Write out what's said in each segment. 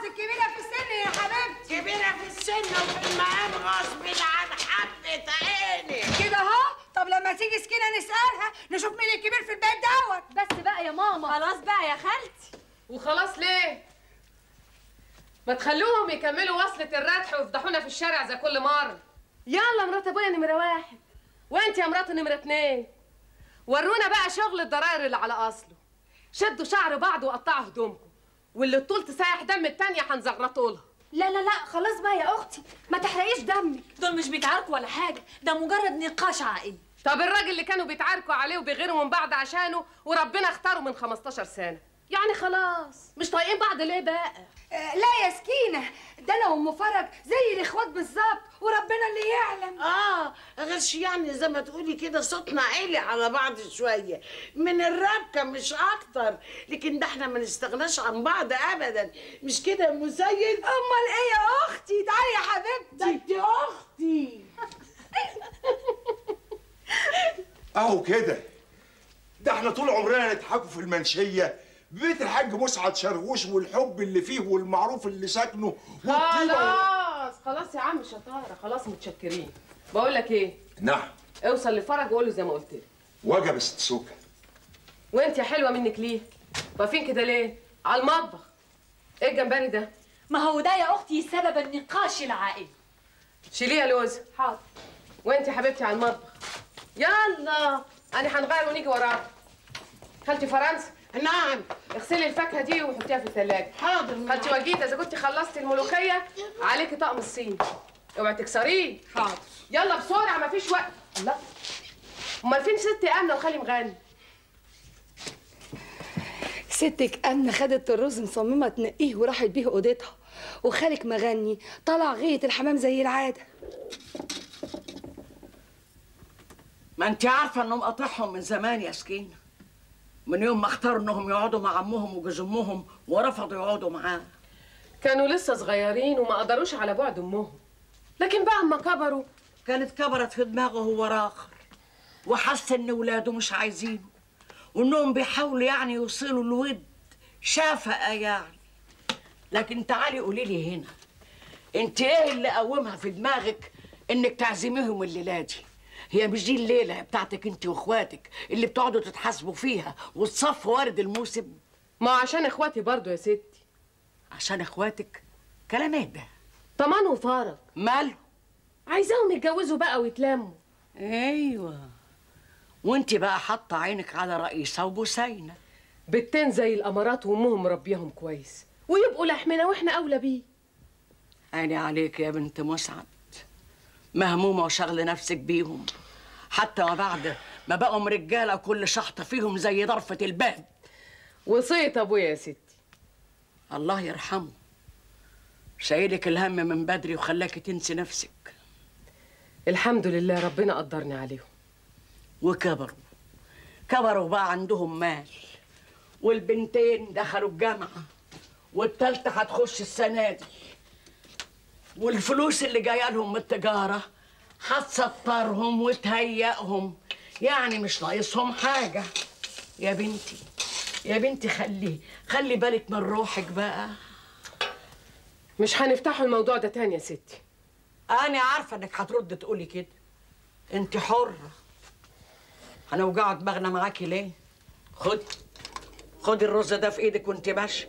الكبيره في السن يا حبيبتي كبيرة في السن وفي المقام غصب عن حبة عيني كده اهو طب لما تيجي سكينه نسالها نشوف مين الكبير في البيت دوت بس بقى يا ماما خلاص بقى يا خالتي وخلاص ليه؟ ما تخلوهم يكملوا وصلة الردح ويفضحونا في الشارع زي كل مرة يلا مرات ابويا نمرة واحد وانت يا مرات نمرة اتنين ورونا بقى شغل الضراير اللي على اصله شدوا شعر بعض وقطعوا هدومكم واللي الطول تسيح دم التانية هنزغرطوا لها لا لا لا خلاص بقى يا اختي ما تحرقيش دمك دول مش بيتعاركوا ولا حاجه ده مجرد نقاش عائلي طب الراجل اللي كانوا بيتعاركوا عليه وبيغيروا من بعض عشانه وربنا اختاره من 15 سنة يعني خلاص مش طايقين بعض ليه بقى آه لا يا سكينه ده انا وام فرج زي الاخوات بالظبط وربنا اللي يعلم اه غش يعني زي ما تقولي كده صوتنا عالي على بعض شوية من الربكة مش أكتر لكن ده احنا ما نستغناش عن بعض أبدا مش كده يا أم سيد؟ امال ايه يا اختي تعالي يا حبيبتي ده انت أختي اهو كده ده احنا طول عمرنا نضحكوا في المنشيه بيت الحاج مسعد شرغوش والحب اللي فيه والمعروف اللي ساكنه والطيبه خلاص خلاص يا عم شطارة خلاص متشكرين بقول لك ايه نعم اوصل لفرج وقول له زي ما قلت لي وجب ست سوكه وانت يا حلوه منك ليه واقفين كده ليه على المطبخ ايه الجمبري ده ما هو ده يا اختي سبب النقاش العائلي شيليه يا لوز حاضر وانت يا حبيبتي على المطبخ يلا انا هنغير ونيجي وراك خالتي فرنسا نعم اغسلي الفاكهه دي وحطيها في الثلاجه حاضر خالتي وجيده اذا كنت خلصتي الملوخيه عليكي طقم الصين اوعي تكسريه حاضر يلا بسرعه مفيش وقت لا امال فين ستي امنه وخالي مغني ستك امنه خدت الرز مصممه تنقيه وراحت بيه اوضتها وخالك مغني طلع غية الحمام زي العاده ما انت عارفة انهم قاطعهم من زمان يا سكينة من يوم ما اختاروا انهم يقعدوا مع عمهم وجوز امهم ورفضوا يقعدوا معاه كانوا لسه صغيرين وما قدروش على بعد امهم لكن بقى اما كبروا كانت كبرت في دماغه هو راخر وحس ان ولاده مش عايزينه وانهم بيحاولوا يعني يوصلوا الود شافها يعني لكن تعالي قولي لي هنا انت ايه اللي قومها في دماغك انك تعزميهم الليله دي هي مش دي الليله بتاعتك انت واخواتك اللي بتقعدوا تتحاسبوا فيها وتصفوا ورد الموسم ما عشان اخواتي برضو يا ستي عشان اخواتك كلام ايه ده طمان وفارق ماله عايزاهم يتجوزوا بقى ويتلموا ايوه وانت بقى حاطه عينك على رئيسه وبوسينه بنتين زي الامارات وامهم مربيهم كويس ويبقوا لحمنا واحنا اولى بيه عيني عليك يا بنت مسعد مهمومه وشغله نفسك بيهم حتى ما بعد ما بقوا رجاله كل شحطه فيهم زي ضرفه الباب وصية ابويا يا ستي الله يرحمه شايلك الهم من بدري وخلاكي تنسي نفسك الحمد لله ربنا قدرني عليهم وكبروا كبروا بقى عندهم مال والبنتين دخلوا الجامعة والتالتة هتخش السنة دي والفلوس اللي جاية لهم من التجارة هتسطرهم وتهيئهم يعني مش ناقصهم حاجة يا بنتي يا بنتي خلي خلي بالك من روحك بقى مش هنفتحوا الموضوع ده تاني يا ستي أنا عارفة إنك هترد تقولي كده أنت حرة هنوجعوا دماغنا معاكي ليه؟ خدي خدي الرز ده في ايدك وانت ماشيه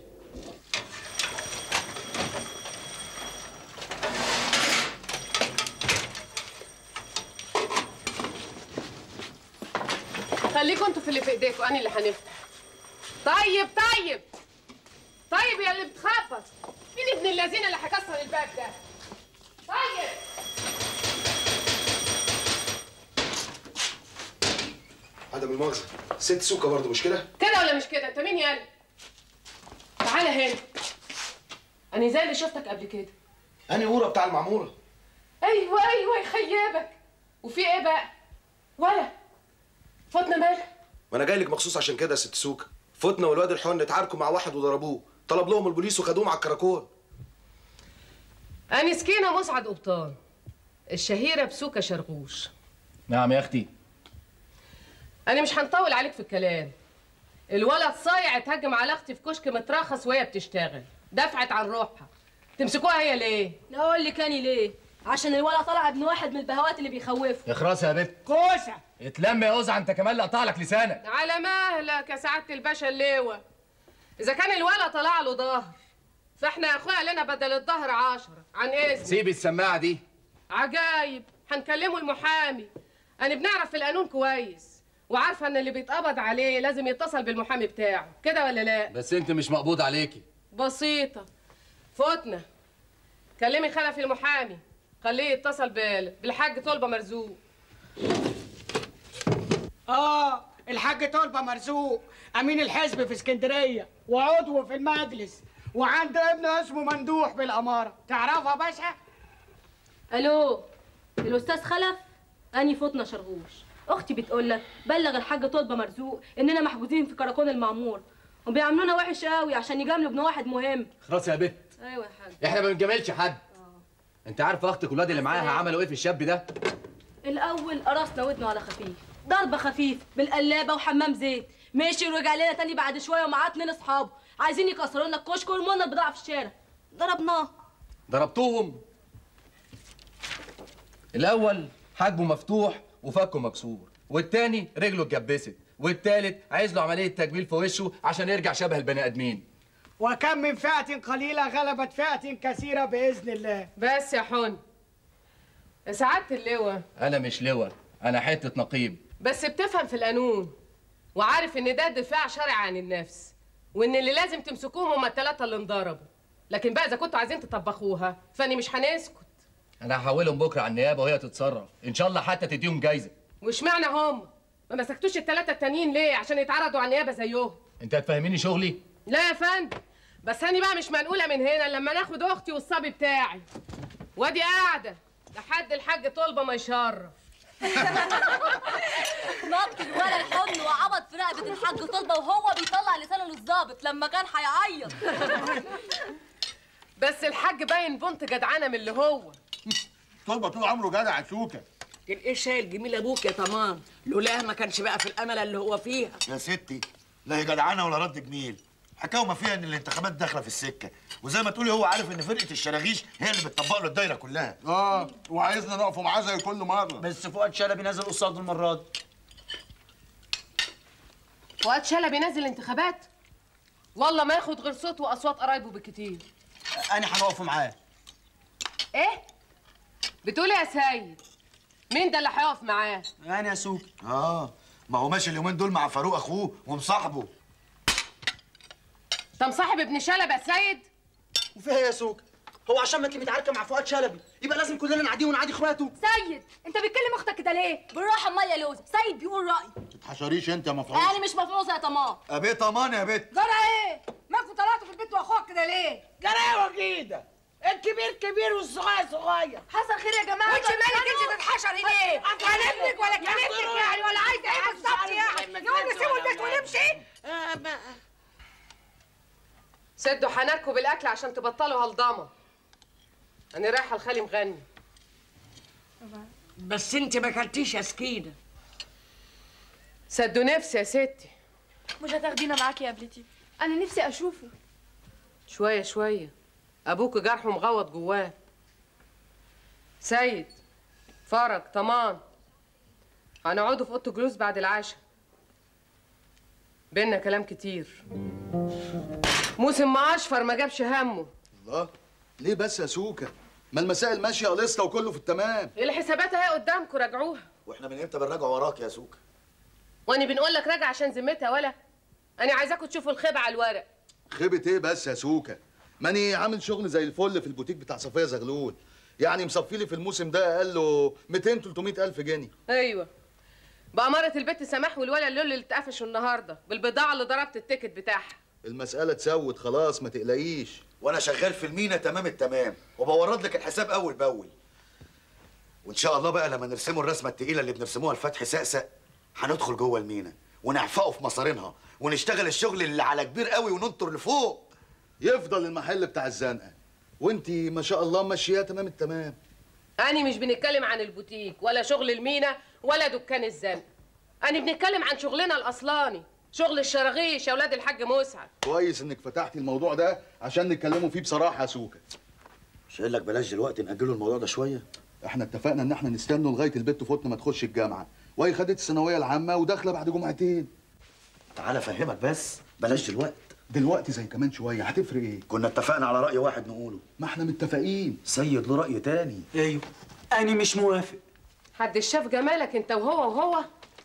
خليكوا انتوا في اللي في ايديكوا انا اللي هنفتح طيب طيب طيب يا اللي بتخبط مين ابن اللذين اللي هكسر الباب ده طيب عدم المؤاخذة ست سوكة برضه مش كده؟ كده ولا مش كده انت مين يالا تعالى هنا انا زي اللي شفتك قبل كده أنهي هورة بتاع المعمورة؟ ايوه ايوه يخيبك وفي ايه بقى ولا فاطمه مالها ما أنا جاي لك مخصوص عشان كده يا ست سوكة فتنا والواد الحن اتعاركوا مع واحد وضربوه طلب لهم البوليس وخدوهم على الكراكون انا سكينه مسعد قبطان الشهيره بسوكه شرغوش نعم يا اختي انا مش هنطول عليك في الكلام الولد صايع اتهجم على اختي في كشك مترخص وهي بتشتغل دفعت عن روحها تمسكوها هي ليه اقول لك اني ليه عشان الولد طلع ابن واحد من البهوات اللي بيخوفه اخرس يا بت كوسه اتلم يا اوزع انت كمان لا اقطع لك لسانك على مهلك يا سعاده الباشا اللواء اذا كان الولد طلع له ظهر فاحنا يا اخويا لنا بدل الظهر عشرة عن اذن سيب السماعه دي عجايب هنكلمه المحامي انا بنعرف في القانون كويس وعارفه ان اللي بيتقبض عليه لازم يتصل بالمحامي بتاعه كده ولا لا بس انت مش مقبوض عليكي بسيطه فوتنا كلمي خلفي المحامي خليه يتصل بال- بالحاج طلبه مرزوق اه الحاج طلبه مرزوق امين الحزب في اسكندريه وعضو في المجلس وعنده ابن اسمه مندوح بالاماره تعرفها باشا الو الاستاذ خلف اني فوتنا شرغوش اختي بتقول لك بلغ الحاج طلبه مرزوق اننا محجوزين في كراكون المعمور وبيعاملونا وحش قوي عشان يجاملوا ابن واحد مهم خلاص يا بت ايوه يا حاج احنا ما بنجاملش حد انت عارف اختك والواد اللي معاها عملوا ايه في الشاب ده الاول قرصنا ودنه على خفيف ضربه خفيف بالقلابه وحمام زيت ماشي ورجع لنا تاني بعد شويه ومعاه اتنين اصحابه عايزين يكسروا لنا الكشك ويرموا لنا البضاعه في الشارع ضربناه ضربتوهم الاول حاجبه مفتوح وفكه مكسور والتاني رجله اتجبست والتالت عايز له عمليه تجميل في وشه عشان يرجع شبه البني ادمين وكم من فئه قليله غلبت فئه كثيره باذن الله بس يا حن يا سعاده اللواء انا مش لواء انا حته نقيب بس بتفهم في القانون وعارف ان ده دفاع شرعي عن النفس وان اللي لازم تمسكوهم هما الثلاثه اللي انضربوا لكن بقى اذا كنتوا عايزين تطبخوها فاني مش هنسكت انا هحولهم بكره على النيابه وهي تتصرف ان شاء الله حتى تديهم جايزه واشمعنى هم ما مسكتوش الثلاثه التانيين ليه عشان يتعرضوا على النيابه زيهم انت هتفهميني شغلي لا يا فندم بس انا بقى مش منقوله من هنا لما ناخد اختي والصبي بتاعي وادي قاعده لحد الحاج طلبه ما يشرف نط الولد الحضن وعبط في رقبه الحاج طلبه وهو بيطلع لسانه للظابط لما كان هيعيط بس الحاج باين بنت جدعانه من اللي هو طلبه طول عمره جدع سوكه كان ايه شايل جميل ابوك يا طمان لولاه ما كانش بقى في الامل اللي هو فيها يا ستي لا هي جدعانه ولا رد جميل حكايه ما فيها ان الانتخابات داخله في السكه وزي ما تقولي هو عارف ان فرقه الشراغيش هي اللي بتطبق له الدايره كلها اه وعايزنا نقف معاه زي كل مره بس فؤاد شلبي نازل قصاده المره دي فؤاد شلبي نازل انتخابات والله ما ياخد غير صوت واصوات قرايبه بالكتير انا هنقف معاه ايه بتقول إيه يا سيد مين ده اللي هيقف معاه انا يا سوق اه ما هو ماشي اليومين دول مع فاروق اخوه ومصاحبه انت مصاحب ابن شلبي يا سيد وفيها يا سوق هو عشان ما انت متعاركه مع فؤاد شلبي يبقى لازم كلنا نعاديه ونعادي اخواته سيد انت بتكلم اختك كده ليه بالراحه امال يا لوزه سيد بيقول رايه تتحشريش انت يا مفعول انا مش مفعوصه يا طماط يا بيت امان يا بيت جرى ايه مالكوا طلعتوا في البيت واخوك كده ليه جراوه جديده الكبير كبير والصغير صغير حصل خير يا جماعه وانت مالك انت تتحشري ليه ولا ابنك ولا كلمتك يعني ولا عايزه ايه بالظبط يعني نقول نسيبوا البيت ونمشي آه بقى. سدوا حنكوا بالاكل عشان تبطلوا هالضمه انا رايحه لخالي مغني بس انت ما كلتيش يا سكينه سدوا نفسي يا ستي مش هتاخدينا معاكي يا قبلتي انا نفسي اشوفه شويه شويه ابوك جرحه مغوط جواه سيد فرج طمان هنقعدوا في اوضه الجلوس بعد العشاء بينا كلام كتير موسم ما اشفر ما جابش همه الله ليه بس يا سوكه ما المسائل ماشيه قليصه وكله في التمام الحسابات اهي قدامكم راجعوها واحنا من امتى بنراجع وراك يا سوكه وانا بنقول لك راجع عشان ذمتها ولا انا عايزاكم تشوفوا الخيبه على الورق خيبه ايه بس يا سوكه ماني عامل شغل زي الفل في البوتيك بتاع صفيه زغلول يعني مصفي لي في الموسم ده اقل له 200 300 الف جنيه ايوه بأمارة البت سماح والولا اللول اللي اتقفشوا النهارده بالبضاعه اللي ضربت التيكت بتاعها المساله اتسوت خلاص ما تقلقيش وانا شغال في المينا تمام التمام وبورد لك الحساب اول باول وان شاء الله بقى لما نرسموا الرسمه التقيله اللي بنرسموها لفتح سقسق هندخل جوه المينا ونعفقه في مصارينها ونشتغل الشغل اللي على كبير قوي وننطر لفوق يفضل المحل بتاع الزنقه وانتي ما شاء الله ماشيه تمام التمام أنا مش بنتكلم عن البوتيك ولا شغل المينا ولا دكان الزنق أنا بنتكلم عن شغلنا الأصلاني شغل الشراغيش يا ولاد الحاج مسعد كويس انك فتحتي الموضوع ده عشان نتكلموا فيه بصراحه يا سوكا مش قايل لك بلاش دلوقتي نأجلوا الموضوع ده شويه احنا اتفقنا ان احنا نستنوا لغايه البت فوتنا ما تخش الجامعه وهي خدت الثانويه العامه وداخله بعد جمعتين تعالى افهمك بس بلاش دلوقتي دلوقتي زي كمان شويه هتفرق ايه كنا اتفقنا على رأي واحد نقوله ما احنا متفقين سيد له رأي تاني ايوه انا مش موافق حد شاف جمالك انت وهو وهو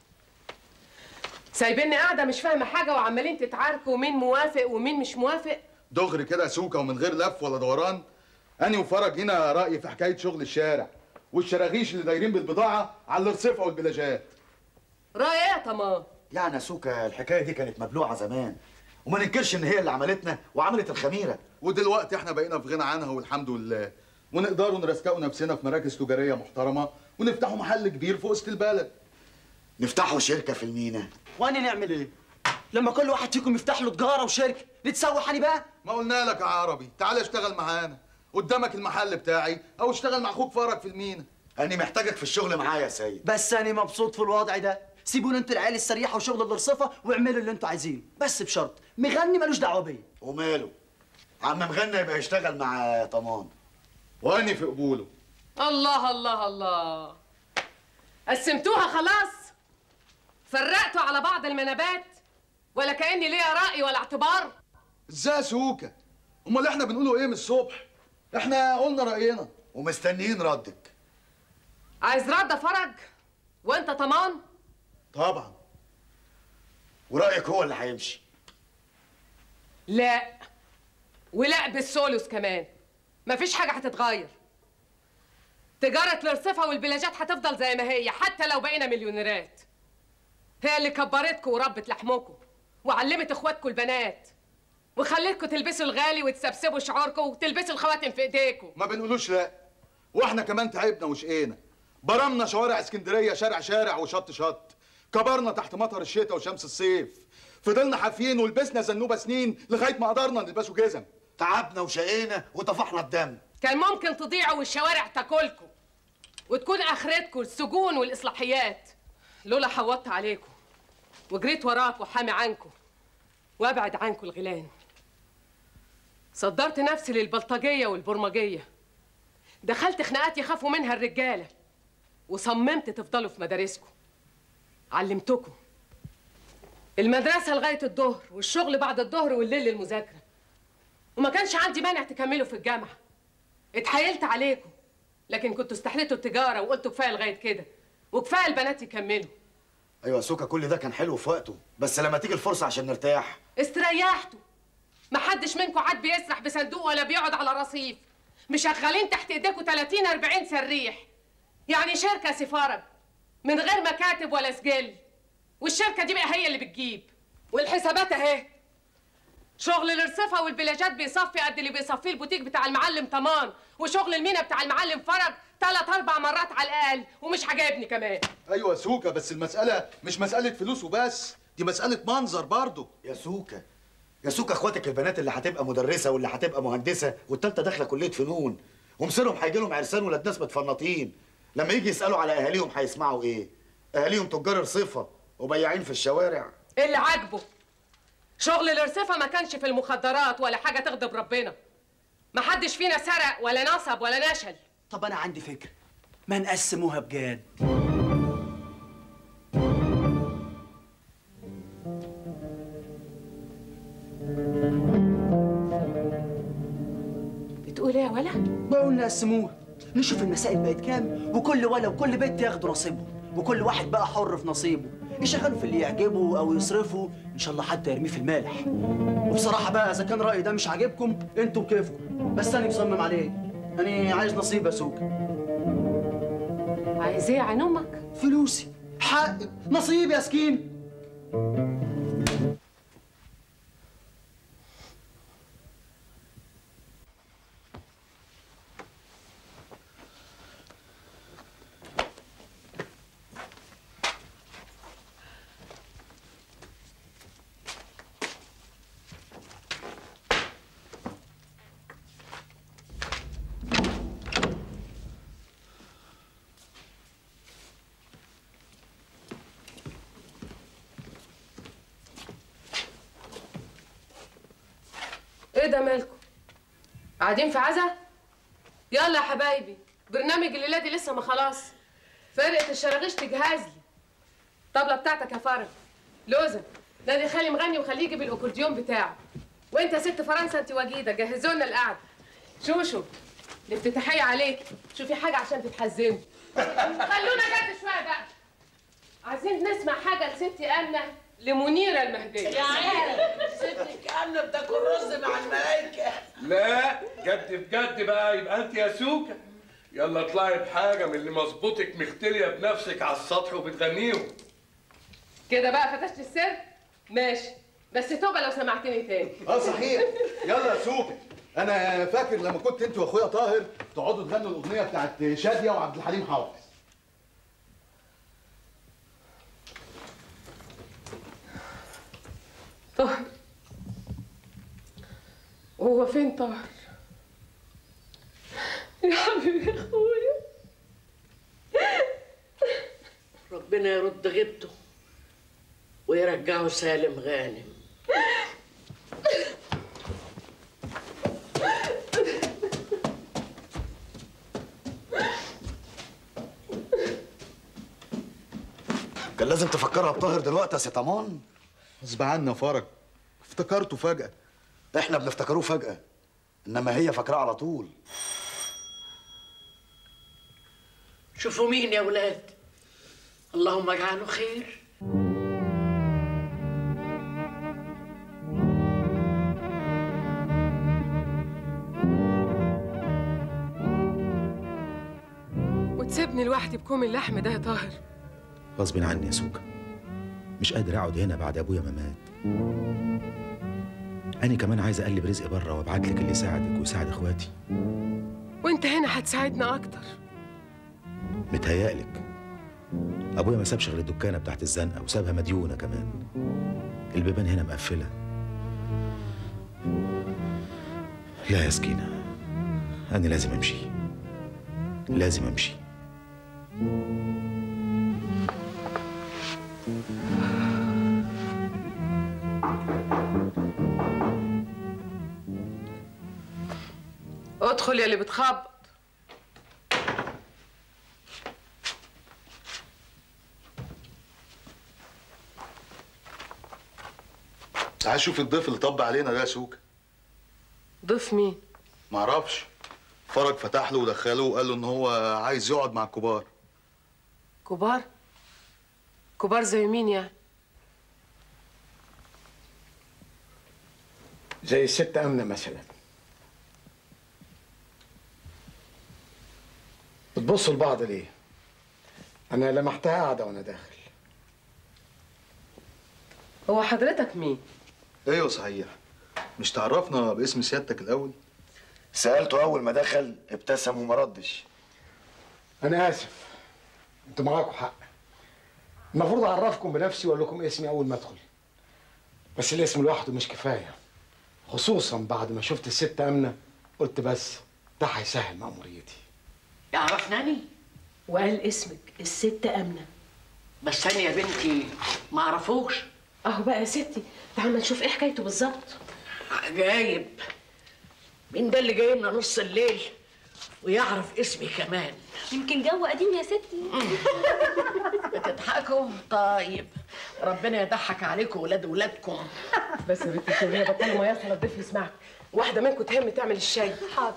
سايبيني قاعده مش فاهمه حاجه وعمالين تتعاركوا مين موافق ومين مش موافق دغري كده يا سوكا ومن غير لف ولا دوران اني وفرج هنا راي في حكايه شغل الشارع والشراغيش اللي دايرين بالبضاعه على الرصيفه والبلاجات راي ايه يا طمان يعني يا سوكا الحكايه دي كانت مبلوعه زمان وما ننكرش ان هي اللي عملتنا وعملت الخميره ودلوقتي احنا بقينا في غنى عنها والحمد لله ونقدروا نرسكوا نفسنا في مراكز تجاريه محترمه ونفتحوا محل كبير في وسط البلد نفتحوا شركه في المينا وانا نعمل ايه لما كل واحد فيكم يفتح له تجاره وشركه نتسوح انا بقى ما قلنا لك يا عربي تعالى اشتغل معانا قدامك المحل بتاعي او اشتغل مع اخوك فرج في المينا اني محتاجك في الشغل معايا يا سيد بس انا مبسوط في الوضع ده سيبوني انتوا العيال السريحه وشغل الرصفه واعملوا اللي انتوا عايزينه بس بشرط مغني ملوش دعوه بيا وماله عم مغنى يبقى يشتغل مع طمان واني في قبوله الله الله الله قسمتوها خلاص فرقتوا على بعض المنابات ولا كاني ليا راي ولا اعتبار ازاي يا سوكا امال احنا بنقوله ايه من الصبح احنا قلنا راينا ومستنيين ردك عايز رد فرج وانت طمان طبعا ورايك هو اللي هيمشي لا ولا بالسولوس كمان مفيش حاجه هتتغير تجاره الارصفه والبلاجات هتفضل زي ما هي حتى لو بقينا مليونيرات هي اللي كبرتكم وربت لحمكم وعلمت اخواتكم البنات وخلتكم تلبسوا الغالي وتسبسبوا شعوركم وتلبسوا الخواتم في ايديكم ما بنقولوش لا واحنا كمان تعبنا وشقينا برمنا شوارع اسكندريه شارع شارع وشط شط كبرنا تحت مطر الشتاء وشمس الصيف فضلنا حافيين ولبسنا زنوبه سنين لغايه ما قدرنا نلبسوا جزم تعبنا وشقينا وطفحنا الدم كان ممكن تضيعوا والشوارع تاكلكم وتكون اخرتكم السجون والاصلاحيات لولا حوطت عليكم وجريت وراكم وحامي عنكم وابعد عنكم الغيلان صدرت نفسي للبلطجيه والبرمجيه دخلت خناقات يخافوا منها الرجاله وصممت تفضلوا في مدارسكم علمتكم المدرسه لغايه الظهر والشغل بعد الظهر والليل للمذاكره وما كانش عندي مانع تكملوا في الجامعه اتحايلت عليكم لكن كنتوا استحليتوا التجاره وقلتوا كفايه لغايه كده وكفايه البنات يكملوا ايوه يا سوكا كل ده كان حلو في وقته بس لما تيجي الفرصه عشان نرتاح استريحتوا ما حدش منكم عاد بيسرح بصندوق ولا بيقعد على رصيف مشغلين تحت ايديكم 30 40 سريح يعني شركه سفارة من غير مكاتب ولا سجل والشركه دي بقى هي اللي بتجيب والحسابات اهي شغل الارصفه والبلاجات بيصفي قد اللي بيصفيه البوتيك بتاع المعلم طمان وشغل المينا بتاع المعلم فرج ثلاث اربع مرات على الاقل ومش عجبني كمان ايوه يا سوكا بس المساله مش مساله فلوس وبس دي مساله منظر برضه يا سوكا يا سوكا اخواتك البنات اللي هتبقى مدرسه واللي هتبقى مهندسه والتالتة داخله كليه فنون ومصيرهم هيجي لهم عرسان ولاد ناس متفنطين لما يجي يسالوا على اهاليهم هيسمعوا ايه اهاليهم تجار رصيفه وبياعين في الشوارع اللي عاجبه شغل الارصفه ما كانش في المخدرات ولا حاجه تغضب ربنا ما حدش فينا سرق ولا نصب ولا نشل طب انا عندي فكره ما نقسموها بجد بتقول ايه يا ولا بقول نقسموها نشوف المسائل بقت كام وكل ولا وكل بيت ياخدوا نصيبهم وكل واحد بقى حر في نصيبه يشغلوا في اللي يعجبه او يصرفوا ان شاء الله حتى يرميه في المالح وبصراحه بقى اذا كان رايي ده مش عاجبكم انتوا بكيفكم بس انا مصمم عليه انا عايز نصيب يا سوكا عايز ايه يا عين امك فلوسي حق نصيب يا سكين كده مالكم قاعدين في عزا يلا يا حبايبي برنامج الليله دي لسه ما خلاص فرقه الشراغيش تجهز لي الطبله بتاعتك يا فرج لوزه نادي خالي مغني وخليه يجيب الاكورديون بتاعه وانت يا ست فرنسا انت وجيده جهزوا لنا القعده شوشو الافتتاحيه عليك شوفي حاجه عشان تتحزنوا خلونا جد شويه بقى عايزين نسمع حاجه لستي امنه لمنيره المهديه يا عيني ستك امنه بتاكل رز مع الملايكه لا جد بجد بقى يبقى انت يا سوكا يلا اطلعي بحاجه من اللي مظبوطك مختليه بنفسك على السطح وبتغنيهم كده بقى فتشت السر ماشي بس توبه لو سمعتني تاني اه صحيح يلا يا سوق انا فاكر لما كنت انت واخويا طاهر تقعدوا تغنوا الاغنيه بتاعت شاديه وعبد الحليم حافظ طاهر وهو فين طاهر يا حبيبي يا اخويا ربنا يرد غيبته ويرجعه سالم غانم كان لازم تفكرها بطاهر دلوقتي يا سي طمان غصب عنا فرج افتكرته فجأة احنا بنفتكروه فجأة انما هي فاكراه على طول شوفوا مين يا ولاد اللهم اجعله خير وتسيبني لوحدي بكوم اللحم ده يا طاهر غصب عني يا سوكا مش قادر اقعد هنا بعد ابويا ما مات انا كمان عايز اقلب رزقي بره وابعت لك اللي يساعدك ويساعد اخواتي وانت هنا هتساعدنا اكتر متهيألك ابويا ما سابش غير الدكانه بتاعت الزنقه وسابها مديونه كمان البيبان هنا مقفله لا يا سكينه انا لازم امشي لازم امشي ادخل يا اللي بتخبط تعال شوف الضيف اللي طب علينا ده يا سوكا ضيف مين معرفش فرج فتح له ودخله وقال له ان هو عايز يقعد مع الكبار كبار كبار زي مين يعني زي الست أمنة مثلا بتبصوا لبعض ليه؟ أنا لمحتها قاعدة وأنا داخل هو حضرتك مين ايوه صحيح مش تعرفنا باسم سيادتك الاول سألته أول ما دخل ابتسم وما ردش أنا آسف أنتوا معاكم حق المفروض أعرفكم بنفسي وأقول لكم اسمي أول ما أدخل بس الاسم لوحده مش كفاية خصوصا بعد ما شفت الست أمنة قلت بس ده هيسهل مأموريتي يعرفناني وقال اسمك الست امنه بس انا يا بنتي ما اعرفوش اهو بقى يا ستي تعال نشوف ايه حكايته بالظبط عجايب مين ده اللي جاي لنا نص الليل ويعرف اسمي كمان يمكن جو قديم يا ستي بتضحكوا طيب ربنا يضحك عليكم ولاد ولادكم بس يا بنت الشغليه بطلوا ما يصل الضيف يسمعك واحده منكم تهم تعمل الشاي حاضر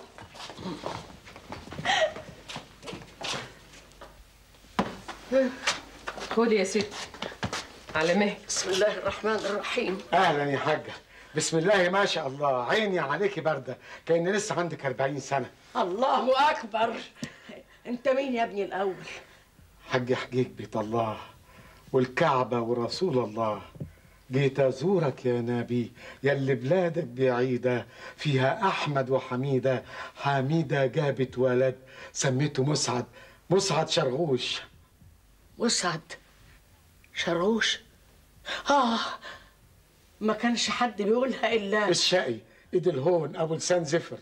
خدي يا ستي على مهلك بسم الله الرحمن الرحيم أهلا يا حاجة بسم الله ما شاء الله عيني عليكي باردة كأن لسه عندك 40 سنة الله اكبر انت مين يا ابني الاول حج حجيج بيت الله والكعبة ورسول الله جيت أزورك يا نبي يلي بلادك بعيدة فيها أحمد وحميدة حميدة جابت ولد سميته مسعد مسعد شرغوش مسعد شروش اه ما كانش حد بيقولها الا الشقي إيد الهون أبو لسان زفر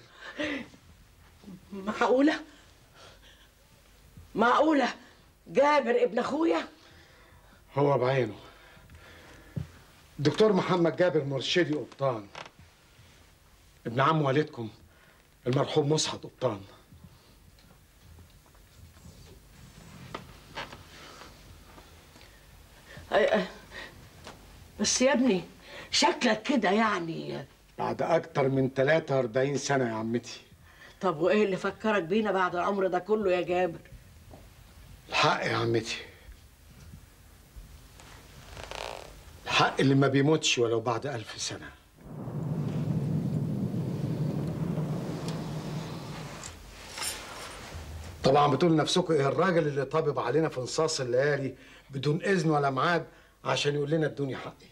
معقولة معقولة جابر ابن اخويا هو بعينه دكتور محمد جابر مرشدي قبطان ابن عم والدكم المرحوم مسعد قبطان أي- أي. بس يا ابني شكلك كده يعني بعد أكتر من 43 سنة يا عمتي طب وايه اللي فكرك بينا بعد العمر ده كله يا جابر الحق يا عمتي الحق اللي ما بيموتش ولو بعد ألف سنة طبعا بتقول لنفسكم ايه الراجل اللي طابب علينا في نصاص الليالي بدون اذن ولا ميعاد عشان يقول لنا ادوني حقي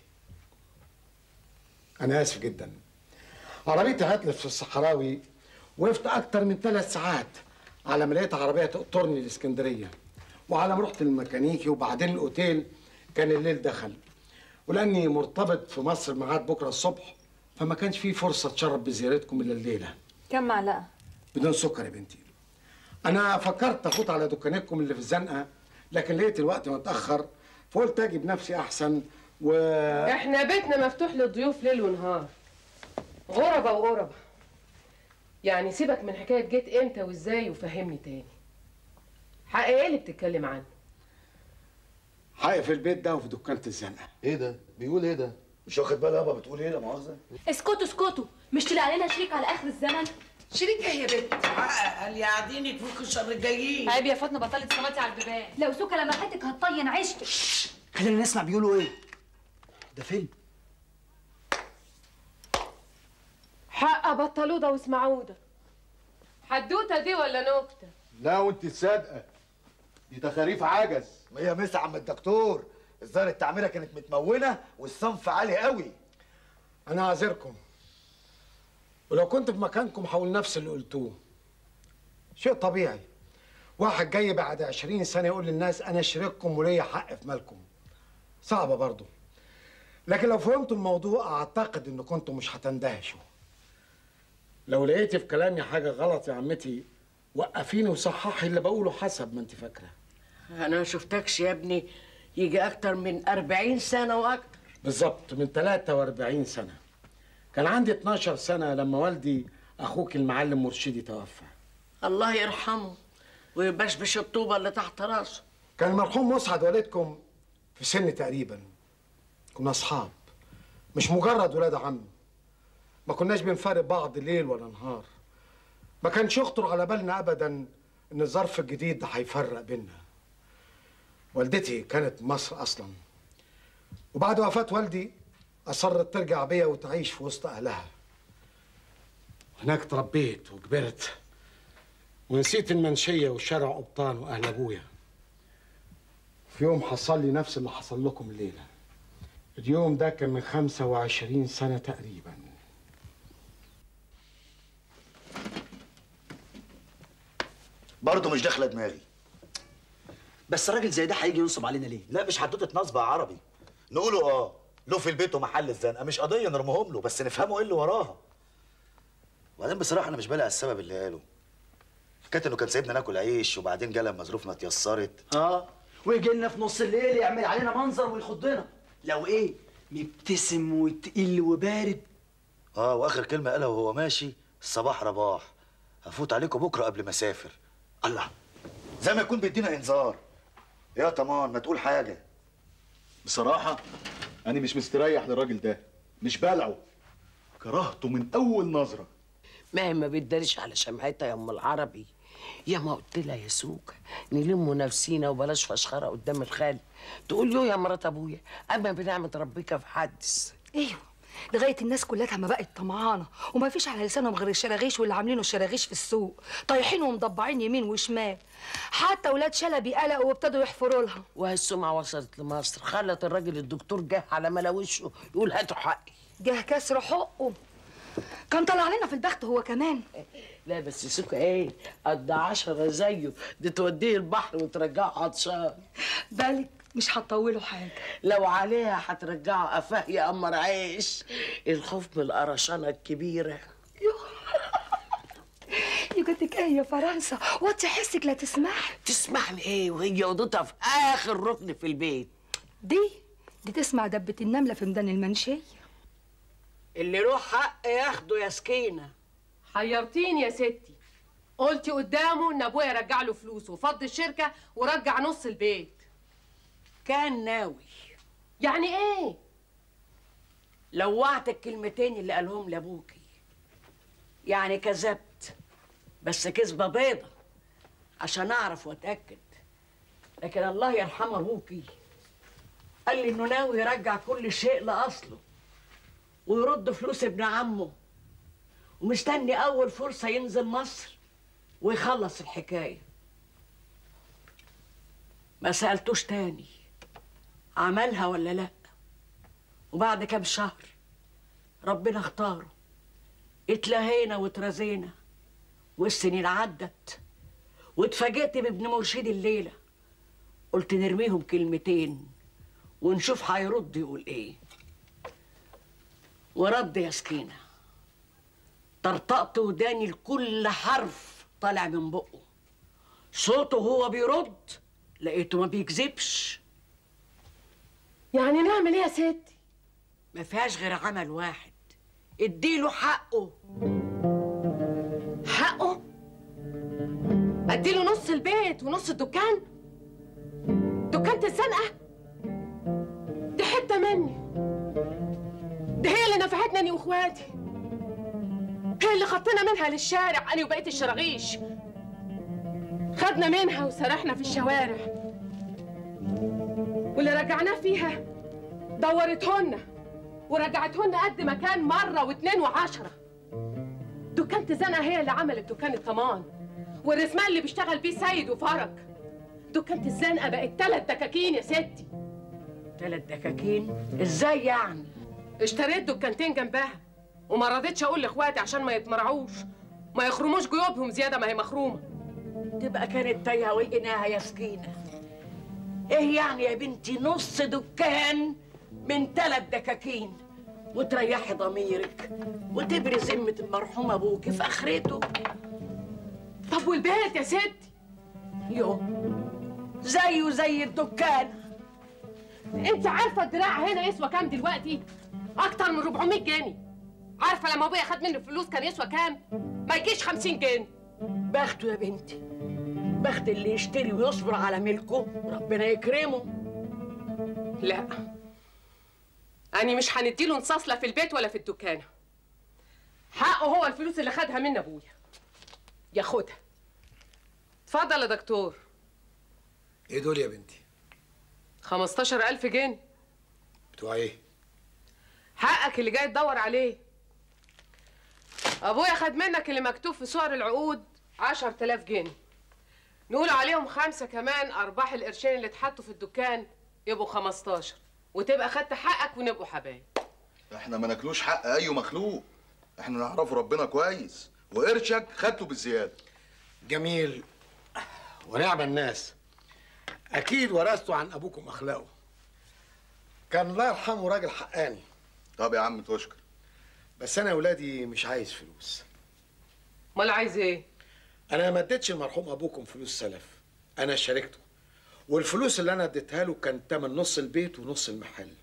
انا اسف جدا عربيتي هتلف في الصحراوي وقفت اكتر من ثلاث ساعات على ما لقيت عربيه تقطرني الاسكندريه وعلى ما رحت للميكانيكي وبعدين الاوتيل كان الليل دخل ولاني مرتبط في مصر ميعاد بكره الصبح فما كانش في فرصه اتشرف بزيارتكم الا الليله كم معلقه بدون سكر يا بنتي انا فكرت افوت على دكانكم اللي في الزنقه لكن لقيت الوقت متاخر فقلت اجي بنفسي احسن و احنا بيتنا مفتوح للضيوف ليل ونهار غربة وغربة يعني سيبك من حكاية جيت امتى وازاي وفهمني تاني حق ايه اللي بتتكلم عنه حقي في البيت ده وفي دكانة الزنقه ايه ده بيقول ايه ده مش واخد بالي يابا بتقول ايه لا مؤاخذه اسكتوا اسكتوا مش تلاقي علينا شريك على اخر الزمن شريك ايه يا بنت قال يا قاعدين يكفوك الشر الجايين عيب يا فاطمه بطلت صلاتي على البيبان لو سكه لمحتك هتطين عيشتك خلينا نسمع بيقولوا ايه ده فيلم حق بطلوده واسمعوده حدوته دي ولا نكته لا وانت صادقه دي تخاريف عجز يا مسا عم الدكتور الظاهر التعميره كانت متمونه والصنف عالي قوي انا عاذركم ولو كنت في مكانكم هقول نفس اللي قلتوه شيء طبيعي واحد جاي بعد عشرين سنة يقول للناس أنا شريككم وليا حق في مالكم صعبة برضو لكن لو فهمتوا الموضوع أعتقد إن كنتم مش هتندهشوا لو لقيتي في كلامي حاجة غلط يا عمتي وقفيني وصححي اللي بقوله حسب ما أنت فاكرة انا ما شفتكش يا ابني يجي اكتر من 40 سنه واكتر بالظبط من 43 سنة كان عندي 12 سنة لما والدي أخوك المعلم مرشدي توفى الله يرحمه ويبشبش الطوبه اللي تحت راسه كان المرحوم مسعد والدكم في سن تقريبا كنا أصحاب مش مجرد ولاد عم ما كناش بنفارق بعض ليل ولا نهار ما كانش يخطر على بالنا أبدا إن الظرف الجديد ده هيفرق بينا والدتي كانت مصر أصلا وبعد وفاة والدي أصرت ترجع بيا وتعيش في وسط أهلها هناك تربيت وكبرت ونسيت المنشية وشارع قبطان وأهل أبويا في يوم حصل لي نفس اللي حصل لكم الليلة اليوم ده كان من 25 سنة تقريبا برضه مش داخله دماغي بس راجل زي ده هيجي ينصب علينا ليه؟ لا مش حدوته نصب يا عربي نقوله اه له في البيت ومحل الزنقه مش قضيه نرميهم له بس نفهموا ايه اللي وراها وبعدين بصراحه انا مش بالي على السبب اللي قاله حكايه انه كان سايبنا ناكل عيش وبعدين جه لما ظروفنا اتيسرت اه ويجي لنا في نص الليل يعمل علينا منظر ويخضنا لو ايه مبتسم وتقيل وبارد اه واخر كلمه قالها وهو ماشي الصباح رباح هفوت عليكم بكره قبل ما اسافر الله زي ما يكون بيدينا انذار يا طمان ما تقول حاجه بصراحه انا مش مستريح للراجل ده مش بلعه كرهته من اول نظره ما هي ما بتدارش على شمعتها يا ام العربي يا ما قلت لها يا سوكا نلم نفسينا وبلاش فشخره قدام الخال تقول له يا مرات ابويا اما بنعمه ربك في حدث ايوه لغايه الناس كلها ما بقت طمعانه وما فيش على لسانهم غير الشراغيش واللي عاملينه الشراغيش في السوق طايحين ومضبعين يمين وشمال حتى ولاد شلبي قلقوا وابتدوا يحفروا لها والسمعه وصلت لمصر خلت الراجل الدكتور جه على ملا وشه يقول هاتوا حقي جه كسر حقه كان طلع لنا في البخت هو كمان لا بس سوكا ايه قد عشرة زيه دي توديه البحر وترجعه عطشان بالك مش هتطوله حاجه لو عليها هترجعه قفاه يقمر عيش الخوف من القرشانه الكبيره يجدك ايه يا فرنسا وطي حسك لا تسمح تسمعني ايه وهي اوضتها في اخر ركن في البيت دي دي تسمع دبة النملة في ميدان المنشية اللي له حق ياخده يا سكينه حيرتيني يا ستي قلتي قدامه ان ابويا رجع له فلوسه وفض الشركه ورجع نص البيت كان ناوي يعني ايه لوعت الكلمتين اللي قالهم لابوكي يعني كذبت بس كذبه بيضه عشان اعرف واتاكد لكن الله يرحم ابوكي قال لي انه ناوي يرجع كل شيء لاصله ويرد فلوس ابن عمه ومستني اول فرصه ينزل مصر ويخلص الحكايه ما سالتوش تاني عملها ولا لا وبعد كام شهر ربنا اختاره اتلهينا واترزينا والسنين عدت واتفاجئت بابن مرشد الليلة قلت نرميهم كلمتين ونشوف هيرد يقول ايه ورد يا سكينة طرطقت وداني لكل حرف طالع من بقه صوته هو بيرد لقيته ما بيكذبش يعني نعمل ايه يا ستي ما فيهاش غير عمل واحد اديله حقه حقه اديله نص البيت ونص الدكان دكانة الزنقة دي حتة مني دي هي اللي نفعتنا اني واخواتي هي اللي خطينا منها للشارع انا وبقية الشراغيش خدنا منها وسرحنا في الشوارع واللي رجعناه فيها دورتهن ورجعتهن قد ما كان مرة واتنين وعشرة دكانة الزنقة هي اللي عملت دكان الطمان والرسمان اللي بيشتغل بيه سيد وفرج دكانة الزنقة بقت تلات دكاكين يا ستي تلات دكاكين ازاي يعني اشتريت دكانتين جنبها وما رضيتش اقول لاخواتي عشان ما يتمرعوش ما يخرموش جيوبهم زياده ما هي مخرومه تبقى كانت تايهه ولقيناها يا سكينه ايه يعني يا بنتي نص دكان من تلات دكاكين وتريحي ضميرك وتبري ذمه المرحوم ابوكي في اخرته طب والبيت يا ستي يو زيه زي الدكان انت عارفه الدراع هنا يسوى كام دلوقتي اكتر من 400 جنيه عارفه لما ابويا خد مني الفلوس كان يسوى كام ما يجيش 50 جنيه بخته يا بنتي بخت اللي يشتري ويصبر على ملكه ربنا يكرمه لا أنا مش هنديله نصاص لا في البيت ولا في الدكانة حقه هو الفلوس اللي خدها من أبويا ياخدها اتفضل يا دكتور ايه دول يا بنتي 15000 جنيه بتوع ايه حقك اللي جاي تدور عليه أبويا خد منك اللي مكتوب في صور العقود 10000 جنيه نقول عليهم خمسة كمان أرباح القرشين اللي اتحطوا في الدكان يبقوا 15 وتبقى خدت حقك ونبقوا حبايب احنا ما ناكلوش حق اي مخلوق احنا نعرفه ربنا كويس وقرشك خدته بالزياده جميل ونعم الناس اكيد ورثتوا عن ابوكم اخلاقه كان الله يرحمه راجل حقاني طب يا عم تشكر بس انا ولادي مش عايز فلوس امال عايز ايه انا ما اديتش المرحوم ابوكم فلوس سلف انا شاركته والفلوس اللي انا اديتها له كان تمن نص البيت ونص المحل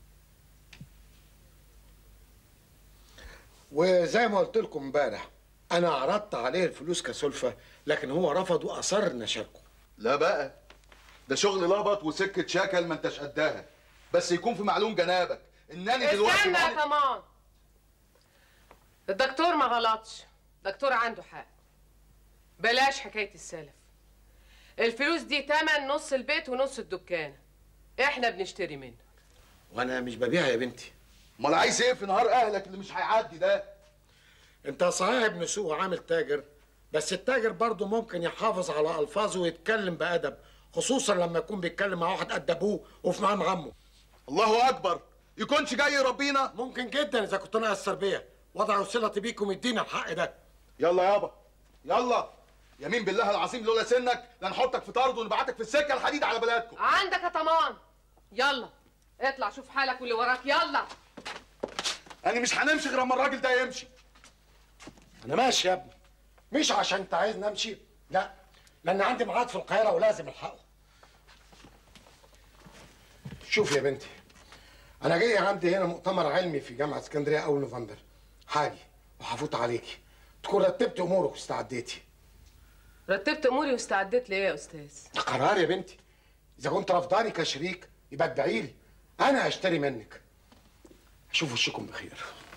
وزي ما قلت لكم امبارح انا عرضت عليه الفلوس كسلفه لكن هو رفض واصر ان اشاركه لا بقى ده شغل لبط وسكه شكل ما انتش قدها بس يكون في معلوم جنابك انني دلوقتي استنى يا معلم- كمان الدكتور ما غلطش الدكتور عنده حق بلاش حكاية السلف الفلوس دي تمن نص البيت ونص الدكان احنا بنشتري منه وانا مش ببيع يا بنتي امال عايز ايه في نهار اهلك اللي مش هيعدي ده انت صحيح ابن سوق وعامل تاجر بس التاجر برضه ممكن يحافظ على الفاظه ويتكلم بادب خصوصا لما يكون بيتكلم مع واحد قد ابوه وفي مقام عمه الله اكبر يكونش جاي يربينا ممكن جدا اذا كنت ناقص تربيه وضع صلتي بيكم يدينا الحق ده يلا يابا يلا يمين بالله العظيم لولا سنك لنحطك في طرد ونبعتك في السكه الحديد على بلدكم عندك يا طمان يلا اطلع شوف حالك واللي وراك يلا انا مش هنمشي غير اما الراجل ده يمشي انا ماشي يا ابني مش عشان انت عايزني امشي لا لان عندي ميعاد في القاهره ولازم الحقه شوف يا بنتي انا جاي عندي هنا مؤتمر علمي في جامعه اسكندريه اول نوفمبر حاجي وهفوت عليكي تكون رتبت امورك واستعديتي رتبت اموري واستعديت ليه يا استاذ ده قرار يا بنتي اذا كنت رافضاني كشريك يبقى ادعي لي انا هشتري منك اشوف وشكم بخير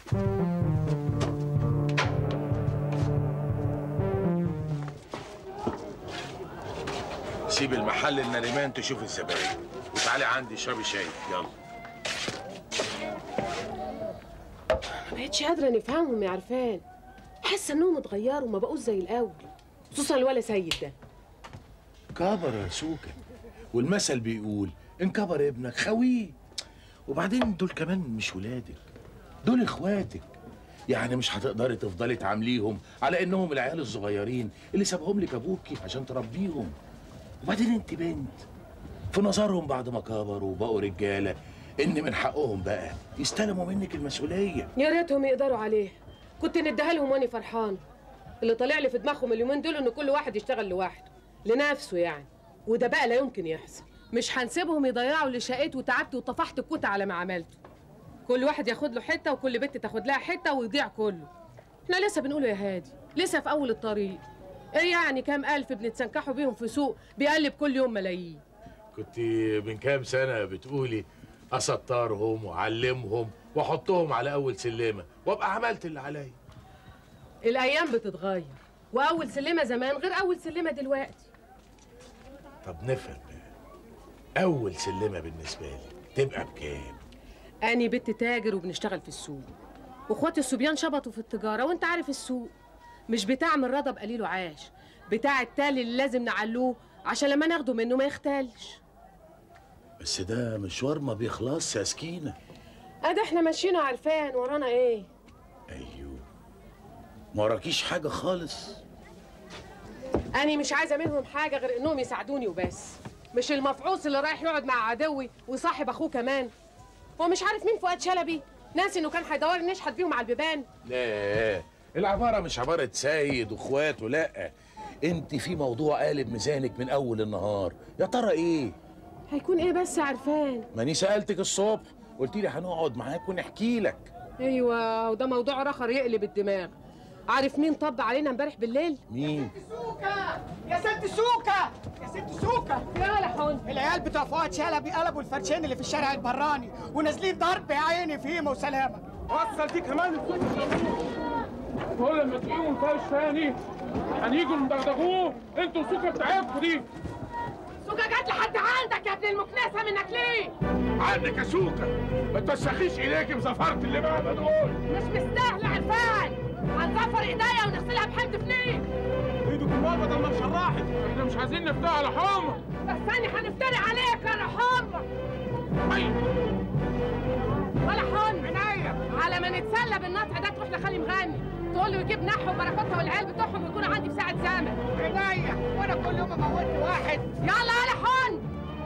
سيب المحل النريمان تشوف الزباين وتعالي عندي اشربي شاي يلا ما بقتش قادره نفهمهم يا عرفان حاسه انهم اتغيروا ما بقوش زي الاول خصوصا الولا سيد ده كبر يا سوكا والمثل بيقول ان كبر ابنك خويه وبعدين دول كمان مش ولادك دول اخواتك يعني مش هتقدري تفضلي تعامليهم على انهم العيال الصغيرين اللي سابهم لك ابوكي عشان تربيهم وبعدين انت بنت في نظرهم بعد ما كبروا وبقوا رجاله ان من حقهم بقى يستلموا منك المسؤوليه يا ريتهم يقدروا عليه كنت نديها لهم وانا فرحان اللي طالع لي في دماغهم اليومين دول ان كل واحد يشتغل لوحده لنفسه يعني وده بقى لا يمكن يحصل مش هنسيبهم يضيعوا اللي شقيت وتعبت وطفحت الكوت على ما عملته كل واحد ياخد له حته وكل بنت تاخد لها حته ويضيع كله احنا لسه بنقوله يا هادي لسه في اول الطريق ايه يعني كام الف بنتسنكحوا بيهم في سوق بيقلب كل يوم ملايين كنت من كام سنه بتقولي اسطرهم واعلمهم واحطهم على اول سلمه وابقى عملت اللي عليا الايام بتتغير واول سلمه زمان غير اول سلمه دلوقتي طب نفهم بقى اول سلمه بالنسبه لي تبقى بكام اني بنت تاجر وبنشتغل في السوق واخواتي الصبيان شبطوا في التجاره وانت عارف السوق مش بتاع من رضا بقليله عاش بتاع التالي اللي لازم نعلوه عشان لما ناخده منه ما يختلش بس ده مشوار ما بيخلصش يا سكينه ادي احنا ماشيين عارفان ورانا ايه ما وراكيش حاجه خالص أنا مش عايزة منهم حاجة غير إنهم يساعدوني وبس مش المفعوص اللي رايح يقعد مع عدوي ويصاحب أخوه كمان هو مش عارف مين فؤاد شلبي ناسي إنه كان هيدور نشحت بيهم على البيبان لا العباره مش عباره سيد واخواته لا انت في موضوع قالب ميزانك من اول النهار يا ترى ايه هيكون إيه بس يا عرفان ماني سالتك الصبح قلت لي هنقعد معاك ونحكي لك أيوة وده موضوع رخر يقلب الدماغ عارف مين طب علينا امبارح بالليل؟ مين سوكا يا ست سوكا يا ست سوكا يا لحون العيال بتوع فؤاد شلبي قلبوا الفرشين اللي في الشارع البراني ونازلين ضرب يا عيني فيما وسلامه وصل دي كمان كل ما تلاقيهم فرش تاني هنيجوا ندغدغوه انتوا السوكه بتاعتكم دي سوكا جت لحد عندك يا ابن المكنسة منك ليه؟ عنك يا سوكا ما توسخيش ايديك بزفرة اللي بقى دول مش مستاهلة عرفان هنزفر ايديا ونغسلها بحمض فليل ايده كبار بدل ما شراحت احنا مش عايزين نفتح على حمر بس انا هنفتري عليك يا حمر ولا حن عينيا على ما نتسلى بالنطع ده تروح لخالي مغني تقول له يجيب نحو وبركاتها والعيال بتوعهم يكونوا عندي في ساعة زمن عينيا وانا كل يوم اموت واحد يلا يا حن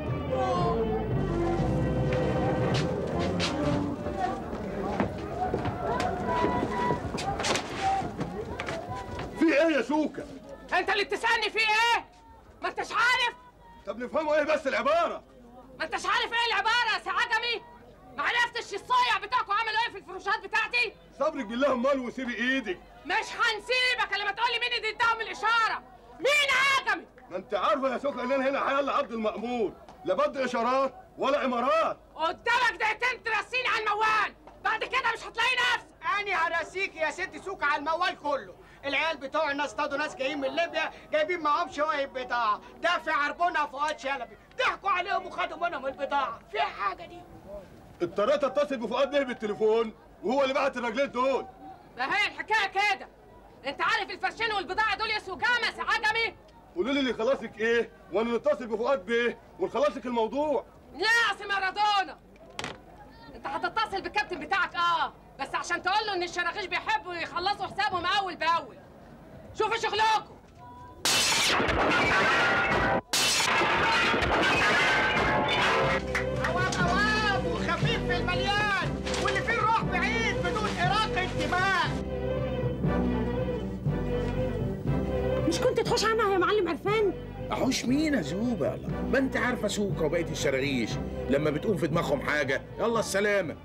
في ايه يا سوكا؟ انت اللي بتسالني في ايه؟ ما انتش عارف؟ طب نفهموا ايه بس العبارة؟ ما انتش عارف ايه العبارة يا سي عجمي؟ ما عرفتش الصايع بتاعكم عملوا ايه في الفروشات بتاعتي؟ صبرك بالله امال وسيبي ايدك مش هنسيبك الا ما تقولي مين اللي اداهم الاشارة مين عجمي؟ ما انت عارفه يا سوكا ان انا هنا حيال عبد المأمور لا بدي اشارات ولا امارات قدامك دقيقتين ترسيني على الموال بعد كده مش هتلاقي نفسك اني هرسيك يا ست سوكا على الموال كله العيال بتوع الناس اصطادوا ناس جايين من ليبيا جايبين معاهم شوايب بضاعه دافع عربونها فؤاد شلبي ضحكوا عليهم وخدوا منهم البضاعه في حاجه دي اضطريت اتصل بفؤاد ليه بالتليفون وهو اللي بعت الرجلين دول ما هي الحكايه كده انت عارف الفرشين والبضاعه دول يسوا كام يا سي عجمي؟ قولوا لي اللي خلاصك ايه وانا نتصل بفؤاد بيه ونخلصك الموضوع لا يا سي مارادونا انت هتتصل بالكابتن بتاعك اه بس عشان تقول له ان الشراغيش بيحبوا يخلصوا حسابهم اول باول شوفوا شغلكم عوام عوام وخفيف في المليان واللي فيه الروح بعيد بدون إراقة دماء مش كنت تخش عنها يا معلم عرفان احوش مين يا زوبه يلا ما انت عارفه سوكه وبقيه الشراغيش لما بتقوم في دماغهم حاجه يلا السلامه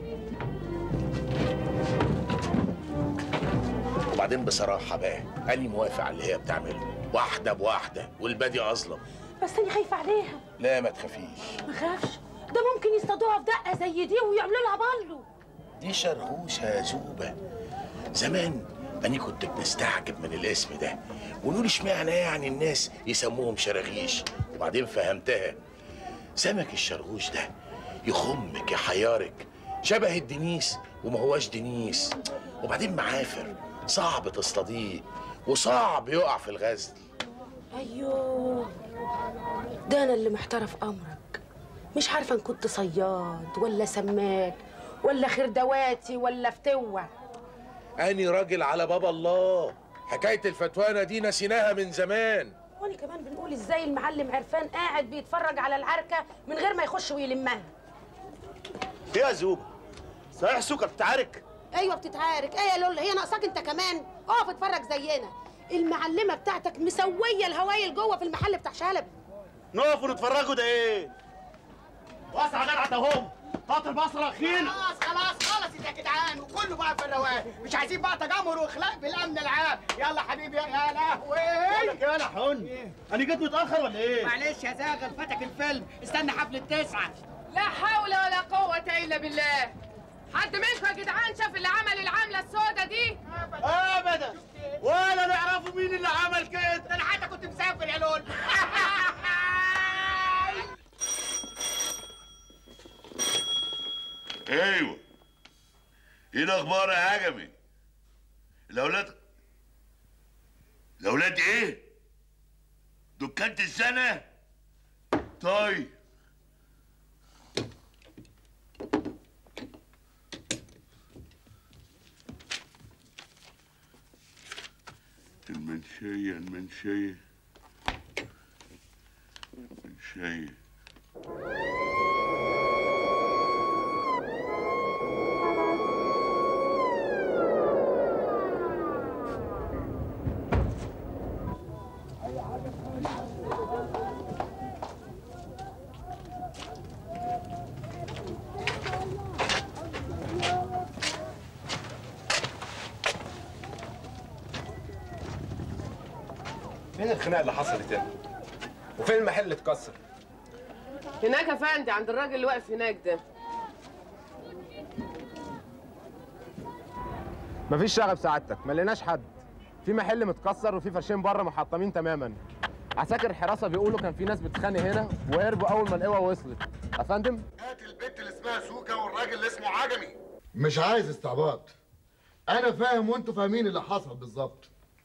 وبعدين بصراحه بقى انا موافق على اللي هي بتعمله واحده بواحده والبادي اظلم بس انا خايفه عليها لا ما تخافيش ما خافش ده ممكن يصطادوها في دقه زي دي ويعملوا لها بالو دي شرغوشة يا زوبة زمان أنا كنت بنستعجب من الاسم ده ونقول اشمعنى يعني الناس يسموهم شراغيش وبعدين فهمتها سمك الشرغوش ده يخمك يحيرك شبه الدنيس وما هواش دنيس وبعدين معافر صعب تصطاديه وصعب يقع في الغزل ايوه ده انا اللي محتاره في امرك مش عارفه ان كنت صياد ولا سماك ولا خردواتي ولا فتوه أني راجل على باب الله حكاية الفتوانة دي نسيناها من زمان وانا كمان بنقول ازاي المعلم عرفان قاعد بيتفرج على العركه من غير ما يخش ويلمها ايه يا زوبه صحيح سوكه بتتعارك ايوه بتتعارك ايه يا لول هي ناقصاك انت كمان اقف اتفرج زينا المعلمه بتاعتك مسويه الهوايل جوه في المحل بتاع شلبي نقف ونتفرجوا ده ايه واسع جدع اهو هات البصره اخينا خلاص خلاص خلاص يا جدعان وكله بقى في الرواق مش عايزين بقى تجمهر واخلاق بالامن العام يلا حبيبي يا يا لهوي لك يا لحون انا جيت متاخر ولا ايه معلش يا زاغل فاتك الفيلم استنى حفله تسعه لا حول ولا قوة إلا بالله حد منكم يا جدعان شاف اللي عمل العملة السوداء دي؟ ابدا ولا نعرفوا مين اللي عمل كده ده انا حتى كنت مسافر يا لول ايوه ايه الاخبار يا عجمي الاولاد الاولاد ايه دكانة السنة طيب المنشية المنشية المنشية فين الخناقه اللي حصلت هنا؟ وفين المحل اللي اتكسر؟ هناك يا فندي عند الراجل اللي واقف هناك ده مفيش شغب سعادتك ما لقيناش حد في محل متكسر وفي فرشين بره محطمين تماما عساكر الحراسه بيقولوا كان في ناس بتتخانق هنا وهربوا اول ما القوه وصلت يا فندم هات البت اللي اسمها سوكا والراجل اللي اسمه عجمي مش عايز استعباط انا فاهم وانتوا فاهمين اللي حصل بالظبط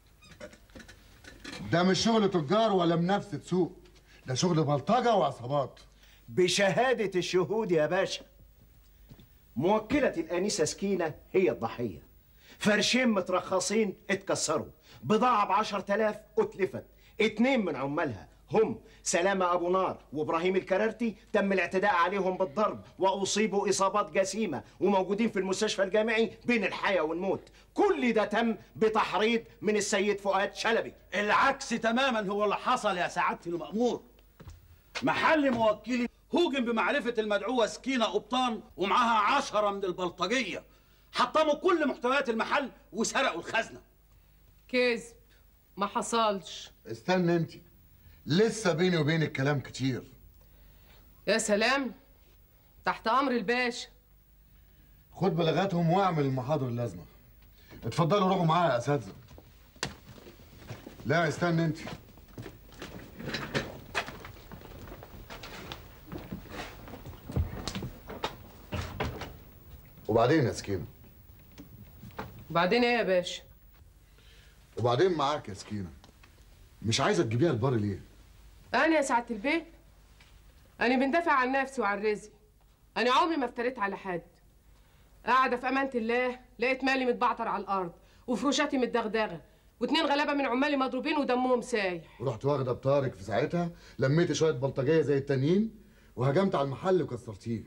ده مش شغل تجار ولا منافسه سوق ده شغل بلطجه وعصابات بشهادة الشهود يا باشا موكلة الأنسة سكينة هي الضحية فرشين مترخصين اتكسروا بضاعة بعشر تلاف اتلفت اتنين من عمالها هم سلامة أبو نار وإبراهيم الكرارتي تم الاعتداء عليهم بالضرب وأصيبوا إصابات جسيمة وموجودين في المستشفى الجامعي بين الحياة والموت كل ده تم بتحريض من السيد فؤاد شلبي العكس تماما هو اللي حصل يا سعادة المأمور محل موكلي هوجم بمعرفة المدعوة سكينة قبطان ومعاها عشرة من البلطجية حطموا كل محتويات المحل وسرقوا الخزنة كذب ما حصلش استنى انت لسه بيني وبينك كلام كتير يا سلام تحت أمر الباشا خد بلاغاتهم واعمل المحاضر اللازمه اتفضلوا روحوا معايا يا اساتذه لا استنى انت وبعدين يا سكينه وبعدين إيه يا باشا؟ وبعدين معاك يا سكينه مش عايزه تجيبيها البار ليه أنا يا سعادة البيت أنا بندافع عن نفسي وعن رزقي أنا عمري ما افتريت على حد قاعدة في أمانة الله لقيت مالي متبعتر على الأرض وفروشاتي متدغدغة واتنين غلابة من عمالي مضروبين ودمهم سايح ورحت واخده بطارق في ساعتها لميت شويه بلطجيه زي التانيين وهجمت على المحل وكسرتيه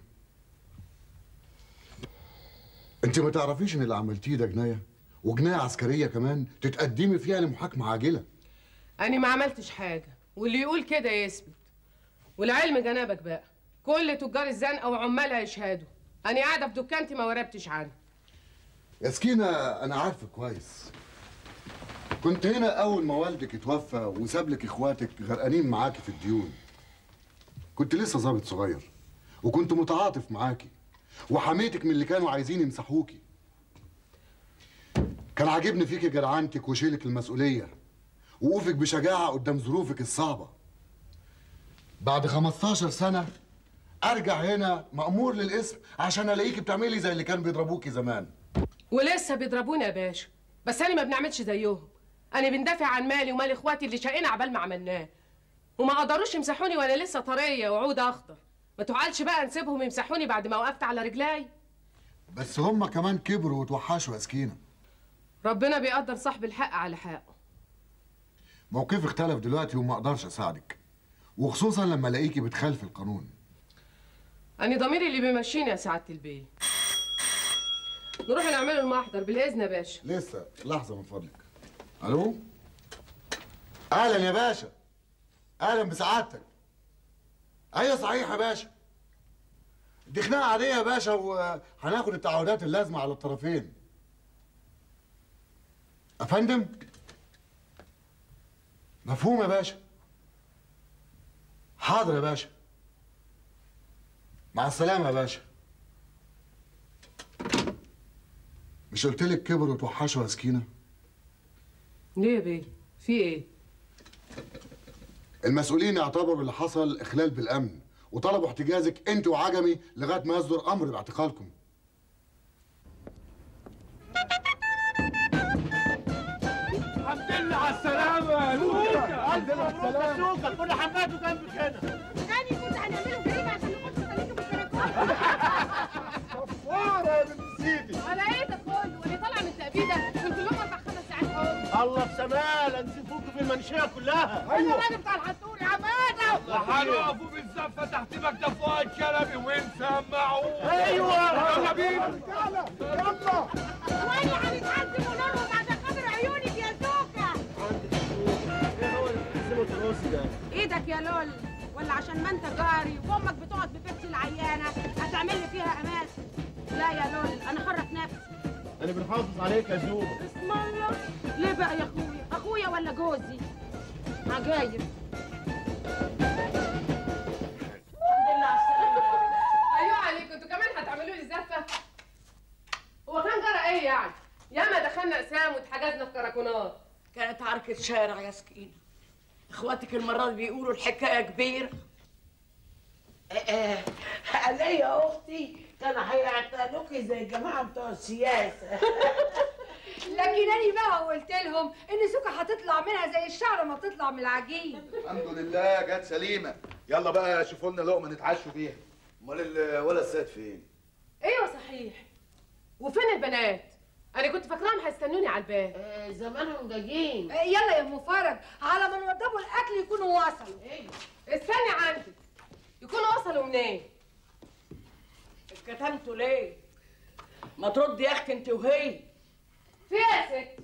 انت ما تعرفيش ان اللي عملتيه ده جنايه وجنايه عسكريه كمان تتقدمي فيها لمحاكمه عاجله أنا ما عملتش حاجة واللي يقول كده يثبت والعلم جنابك بقى كل تجار الزنقه وعمالها يشهدوا انا قاعده في دكانتي ما وربتش عنها يا سكينة أنا عارفك كويس كنت هنا أول ما والدك اتوفى وساب لك إخواتك غرقانين معاكي في الديون كنت لسه ظابط صغير وكنت متعاطف معاكي وحميتك من اللي كانوا عايزين يمسحوكي كان عاجبني فيكي جدعنتك وشيلك المسؤولية وقوفك بشجاعة قدام ظروفك الصعبة بعد 15 سنة أرجع هنا مأمور للاسم عشان ألاقيكي بتعملي زي اللي كان بيضربوكي زمان ولسه بيضربوني يا باشا بس انا ما بنعملش زيهم انا بندافع عن مالي ومال اخواتي اللي شقينا عبال ما عملناه وما قدروش يمسحوني وانا لسه طريه وعود اخضر ما تعالش بقى نسيبهم يمسحوني بعد ما وقفت على رجلاي بس هما كمان كبروا وتوحشوا يا سكينة ربنا بيقدر صاحب الحق على حقه موقفي اختلف دلوقتي وما اقدرش اساعدك وخصوصا لما الاقيكي بتخالفي القانون انا ضميري اللي بيمشيني يا سعاده البيه نروح نعمله المحضر بالاذن يا باشا لسه لحظه من فضلك الو اهلا يا باشا اهلا بسعادتك ايوه صحيح يا باشا دي خناقه عاديه يا باشا وهناخد التعهدات اللازمه على الطرفين افندم مفهوم يا باشا حاضر يا باشا مع السلامه يا باشا مش قلت لك كبروا وتوحشوا يا سكينه ليه يا بيه في ايه المسؤولين اعتبروا اللي حصل اخلال بالامن وطلبوا احتجازك انت وعجمي لغايه ما يصدر امر باعتقالكم الحمد لله على السلامة يا لوكا ألف مبروك يا سوكا كل حماته جنبك هنا تاني كنت هنعمله جريمة عشان نخش نلاقيه بالكراكون صفارة يا بنت سيدي ولا ايه ده كله وانا طالعه من التأبيدة كنت لهم اربع خمس ساعات حب الله بسمالة نسيبوكوا في المنشية كلها انا الراجل بتاع الحنطور يا عماده وهنقفوا بالزفة تحت مكتب فؤاد شلبي ونسمعوه أيوة. يلا بينا يلا وانا هنتعذب ونرقص عشان خاطر عيونك يا زوكا ايدك يا لول ولا عشان ما انت جاري وامك بتقعد ببيبسي العيانه هتعمل لي فيها اماس لا يا لول انا حره في نفسي أنا بنحافظ عليك يا زوبة اسم الله ليه بقى يا اخويا اخويا ولا جوزي عجايب ايوه عليكم انتوا كمان هتعملوا لي زفه هو كان جرى ايه يعني ياما دخلنا اقسام واتحجزنا في كراكونات كانت عركة شارع يا سكينة اخواتك المرة دي بيقولوا الحكاية كبيرة قال لي يا اختي كانوا هيعتنوكي زي الجماعه بتوع السياسه لكن انا بقى قلت لهم ان سوكا هتطلع منها زي الشعره ما بتطلع من العجين الحمد لله جت سليمه يلا بقى شوفوا لنا لقمه نتعشوا بيها امال الولد ساد فين ايوه صحيح وفين البنات انا كنت فاكراهم هيستنوني على الباب زمانهم جايين يلا يا ام فرج على ما نوضبوا الاكل يكونوا وصلوا استني عندي يكونوا وصلوا منين اتكتمتوا ليه؟ ما تردي يا اختي انت وهي في ايه يا ست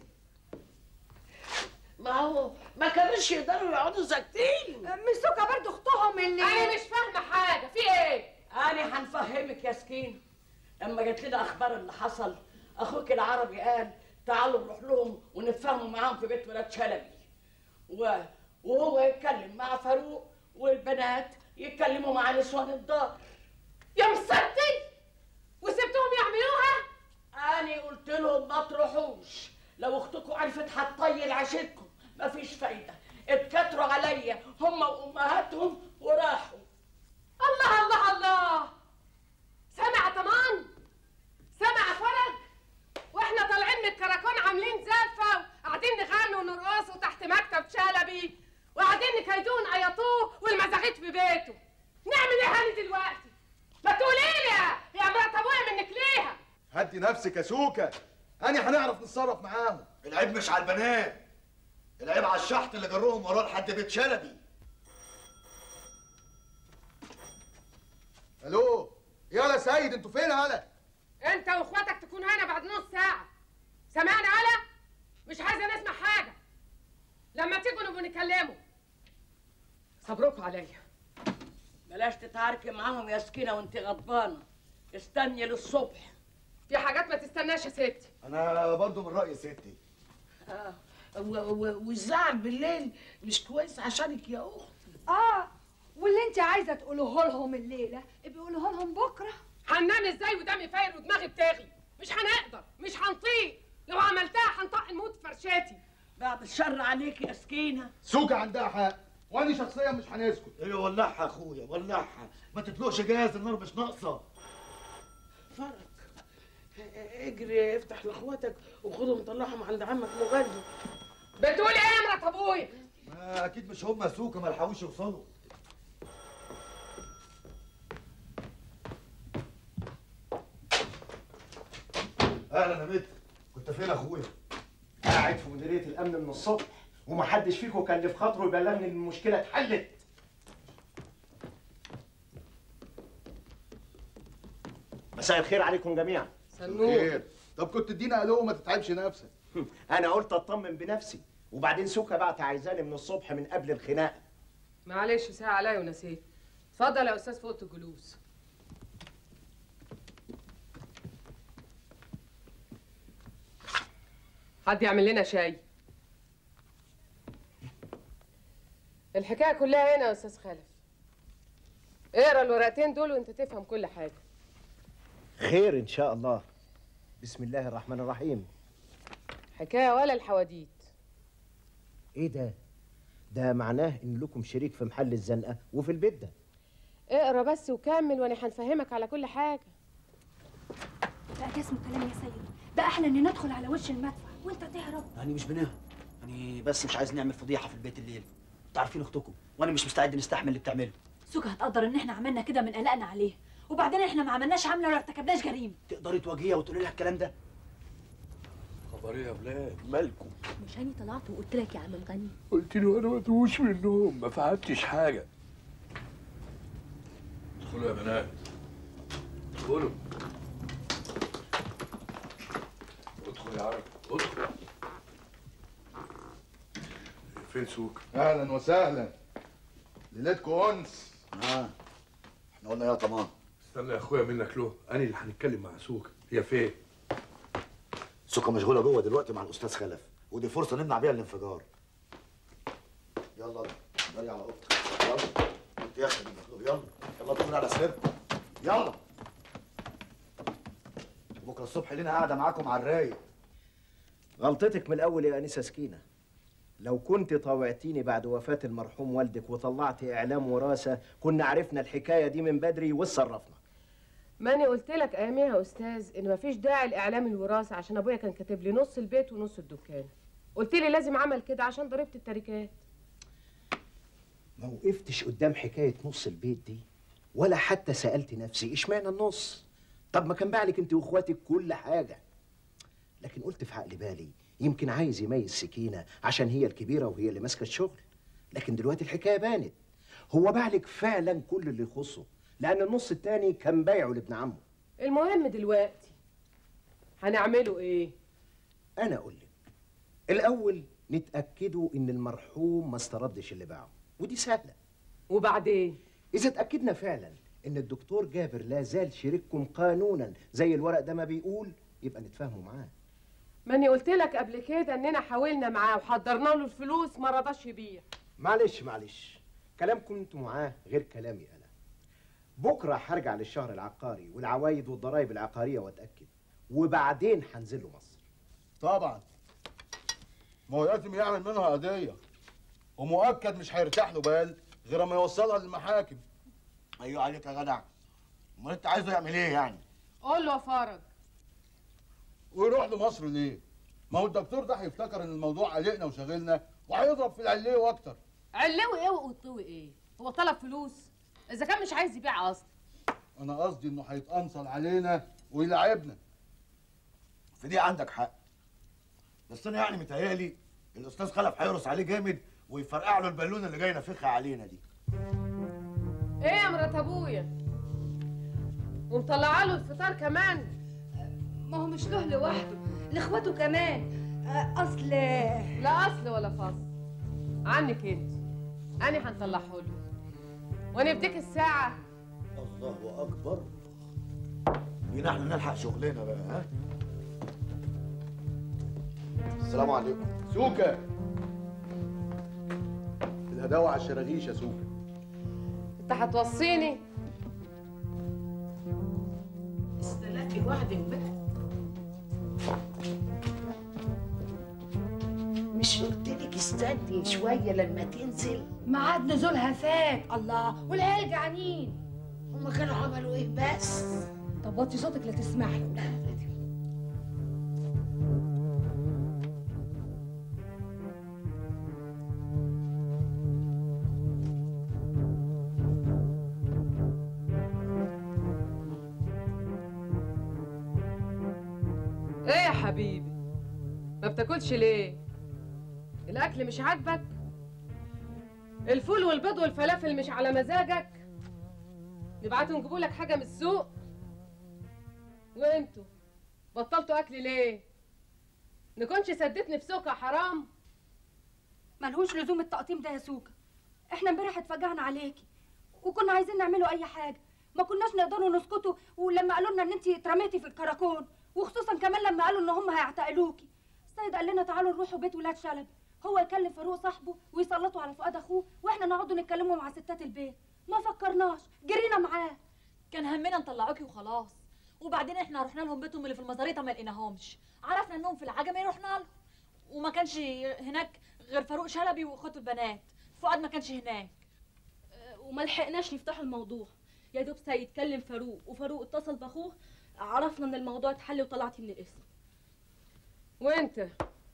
ما هو ما كانوش يقدروا يقعدوا ساكتين مش سوكا برضه اختهم اللي انا مش فاهمه حاجه في ايه انا هنفهمك يا سكين لما جت لنا اخبار اللي حصل اخوك العربي قال تعالوا نروح لهم ونتفاهموا معاهم في بيت ولاد شلبي و... وهو يتكلم مع فاروق والبنات يتكلموا مع نسوان الدار يا مصدي وسبتهم يعملوها انا قلت لهم ما تروحوش لو اختكم عرفت هتطيل عشتكم مفيش فايده اتكتروا عليا هم وامهاتهم وراحوا الله الله الله سمع طمان سمع فرج واحنا طالعين من الكراكون عاملين زفه وقاعدين نغنوا ونرقصوا تحت مكتب شلبي وقاعدين نكيدوه ونقيطوه والمزاغيط في بيته نعمل ايه هاني دلوقتي ما تقولي لي يا- يا مرات ابويا منك ليها هدي نفسك يا سوكا انا هنعرف نتصرف معاهم العيب مش على البنات العيب على الشحط اللي جروهم وراه لحد بيت شلبي الو يلا سيد انتوا فين هلا انت واخواتك تكونوا هنا بعد نص ساعه سامعني على مش عايزه نسمع حاجه لما تيجوا نبقوا نتكلموا صبركوا عليا بلاش تتعاركي معاهم يا سكينه وانت غضبانه استني للصبح في حاجات ما تستناش يا ستي انا برضو من راي ستي آه. و- و- والزعل بالليل مش كويس عشانك يا اختي اه واللي انت عايزه تقولوه لهم الليله ابقي قولوه لهم بكره هننام ازاي ودمي فاير ودماغي بتغلي مش هنقدر مش هنطيق لو عملتها هنطق نموت في فرشاتي بعد الشر عليك يا سكينه سوكا عندها حق وانا شخصيا مش هنسكت ايوه ولعها يا اخويا ولعها ما تطلقش جاهز النار مش ناقصه فرج اجري افتح لاخواتك وخدهم طلعهم عند عمك مغني بتقول ايه يا مرات ابويا ما اكيد مش هم سوكا ما لحقوش يوصلوا اهلا يا متر كنت فين يا اخويا قاعد في مديريه الامن من الصبح ومحدش فيكم كلف خاطره يبلغني ان المشكله اتحلت مساء الخير عليكم جميعا خير طب كنت ادينا الو ما تتعبش نفسك انا قلت اطمن بنفسي وبعدين سوكا بعت عايزاني من الصبح من قبل الخناقه معلش ساعة عليا ونسيت اتفضل يا استاذ فوق الجلوس حد يعمل لنا شاي الحكاية كلها هنا يا استاذ خلف اقرا الورقتين دول وانت تفهم كل حاجة خير ان شاء الله بسم الله الرحمن الرحيم حكاية ولا الحواديت ايه ده ده معناه ان لكم شريك في محل الزنقه وفي البيت ده اقرا بس وكمل وانا هنفهمك على كل حاجة بقى ده اسمه كلام يا سيد ده احلى ان ندخل على وش المدفع وانت تهرب يعني مش بنهرب يعني بس مش عايز نعمل فضيحه في البيت الليل انتوا عارفين اختكم وانا مش مستعد نستحمل اللي بتعمله سوكا هتقدر ان احنا عملنا كده من قلقنا عليه وبعدين احنا ما عملناش عمله ولا ارتكبناش جريمه تقدري تواجهيها وتقولي لها الكلام ده خبر ايه يا ولاد مالكم مش هاني طلعت وقلت لك يا عم مغني قلت له انا ما توش من النوم ما فهمتش حاجه ادخلوا يا بنات ادخلوا ادخل يا عرب ادخل فين سوق اهلا وسهلا ليلتكم انس اه احنا قلنا يا طمان استنى يا اخويا منك له انا اللي هنتكلم مع سوق هي فين سوكا مشغوله جوه دلوقتي مع الاستاذ خلف ودي فرصه نمنع بيها الانفجار يلا جري على اوضتك يلا انت يا اخي المخلوق يلا يلا اطمن على سريركم يلا بكره الصبح لينا قاعده معاكم على الرايق غلطتك من الاول يا انسه سكينه لو كنت طاوعتيني بعد وفاه المرحوم والدك وطلعت اعلام وراثه كنا عرفنا الحكايه دي من بدري واتصرفنا ماني قلت لك اياميها يا استاذ ان مفيش داعي لاعلام الوراثه عشان ابويا كان كاتب لي نص البيت ونص الدكان قلت لي لازم عمل كده عشان ضريبه التركات ما وقفتش قدام حكايه نص البيت دي ولا حتى سالت نفسي اشمعنى النص طب ما كان بعلك انت واخواتك كل حاجه لكن قلت في عقل بالي يمكن عايز يميز سكينه عشان هي الكبيره وهي اللي ماسكه الشغل لكن دلوقتي الحكايه بانت هو بعلك فعلا كل اللي يخصه لان النص التاني كان بايعه لابن عمه المهم دلوقتي هنعمله ايه انا اقول لك الاول نتاكدوا ان المرحوم ما استردش اللي باعه ودي سهله وبعدين اذا اتاكدنا فعلا ان الدكتور جابر لا زال شريككم قانونا زي الورق ده ما بيقول يبقى نتفاهموا معاه ماني قلت لك قبل كده اننا حاولنا معاه وحضرنا له الفلوس ما رضاش يبيع معلش معلش كلامكم انتوا معاه غير كلامي انا بكره هرجع للشهر العقاري والعوايد والضرائب العقاريه واتاكد وبعدين هنزل له مصر طبعا ما هو لازم يعمل منها قضيه ومؤكد مش هيرتاح له بال غير ما يوصلها للمحاكم ايوه عليك يا جدع امال انت عايزه يعمل ايه يعني قول له يا فرج ويروح لمصر ليه؟ ما هو الدكتور ده هيفتكر ان الموضوع قلقنا وشاغلنا وهيضرب في العليه واكتر علوي ايه وقطوي ايه هو طلب فلوس اذا كان مش عايز يبيع اصلا انا قصدي انه هيتقنصل علينا ويلعبنا في دي عندك حق بس انا يعني متهيألي الاستاذ خلف هيرقص عليه جامد ويفرقع له البالونه اللي جاي نافخها علينا دي ايه يا مرات ابويا ومطلعه له الفطار كمان ما هو مش له لوحده لاخواته كمان آه، اصل لا اصل ولا فصل عنك انت انا هنطلعه له وانا بديك الساعه الله اكبر بينا احنا نلحق شغلنا بقى ها السلام عليكم سوكا الهداوة على الشراغيش يا سوكا انت هتوصيني استلاقي وحدك بقى مش قلت لك استني شويه لما تنزل ميعاد نزولها فات الله والعيال جعانين هما كانوا عملوا ايه بس طب وطي صوتك لا تسمعي ايه يا حبيبي ما بتاكلش ليه الاكل مش عاجبك الفول والبيض والفلافل مش على مزاجك نبعتوا نجيبوا لك حاجه من السوق وانتوا بطلتوا اكل ليه نكونش سديت نفسكوا يا حرام ملهوش لزوم التقطيم ده يا سوكا احنا امبارح اتفجعنا عليكي وكنا عايزين نعمله اي حاجه ما كناش نقدروا نسكتوا ولما قالوا لنا ان انت اترميتي في الكراكون وخصوصا كمان لما قالوا ان هم هيعتقلوكي السيد قال لنا تعالوا نروحوا بيت ولاد شلبي هو يكلم فاروق صاحبه ويسلطوا على فؤاد اخوه واحنا نقعدوا نتكلموا مع ستات البيت ما فكرناش جرينا معاه كان همنا نطلعوكي وخلاص وبعدين احنا رحنا لهم بيتهم اللي في المزاريطه ما لقيناهمش عرفنا انهم في العجمي رحنا لهم وما كانش هناك غير فاروق شلبي واخواته البنات فؤاد ما كانش هناك وما لحقناش نفتح الموضوع يا دوب سيد كلم فاروق وفاروق اتصل باخوه عرفنا ان الموضوع اتحل وطلعتي من الاسم وانت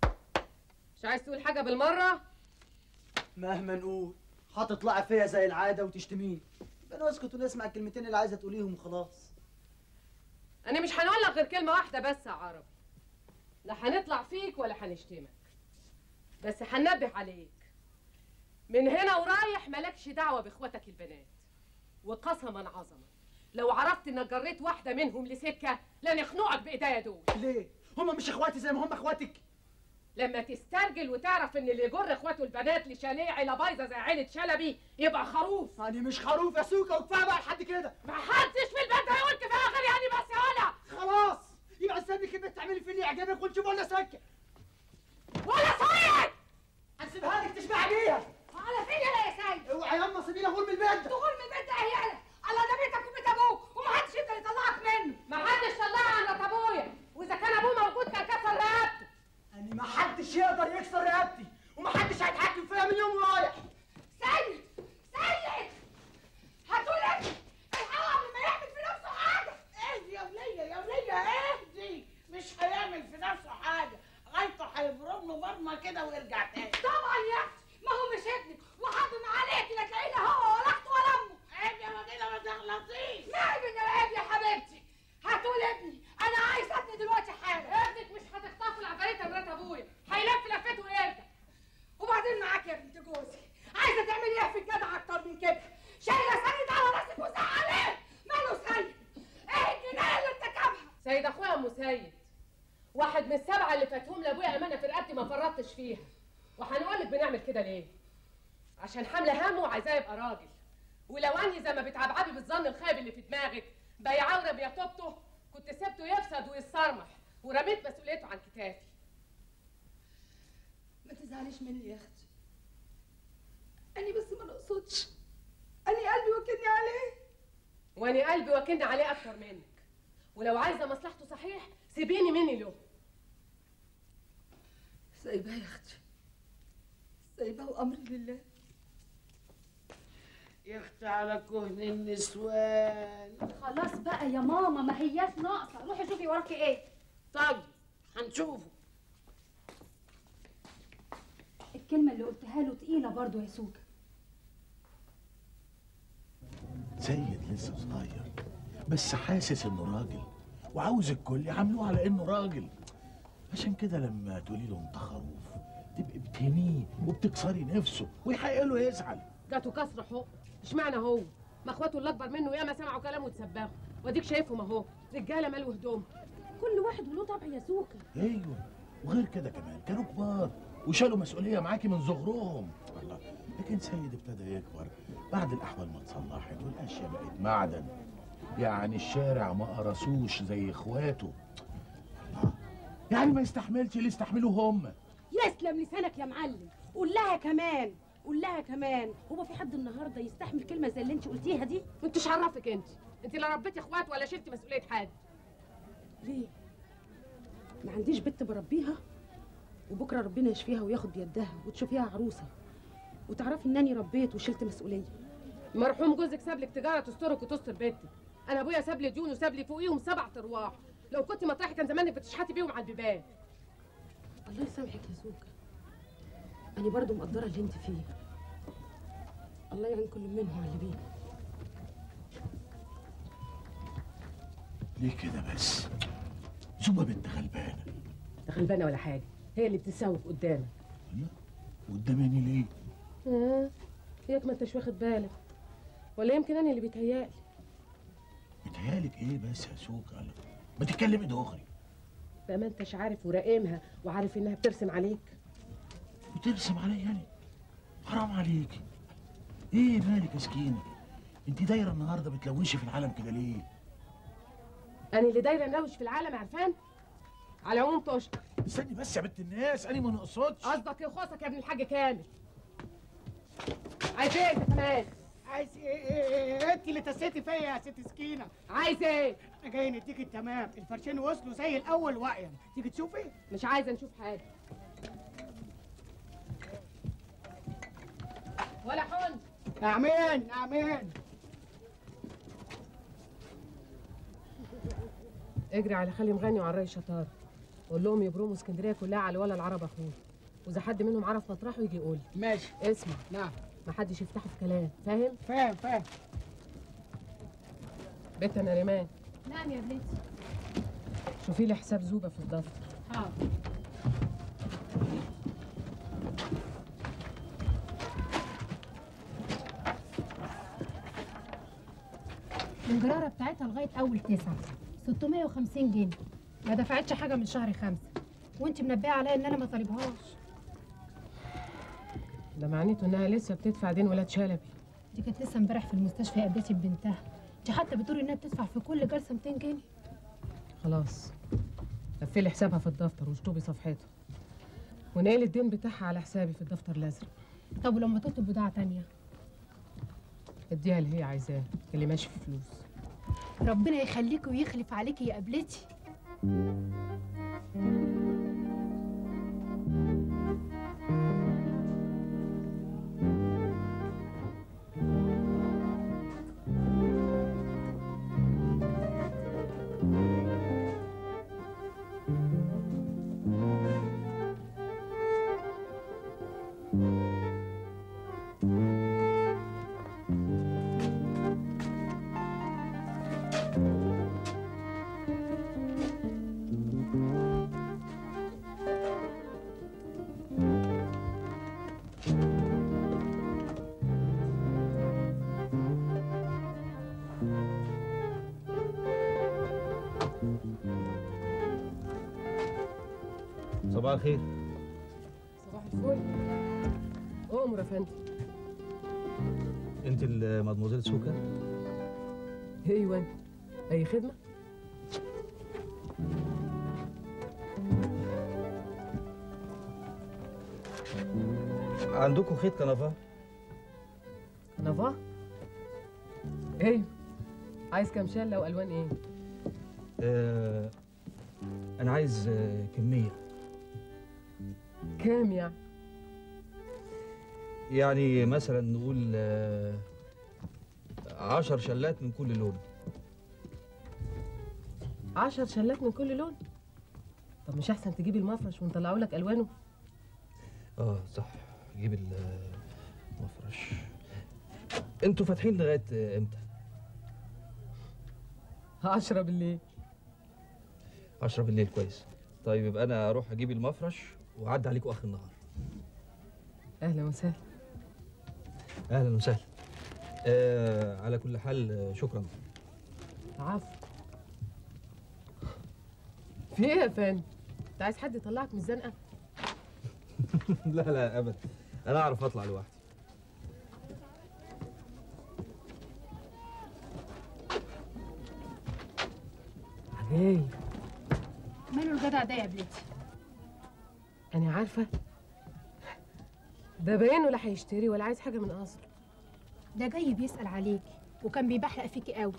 مش عايز تقول حاجه بالمره مهما نقول هتطلعي فيا زي العاده وتشتميني يبقى نسكت ونسمع الكلمتين اللي عايزه تقوليهم وخلاص انا مش هنقول لك غير كلمه واحده بس يا عربي لا هنطلع فيك ولا هنشتمك بس هننبه عليك من هنا ورايح مالكش دعوه باخواتك البنات وقسما عظما لو عرفت انك جريت واحده منهم لسكه لنخنقك بايديا دول ليه هم مش اخواتي زي ما هم اخواتك لما تسترجل وتعرف ان اللي يجر اخواته البنات لشاليه عيله بايظه زي عيله شلبي يبقى خروف انا مش خروف يا سوكا وكفايه بقى لحد كده ما حدش في البيت ده يقول كفايه غير يعني بس يا ولا خلاص يبقى استني كده تعملي في اللي يعجبك ونشوف ولا سكه ولا صايع هنسيبها لك تشبع بيها على فين يلا يا سيد اوعى ياما سيبيني اغور من البيت ده تغور من البيت ده ايه يلا على ده بيتك وبيت ابوك ومحدش يقدر يطلعك منه ما حدش طلعها عن رات ابويا واذا كان ابوه موجود كان كسر رقبته انا ما حدش يقدر يكسر رقبتي ومحدش هيتحكم فيها من يوم ورايح سيد سيد هاتولك الحقوا قبل ما يعمل في نفسه حاجه اهدي يا وليه يا وليه اهدي مش هيعمل في نفسه حاجه غايته هيبرم له برمه كده ويرجع تاني طبعا يا اختي ما هو مش ابنك وحاضن عليك لا تلاقيه لا هو ولا اخته ولا امه عيب يا وكده ما تغلطيش نعم ان العيب يا حبيبتي هاتولي ابني انا عايز ابني دلوقتي حالا ابنك مش هتخطفه العفاريته مرات ابويا هيلف لفته ويرجع وبعدين معاك يا بنت جوزي عايزه تعملي ايه في الجدع اكتر من كده شايله سيد على راسك وزعلاه ماله سيد ايه الجنايه اللي ارتكبها سيد اخويا ام سيد واحد من السبعه اللي فاتهم لابويا امانه في رقبتي ما فرطتش فيها وهنقول لك بنعمل كده ليه عشان حامله همه وعايزاه يبقى راجل ولو اني زي ما بتعبعبي بالظن الخايب اللي في دماغك بيعورب يا توبته كنت سبته يفسد ويتصرمح ورميت مسؤوليته عن كتافي ما تزعليش مني يا اختي انا بس ما نقصدش انا قلبي وكلني عليه وانا قلبي وكلني عليه اكتر منك ولو عايزه مصلحته صحيح سيبيني مني له سايباه يا اختي سايباه وامري لله يا اختي على كهن النسوان خلاص بقى يا ماما ما هياش ناقصه روحي شوفي وراكي ايه طيب هنشوفه الكلمه اللي قلتها له تقيله برضو يا سوكا سيد لسه صغير بس حاسس انه راجل وعاوز الكل يعاملوه على انه راجل عشان كده لما تقولي له انت خروف تبقي بتهنيه وبتكسري نفسه ويحق له يزعل جاته كسر حق اشمعنى هو ما اخواته اللي اكبر منه ياما سمعوا كلامه وتسبحوا واديك شايفهم اهو رجاله مالوا هدوم كل واحد وله طبع يا سوكا ايوه وغير كده كمان كانوا كبار وشالوا مسؤوليه معاكي من صغرهم الله لكن وبعدين سيد ابتدى يكبر بعد الاحوال ما اتصلحت والاشياء بقت معدن يعني الشارع ما قرصوش زي اخواته الله. يعني ما يستحملش اللي يستحملوه هم يسلم لسانك يا معلم قول لها كمان قول لها كمان هو في حد النهارده يستحمل كلمه زي اللي انت قلتيها دي وانت عرفك انت انت لا ربيتي اخوات ولا شلتي مسؤوليه حد ليه ما عنديش بنت بربيها وبكره ربنا يشفيها وياخد بيدها وتشوفيها عروسه وتعرفي انني ربيت وشلت مسؤوليه مرحوم جوزك ساب لك تجاره تسترك وتستر بيتك انا ابويا ساب لي ديون وساب لي فوقيهم سبع ارواح لو كنت مطرحي كان زمانك بتشحتي بيهم على البيبان الله يسامحك يا زوجة أنا برضو مقدرة اللي أنت فيه الله يعين كل منهم على اللي بيه ليه كده بس زوبة بنت غلبانه ده غلبانه ولا حاجه هي اللي بتساوك قدامك قدامي ليه اه ياك ما انتش واخد بالك ولا يمكن انا اللي بيتهيألي بتهيالك ايه بس يا سوكا الله ما تتكلمي دغري بقى ما انتش عارف وراقمها وعارف انها بترسم عليك بترسم عليا يعني حرام عليكي ايه مالك يا سكينه انت دايره النهارده بتلوشي في العالم كده ليه انا اللي دايره نلوش في العالم عرفان على العموم تشكر استني بس يا بنت الناس انا ما نقصدش قصدك يخصك يا ابن الحاج كامل عايز ايه انت كمان عايز ايه ايه ايه انت اللي تسيتي فيا يا ست سكينه عايز ايه احنا جايين نديك التمام الفرشين وصلوا زي الاول واقيا تيجي تشوفي مش عايزه نشوف حاجه ولا حن امين امين اجري على خالي مغني وعلى الري شطار قول لهم يبرموا اسكندريه كلها على ولا العرب اخوه واذا حد منهم عرف مطرحه يجي يقول ماشي اسمع نعم ما حدش يفتحه في كلام فاهم فاهم فاهم بنت انا ريمان نعم يا بنتي شوفي لي حساب زوبه في الدفتر حاضر الجرارة بتاعتها لغاية أول تسعة 650 جنيه ما دفعتش حاجة من شهر خمسة وانت منبهة عليا إن أنا ما طالبهاش ده معناته انها لسه بتدفع دين ولاد شلبي دي كانت لسه امبارح في المستشفى قابلتي ببنتها دي حتى بتقول إنها بتدفع في كل جلسة 200 جنيه خلاص قفلي حسابها في الدفتر واشطبي صفحته ونقل الدين بتاعها على حسابي في الدفتر الازرق طب ولما تطلب بضاعة تانية اديها اللي هي عايزاه اللي ماشي في فلوس ربنا يخليكي ويخلف عليكي يا قبلتي صباح الخير صباح الفل امر يا فندم انت المدموزيل سوكا ايوه اي خدمه عندكم خيط كنفه نافا ايوه عايز كام شله والوان ايه آه انا عايز آه كميه كام يعني يعني مثلا نقول آه عشر شلات من كل لون عشر شلات من كل لون طب مش احسن تجيبي المفرش ونطلعوا لك الوانه اه صح جيب المفرش انتوا فاتحين لغايه آه، امتى 10 بالليل 10 بالليل كويس طيب يبقى انا اروح اجيب المفرش واعدي عليكم اخر النهار اهلا وسهلا اهلا وسهلا آه على كل حال آه، شكرا عفو في ايه يا فندم انت عايز حد يطلعك من الزنقه لا لا ابدا انا اعرف اطلع لوحدي ايه ماله الجدع ده يا بلتي انا عارفه ده باين ولا هيشتري ولا عايز حاجه من اصله ده جاي بيسأل عليكي وكان بيبحلق فيكي قوي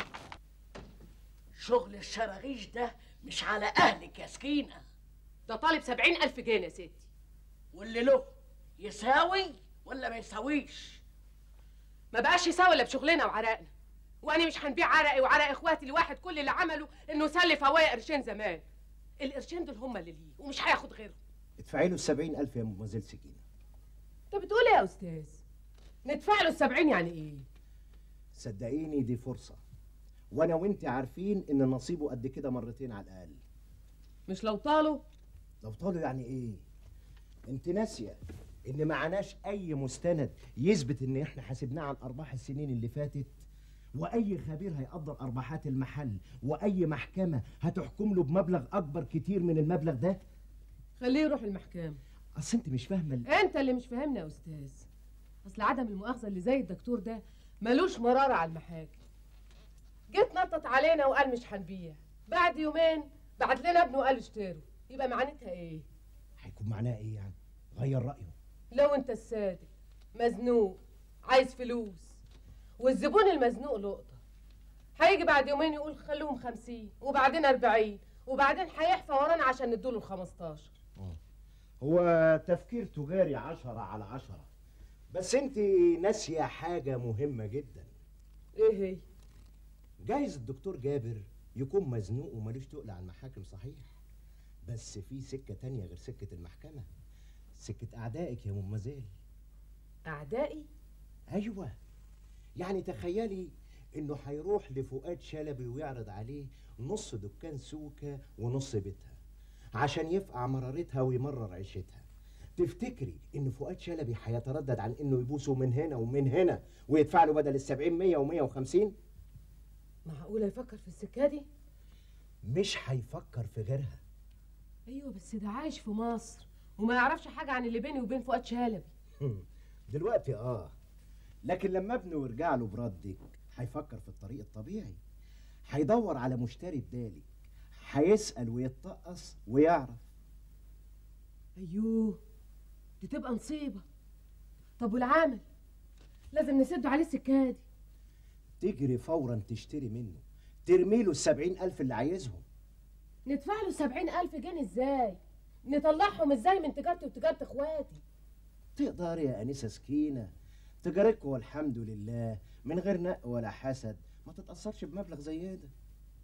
شغل الشراغيش ده مش على اهلك يا سكينه ده طالب سبعين ألف جنيه يا ستي واللي له يساوي ولا ما يساويش ما بقاش يساوي الا بشغلنا وعرقنا وانا مش هنبيع عرقي وعرق اخواتي لواحد كل اللي عمله انه سلف هوايا قرشين زمان القرشين دول هم اللي ليه ومش هياخد غيرهم ادفعي له السبعين ألف يا ممازيل سكينة انت بتقول ايه يا استاذ ندفع له السبعين يعني ايه صدقيني دي فرصة وأنا وأنت عارفين إن نصيبه قد كده مرتين على الأقل مش لو طالوا لو طالوا يعني إيه؟ أنت ناسية إن معناش أي مستند يثبت إن إحنا حاسبناه عن أرباح السنين اللي فاتت وأي خبير هيقدر أرباحات المحل وأي محكمة هتحكم له بمبلغ أكبر كتير من المبلغ ده خليه يروح المحكمة أصل أنت مش فاهمة ال- انت اللي مش فاهمني يا استاذ اصل عدم المؤاخذه اللي زي الدكتور ده ملوش مراره على المحاكم جيت نطط علينا وقال مش هنبيع بعد يومين بعت لنا ابنه وقال اشتروا يبقى معناتها ايه هيكون معناها إيه يعني؟ غير رأيه لو انت الصادق مزنوق عايز فلوس والزبون المزنوق لقطه هيجي بعد يومين يقول خلوهم خمسين وبعدين أربعين وبعدين هيحفى ورانا عشان ندوله الخمستاشر هو تفكير تجاري عشرة على عشرة بس انت ناسية حاجة مهمة جدا ايه هي؟ جايز الدكتور جابر يكون مزنوق ومالوش تقل على المحاكم صحيح بس في سكة تانية غير سكة المحكمة سكة أعدائك يا ممازيل أعدائي؟ أيوة يعني تخيلي إنه هيروح لفؤاد شلبي ويعرض عليه نص دكان سوكة ونص بيتها عشان يفقع مرارتها ويمرر عيشتها تفتكري إن فؤاد شلبي هيتردد عن إنه يبوسه من هنا ومن هنا ويدفع له بدل السبعين مية ومية وخمسين؟ معقولة يفكر في السكة دي؟ مش هيفكر في غيرها ايوه بس ده عايش في مصر وما يعرفش حاجة عن اللي بيني وبين فؤاد شلبي دلوقتي اه لكن لما ابنه يرجع له بردك هيفكر في الطريق الطبيعي هيدور على مشتري بدالك هيسأل ويتطقص ويعرف ايوه دي تبقى نصيبة طب والعامل لازم نسد عليه السكة دي تجري فورا تشتري منه ترمي له السبعين ألف اللي عايزهم ندفع له سبعين ألف جنيه ازاي؟ نطلعهم ازاي من تجارتي وتجارة اخواتي؟ تقدر يا أنسة سكينة تجارتكم والحمد لله من غير نق ولا حسد ما تتأثرش بمبلغ زي ده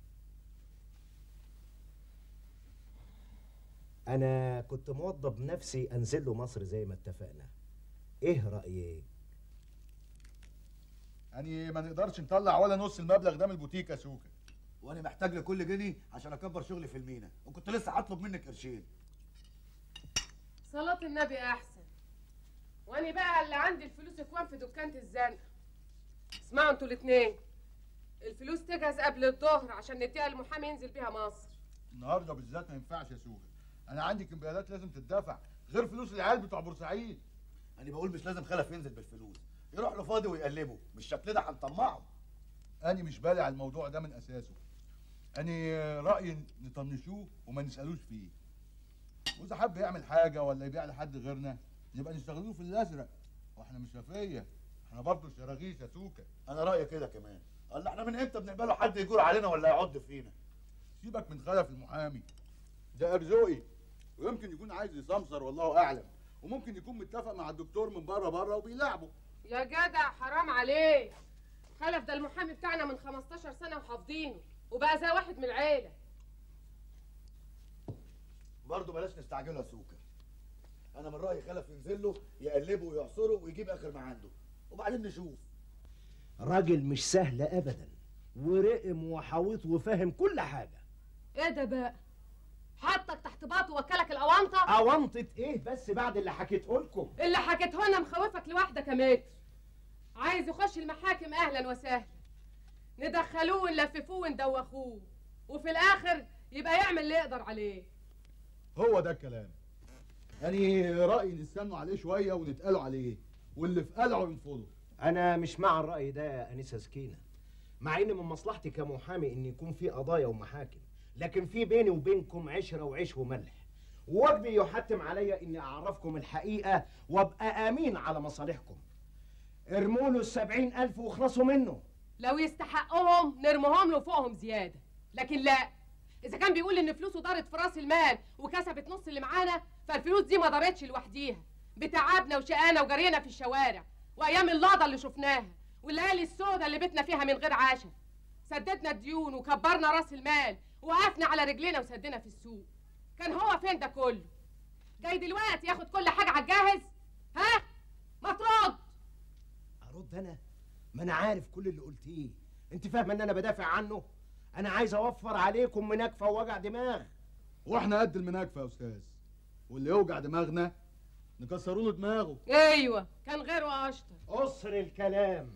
أنا كنت موظف نفسي أنزل له مصر زي ما اتفقنا إيه رأيك؟ يعني ما نقدرش نطلع ولا نص المبلغ ده من البوتيك يا سوكا وانا محتاج لكل جنيه عشان اكبر شغلي في المينا وكنت لسه هطلب منك قرشين صلاة النبي أحسن وأنا بقى اللي عندي الفلوس اكوان في دكانة الزنقة اسمعوا انتوا الاتنين الفلوس تجهز قبل الظهر عشان نديها للمحامي ينزل بيها مصر النهارده بالذات ما ينفعش يا سوكا انا عندي كمبيالات لازم تدفع غير فلوس العيال بتوع بورسعيد انا بقول مش لازم خلف ينزل بالفلوس يروح له فاضي ويقلبه بالشكل ده هنطمعه انا مش بالي على الموضوع ده من اساسه انا رايي نطنشوه وما نسالوش فيه واذا حب يعمل حاجه ولا يبيع لحد غيرنا يبقى نشتغلوه في الازرق واحنا مش رفيه احنا برضه شراغيش يا سوكا انا رايي كده كمان قال احنا من امتى بنقبله حد يجور علينا ولا يعض فينا سيبك من خلف المحامي ده ارزقي ويمكن يكون عايز يسمسر والله اعلم وممكن يكون متفق مع الدكتور من بره بره وبيلعبه يا جدع حرام عليك خلف ده المحامي بتاعنا من 15 سنة وحافظينه وبقى زي واحد من العيلة برضه بلاش نستعجله يا سوكا انا من رايي خلف ينزل له يقلبه ويعصره ويجيب اخر ما عنده وبعدين نشوف راجل مش سهل أبدا ورقم وحويط وفاهم كل حاجة ايه ده بقى حطك تحت باط ووكلك الأونطة أونطة إيه بس بعد اللي حكيته لكم اللي حكيته لنا مخوفك لوحدك يا متر عايز يخش المحاكم اهلا وسهلا ندخلوه ونلففوه وندوخوه وفي الاخر يبقى يعمل اللي يقدر عليه هو ده الكلام يعني رايي نستنوا عليه شويه ونتقالوا عليه واللي في قلعه ينفضوا أنا مش مع الرأي ده يا أنسة سكينة مع إن من مصلحتي كمحامي إن يكون في قضايا ومحاكم لكن في بيني وبينكم عشره وعيش وملح وواجبي يحتم عليا اني اعرفكم الحقيقه وابقى امين على مصالحكم ارموا له السبعين الف واخلصوا منه لو يستحقهم نرميهم له فوقهم زياده لكن لا اذا كان بيقول ان فلوسه دارت في راس المال وكسبت نص اللي معانا فالفلوس دي ما دارتش لوحديها بتعبنا وشقانا وجرينا في الشوارع وايام اللقطه اللي شفناها والليالي السوداء اللي بيتنا فيها من غير عشاء سددنا الديون وكبرنا راس المال وقفنا على رجلينا وسدنا في السوق كان هو فين ده كله جاي دلوقتي ياخد كل حاجه على الجاهز ها ما ترد ارد انا ما انا عارف كل اللي قلتيه انت فاهمه ان انا بدافع عنه انا عايز اوفر عليكم مناكفه ووجع دماغ واحنا قد المناكفه يا استاذ واللي يوجع دماغنا نكسروا له دماغه ايوه كان غيره اشطر قصر الكلام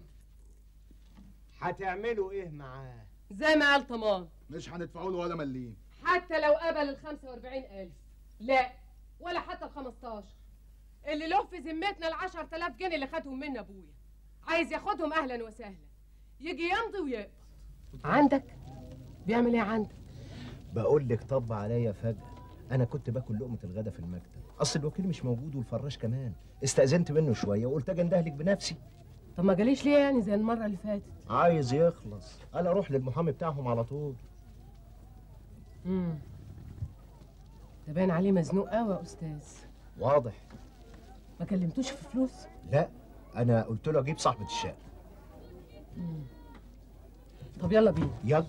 هتعملوا ايه معاه زي ما قال طمان مش هندفعوا له ولا مليم حتى لو قبل ال 45000 لا ولا حتى ال 15 اللي له في ذمتنا ال 10000 جنيه اللي خدهم منا ابويا عايز ياخدهم اهلا وسهلا يجي يمضي ويقبض عندك بيعمل ايه عندك بقول لك طب عليا فجأة أنا كنت باكل لقمة الغدا في المكتب أصل الوكيل مش موجود والفراش كمان استأذنت منه شوية وقلت أجي أندهلك بنفسي طب ما جاليش ليه يعني زي المره اللي فاتت عايز يخلص أنا أروح للمحامي بتاعهم على طول امم ده باين عليه مزنوق قوي يا استاذ واضح ما كلمتوش في فلوس لا أنا قلت له أجيب صاحبة الشقة مم. طب يلا بينا يلا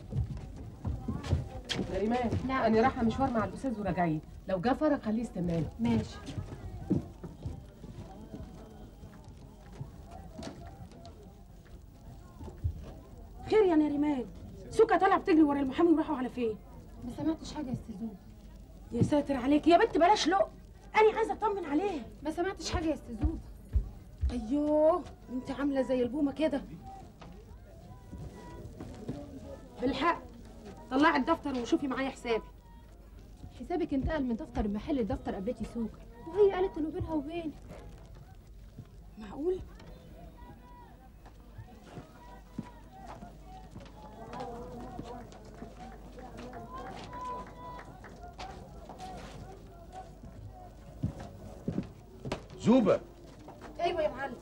نريمان لا انا رايحه مشوار مع الاستاذ وراجعين لو جه فرج خليه يستناني ماشي خير يا نريمان سوكا طالعه بتجري ورا المحامي وراحوا على فين ما سمعتش حاجه يا استاذ زوب يا ساتر عليك يا بنت بلاش لق انا عايزه اطمن عليها ما سمعتش حاجه يا استاذ زوب ايوه انت عامله زي البومه كده بالحق طلعي الدفتر وشوفي معايا حسابي حسابك انتقل من دفتر المحل لدفتر قابلتي سوكا وهي قالت انه بينها وبينك معقول زوبة ايوه يا معلم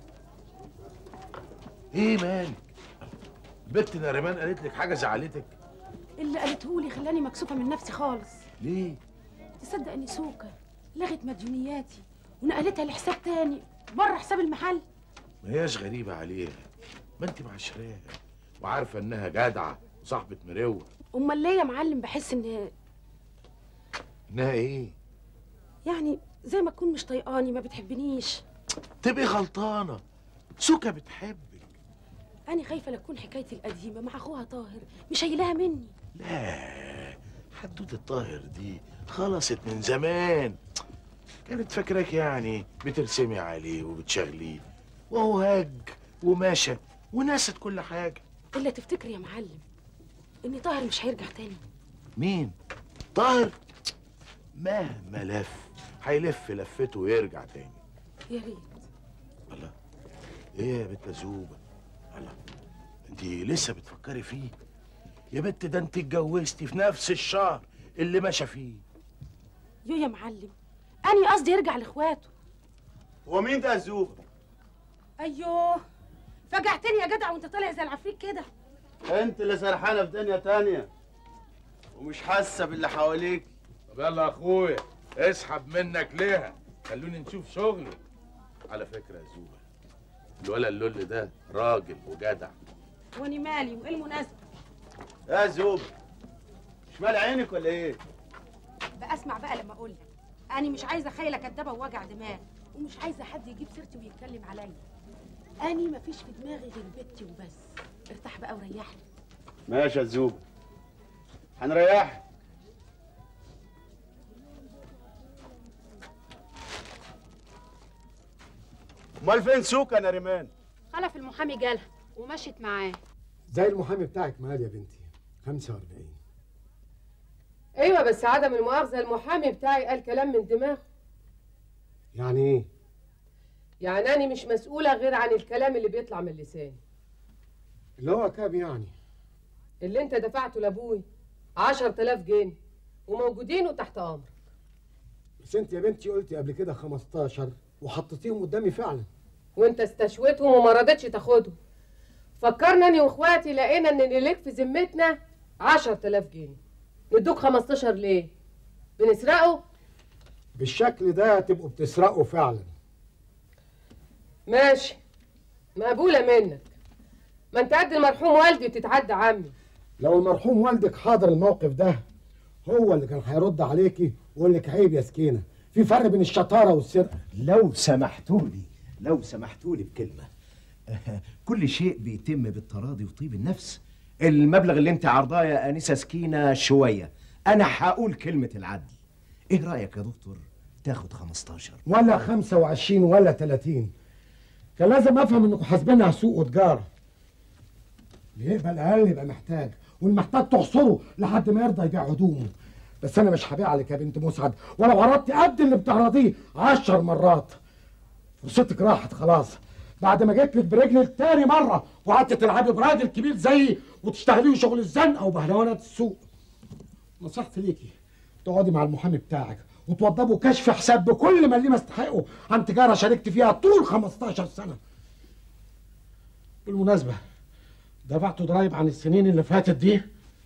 ايه مالك بنت ناريمان قالت لك حاجه زعلتك اللي قالته لي خلاني مكسوفه من نفسي خالص ليه تصدق اني سوكا لغت مديونياتي ونقلتها لحساب تاني بره حساب المحل ما هياش غريبه عليها ما انت معشراها وعارفه انها جدعه وصاحبه مروه امال ليه يا معلم بحس ان انها ايه يعني زي ما تكون مش طايقاني ما بتحبنيش تبقي غلطانه سوكا بتحبك انا خايفه لتكون حكايتي القديمه مع اخوها طاهر مش هيلاها مني لا حدوته الطاهر دي خلصت من زمان كانت فاكراك يعني بترسمي عليه وبتشغليه وهو هج وماشى وناست كل حاجه الا تفتكري يا معلم ان طاهر مش هيرجع تاني مين طاهر مهما لف هيلف لفته ويرجع تاني يا ريت الله ايه يا بنت زوبه الله انت لسه بتفكري فيه يا بنت ده انت اتجوزتي في نفس الشهر اللي مشى فيه يو يا معلم اني قصدي يرجع لاخواته هو مين ده الزوبه ايوه فجعتني يا جدع وانت طالع زي العفريت كده انت اللي سرحانه في دنيا تانية ومش حاسه باللي حواليك طب يلا يا اخويا اسحب منك ليها خلوني نشوف شغله على فكره يا زوبه الولا اللول ده راجل وجدع واني مالي وايه المناسبه يا زوبه مش مال عينك ولا ايه بقى اسمع بقى لما اقول لك انا مش عايزه خيله كدابه ووجع دماغ ومش عايزه حد يجيب سيرتي ويتكلم عليا اني مفيش في دماغي غير بنتي وبس ارتاح بقى وريحني ماشي يا زوبه هنريحك امال فين سوكا يا نريمان خلف المحامي جالها ومشيت معاه زي المحامي بتاعك مال يا بنتي 45 ايوه بس عدم المؤاخذه المحامي بتاعي قال كلام من دماغه يعني ايه يعني انا مش مسؤوله غير عن الكلام اللي بيطلع من لساني اللي هو كام يعني اللي انت دفعته لابوي 10000 جنيه وموجودين وتحت امر بس انت يا بنتي قلتي قبل كده 15 وحطيتيهم قدامي فعلا وانت استشويتهم وما رضيتش تاخدهم فكرنا اني واخواتي لقينا ان اللي ليك في ذمتنا 10000 جنيه ندوك 15 ليه بنسرقه بالشكل ده تبقوا بتسرقوا فعلا ماشي مقبولة منك ما انت قد المرحوم والدي وتتعدى عمي لو المرحوم والدك حاضر الموقف ده هو اللي كان هيرد عليكي ويقول لك عيب يا سكينه في فرق بين الشطاره والسرقه لو سمحتوا لي لو سمحتوا لي بكلمه كل شيء بيتم بالتراضي وطيب النفس المبلغ اللي انت عرضاه يا انسه سكينه شويه انا هقول كلمه العدل ايه رايك يا دكتور تاخد 15 ولا 25 ولا 30 كان لازم افهم انكم حاسبينها سوق وتجاره اللي يقبل اقل يبقى محتاج والمحتاج تحصره لحد ما يرضى يبيع هدومه بس انا مش هبيع عليك يا بنت مسعد ولو عرضتي قد اللي بتعرضيه عشر مرات فرصتك راحت خلاص بعد ما جيت لك برجلي تاني مره وقعدت تلعبي براجل كبير زيي وتشتغلي شغل الزنقه وبهلوانات السوق نصيحتي ليكي تقعدي مع المحامي بتاعك وتوضبوا كشف حساب بكل ما ليه مستحقه عن تجاره شاركت فيها طول 15 سنه بالمناسبه دفعتوا ضرايب عن السنين اللي فاتت دي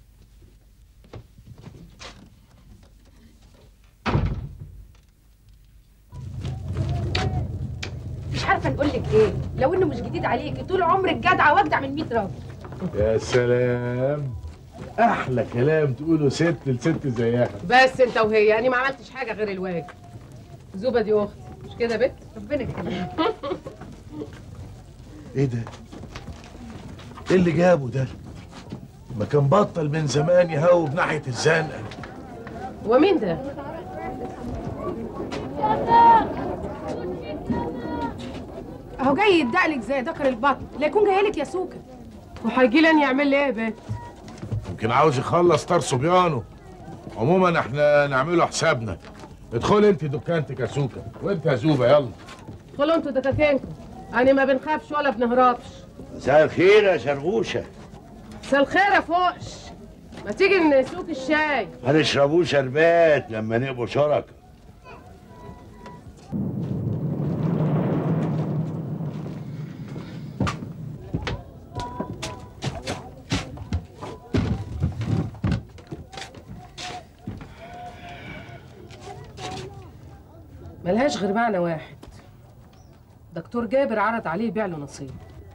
مش عارفه نقول لك ايه لو انه مش جديد عليكي طول عمرك جدعه واجدع من 100 راجل يا سلام احلى كلام تقوله ست لست زيها بس انت وهي يعني ما عملتش حاجه غير الواجب زوبه دي اختي مش كده يا بت ربنا يخليك ايه ده ايه اللي جابه ده ما كان بطل من زمان يهوب ناحيه الزنقه ومين ده اهو جاي يدقلك زي دكر البطن لا يكون جاي لك يا سوكه وهيجي لي يعمل لي ايه يا بت يمكن عاوز يخلص طار صبيانه عموما احنا نعمله حسابنا ادخل انت دكانتك يا سوكا وانت يا زوبه يلا ادخلوا انتوا دكاكينكم يعني ما بنخافش ولا بنهربش مساء الخير يا شرغوشه مساء الخير يا فوقش ما تيجي نسوق الشاي هنشربوه شربات لما نبقوا شركاء ملهاش غير معنى واحد دكتور جابر عرض عليه يبيع له نصيب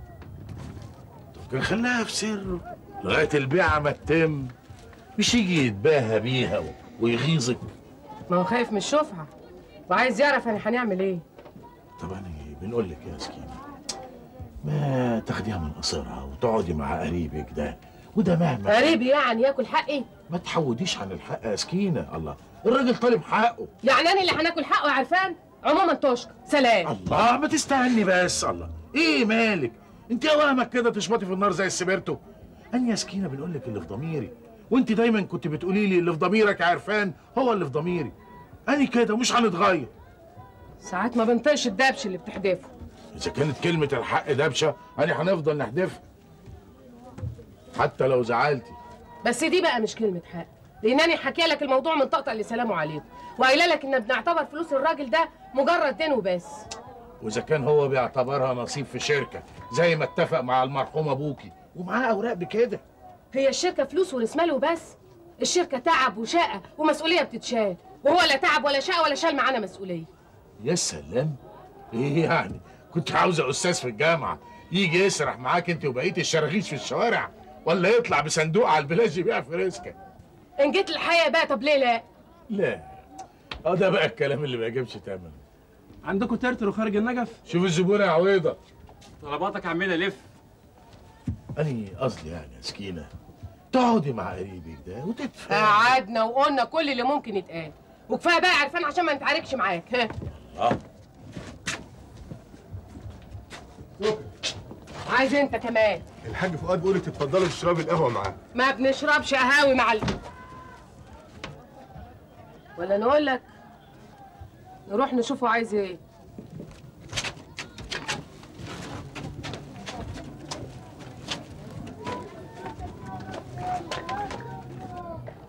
كان خلاها في سره لغايه البيعه ما تتم مش يجي يتباهى بيها ويغيظك ما هو خايف من الشفعه وعايز يعرف انا هنعمل ايه طبعا بنقول لك يا سكينه ما تاخديها من قصرها وتقعدي مع قريبك ده وده مهما قريبي يعني ياكل حقي ما تحوديش عن الحق يا سكينه الله الراجل طالب حقه يعني انا اللي هناكل حقه يا عرفان عموما تشكر سلام الله ما تستهني بس الله ايه مالك انت اوامك كده تشمطي في النار زي السبرتو انا يا سكينه بنقول لك اللي في ضميري وانت دايما كنت بتقولي لي اللي في ضميرك يا عرفان هو اللي في ضميري انا كده مش هنتغير ساعات ما بنطقش الدبش اللي بتحدفه اذا كانت كلمه الحق دبشه انا هنفضل نحدفها حتى لو زعلتي بس دي بقى مش كلمه حق لانني حكي لك الموضوع من طقطق لسلامه عليكم وقايله لك ان بنعتبر فلوس الراجل ده مجرد دين وبس واذا كان هو بيعتبرها نصيب في شركه زي ما اتفق مع المرحوم ابوكي ومعاه اوراق بكده هي الشركه فلوس وراس مال وبس الشركه تعب وشقه ومسؤوليه بتتشال وهو لا تعب ولا شقه ولا شال معانا مسؤوليه يا سلام ايه يعني كنت عاوزه استاذ في الجامعه يجي يسرح معاك انت وبقيه الشراغيش في الشوارع ولا يطلع بصندوق على البلاج يبيع في رزقك ان جيت الحقيقه بقى طب ليه لا لا اه ده بقى الكلام اللي ما يجيبش تمن عندكم ترتر خارج النجف شوف الزبونه يا عويضه طلباتك عمال الف اني قصدي يعني يا سكينه تقعدي مع قريبك ده وتدفع قعدنا وقلنا كل اللي ممكن يتقال وكفايه بقى عرفان عشان ما نتعاركش معاك ها اه عايز انت كمان الحاج فؤاد بيقول لك تتفضلي تشربي القهوه معاه ما بنشربش قهاوي مع ال... ولا نقول لك نروح نشوفه عايز ايه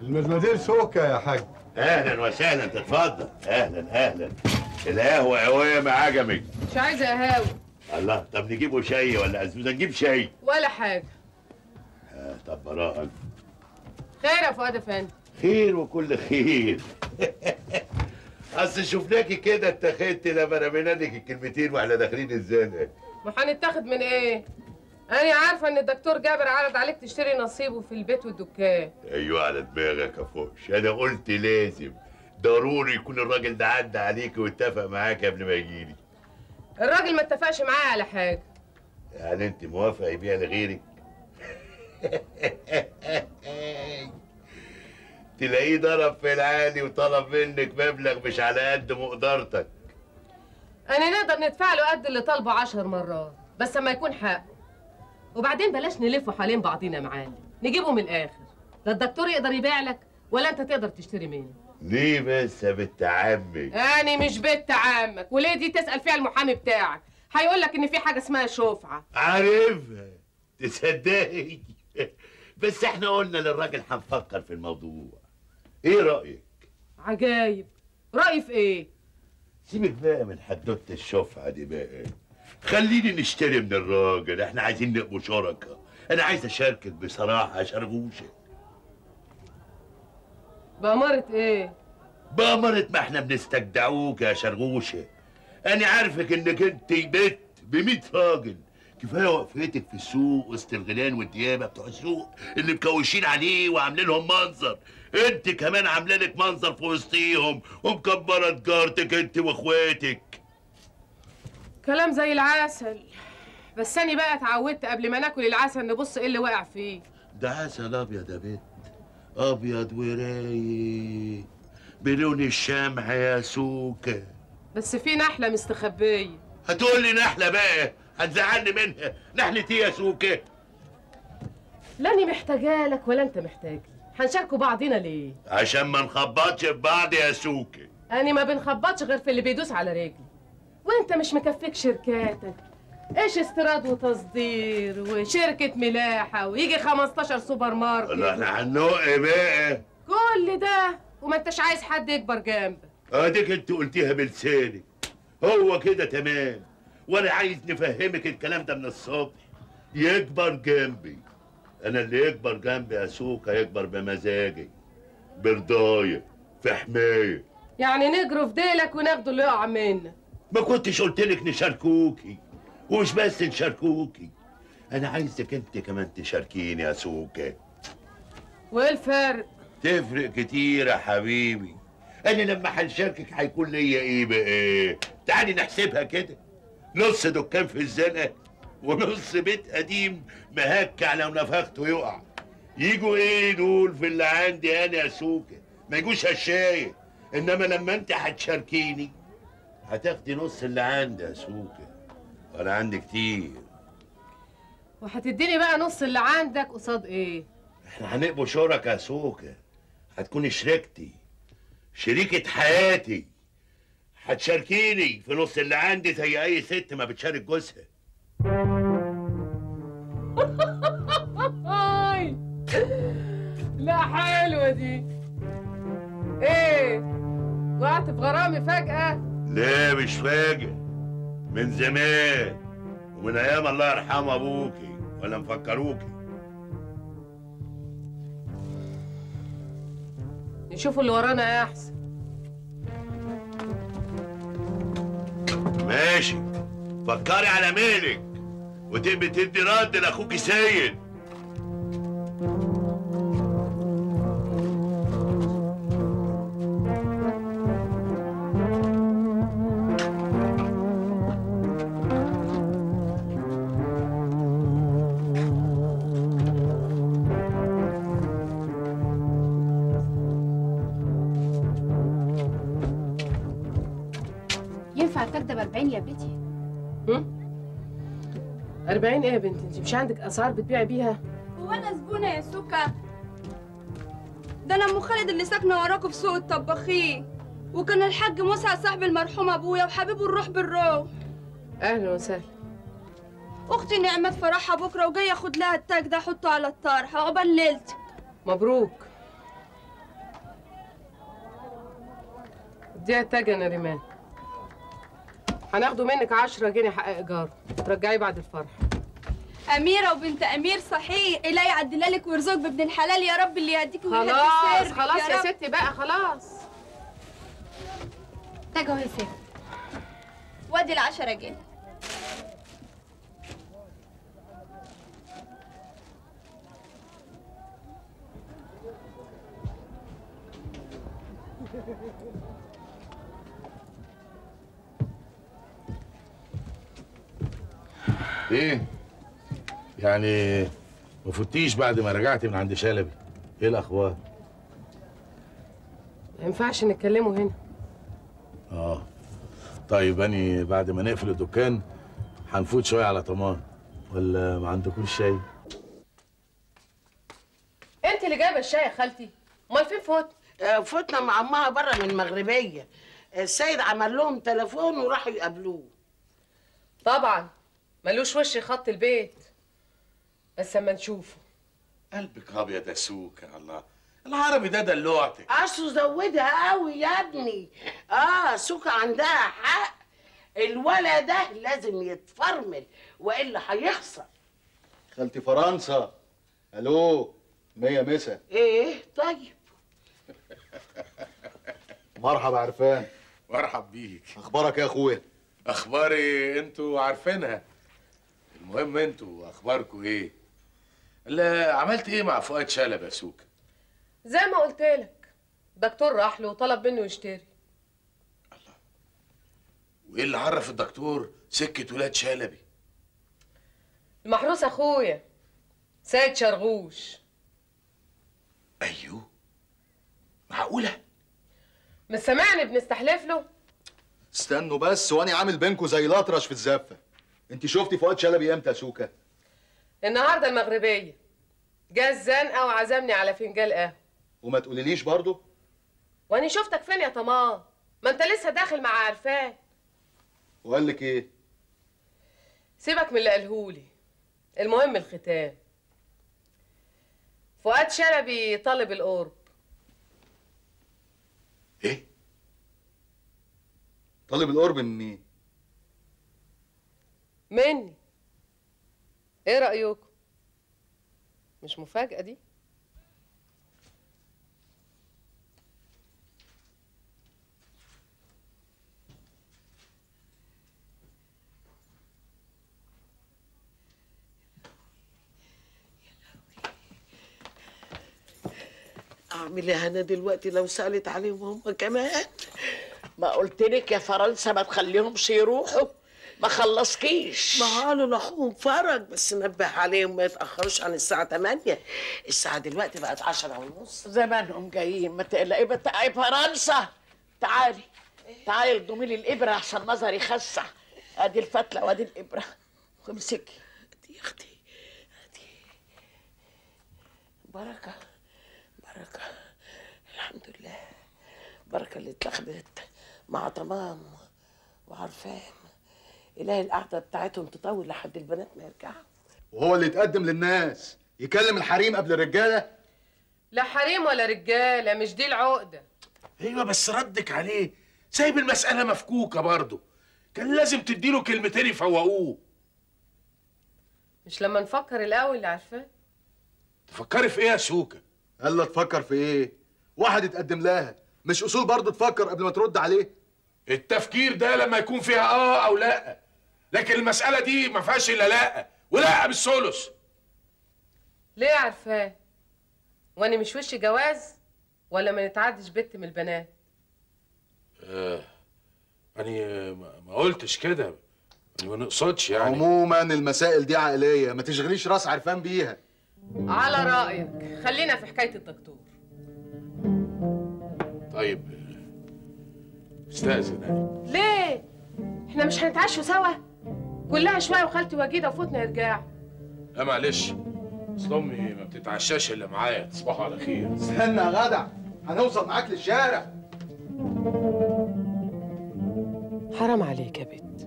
المزمدير سوكة يا حاج اهلا وسهلا تتفضل اهلا اهلا القهوه قوامه عجمك مش عايزه قهاوي الله طب نجيبه شاي ولا ازوزه نجيب شاي ولا حاجه آه طب براءة خير يا فؤاد افندي خير وكل خير اصل شفناكي كده اتخذت لما رمينا لك الكلمتين واحنا داخلين الزنقه ما هنتاخد من ايه انا عارفه ان الدكتور جابر عرض عليك تشتري نصيبه في البيت والدكان ايوه على دماغك يا فوش انا قلت لازم ضروري يكون الراجل ده عدى عليك واتفق معاك قبل ما يجيلي الراجل ما اتفقش معايا على حاجه يعني انت موافقه يبيع لغيرك تلاقيه ضرب في العالي وطلب منك مبلغ مش على قد مقدرتك انا نقدر ندفع له قد اللي طالبه عشر مرات بس اما يكون حقه وبعدين بلاش نلف حوالين بعضينا يا معلم نجيبه من الاخر لا الدكتور يقدر يبيع لك ولا انت تقدر تشتري منه ليه بس يا بنت عمك انا مش بنت عمك وليه دي تسال فيها المحامي بتاعك هيقول لك ان في حاجه اسمها شفعه عارفها تصدقي بس احنا قلنا للراجل هنفكر في الموضوع ايه رايك عجايب رايي في ايه سيبك بقى من حدوته الشفعه دي بقى خليني نشتري من الراجل احنا عايزين نبقوا شركاء انا عايز اشاركك بصراحه يا شرغوشه بأمارة ايه بأمرة ما احنا بنستجدعوك يا شرغوشه انا عارفك انك انت بت ب راجل كفايه وقفتك في السوق وسط الغلان والديابه بتوع السوق اللي مكوشين عليه وعاملين لهم منظر انت كمان عامله لك منظر في وسطيهم ومكبره تجارتك انت واخواتك كلام زي العسل بس انا بقى اتعودت قبل ما ناكل العسل نبص ايه اللي واقع فيه ده عسل ابيض يا بنت ابيض ورايق بلون الشمع يا سوكه بس في نحله مستخبيه هتقول لي نحله بقى هتزعلني منها نحله ايه يا سوكه لا انا محتاجه لك ولا انت محتاج هنشاركوا بعضينا ليه عشان ما نخبطش في بعض يا سوكه انا ما بنخبطش غير في اللي بيدوس على رجلي وانت مش مكفيك شركاتك ايش استيراد وتصدير وشركة ملاحة ويجي 15 سوبر ماركت والله احنا هننق بقى كل ده وما انتش عايز حد يكبر جنبك اديك انت قلتيها بلسانك هو كده تمام وانا عايز نفهمك الكلام ده من الصبح يكبر جنبي انا اللي يكبر جنبي يا سوكا يكبر بمزاجي برضاية في حماية يعني نجروا في ديلك وناخدوا اللي يقع منك ما كنتش قلت لك نشاركوكي ومش بس نشاركوكي انا عايزك انت كمان تشاركيني يا سوكا وايه الفرق تفرق كتير يا حبيبي انا لما هنشاركك هيكون ليا ايه بقى تعالي نحسبها كده نص دكان في الزنقه ونص بيت قديم مهكع لو نفخته يقع يجوا ايه دول في اللي عندي انا يا سوكا ما يجوش هشايه انما لما انت هتشاركيني هتاخدي نص اللي عندي يا سوكا وانا عندي كتير وهتديني بقى نص اللي عندك قصاد ايه احنا هنبقوا شركاء يا سوكا هتكوني شريكتي شريكة حياتي هتشاركيني في نص اللي عندي زي اي ست ما بتشارك جوزها هاي لا حلوة دي ايه وقعت في غرامي فجأة لا مش فاجئ من زمان ومن ايام الله يرحم ابوكي ولا مفكروكي نشوفوا اللي ورانا يا احسن ماشي فكري على مالك وتبقي تدي رد لاخوكي سيد ينفع تكدب 40 يا بيتي 40 ايه يا بنتي انت مش عندك اسعار بتبيعي بيها هو انا زبونه يا سكا ده انا ام خالد اللي ساكنه وراكوا في سوق الطباخين وكان الحاج مسعد صاحب المرحوم ابويا وحبيبه الروح بالروح اهلا وسهلا اختي نعمت فرحها بكره وجايه اخد لها التاج ده احطه على الطرح عقبال ليلتك مبروك دي التاجة يا ريمان هناخده منك 10 جنيه حق ايجار ترجعيه بعد الفرح أميرة وبنت أمير صحيح إلهي يعدلها لك ويرزقك بابن الحلال يا رب اللي يهديك ويهدي خلاص سرك خلاص يا رب. ستي بقى خلاص تاجه يا ست وادي العشرة جنيه ايه يعني ما فتيش بعد ما رجعت من عند شلبي ايه الاخبار ما ينفعش نتكلموا هنا اه طيب اني بعد ما نقفل الدكان هنفوت شويه على طمان ولا ما عندكوش شاي انت اللي جايبه الشاي يا خالتي امال فين فوت آه، فتنا مع امها بره من المغربيه السيد عمل لهم تليفون وراحوا يقابلوه طبعا ملوش وش يخط البيت بس اما نشوفه قلبك ابيض يا سوكا الله العربي ده دلوعتك اصله زودها قوي يا ابني اه سوكا عندها حق الولد ده لازم يتفرمل والا هيخسر خالتي فرنسا الو مية مسا ايه طيب مرحبا عرفان مرحب بيك اخبارك يا اخويا اخباري انتوا عارفينها المهم انتوا اخباركم ايه لا عملت ايه مع فؤاد شلبي يا سوكا زي ما قلت لك دكتور راح له وطلب منه يشتري وايه اللي عرف الدكتور سكه ولاد شلبي المحروس اخويا سيد شرغوش ايوه معقوله مش سامعني بنستحلف له استنوا بس وانا عامل بينكوا زي الاطرش في الزفه انت شفتي فؤاد شلبي امتى يا سوكا النهارده المغربيه جه الزنقه وعزمني على فنجان قهوه وما تقوليليش برضو واني شفتك فين يا طمان ما انت لسه داخل مع عرفان وقال لك ايه سيبك من اللي قالهولي المهم الختام فؤاد شلبي طالب القرب طالب القرب من مين مني ايه رأيكم مش مفاجأة دي اعمل ايه انا دلوقتي لو سالت عليهم هم كمان ما قلت لك يا فرنسا ما تخليهمش يروحوا ما خلصكيش ما قالوا لاخوهم فرج بس نبه عليهم ما يتاخروش عن الساعه 8 الساعه دلوقتي بقت 10 ونص زمانهم جايين ما تقلقي بت- يا فرنسا تعالي تعالي ارضمي لي الابره عشان نظري خسع ادي الفتله وادي الابره امسكي ادي يا اختي ادي بركه بركه الحمد لله بركه اللي اتاخدت مع تمام وعرفان إلهي القعدة بتاعتهم تطول لحد البنات ما يرجعوا وهو اللي يتقدم للناس يكلم الحريم قبل الرجاله لا حريم ولا رجالة مش دي العقدة ايوه بس ردك عليه سايب المساله مفكوكه برضه كان لازم تديله كلمتين يفوقوه مش لما نفكر الأول اللي عارفاه تفكري في ايه يا سوكا قال تفكر في ايه واحد يتقدم لها مش اصول برضه تفكر قبل ما ترد عليه التفكير ده لما يكون فيها اه او لا لكن المساله دي ما فيهاش الا لا ولا بالثلث ليه عارفاه وأنا مش وش جواز ولا ما نتعدش بنت من البنات آه. يعني ما ما قلتش كده يعني ما نقصدش يعني عموما المسائل دي عائليه ما تشغليش راس عرفان بيها على رأيك خلينا في حكاية الدكتور طيب استاذن أنا. ليه؟ احنا مش هنتعشوا سوا؟ كلها شوية وخالتي وجيدة وفوتنا يرجعوا لا معلش اصل امي ما بتتعشاش الا معايا تصبحوا على خير استنى يا جدع هنوصل معاك للشارع حرام عليك يا بنت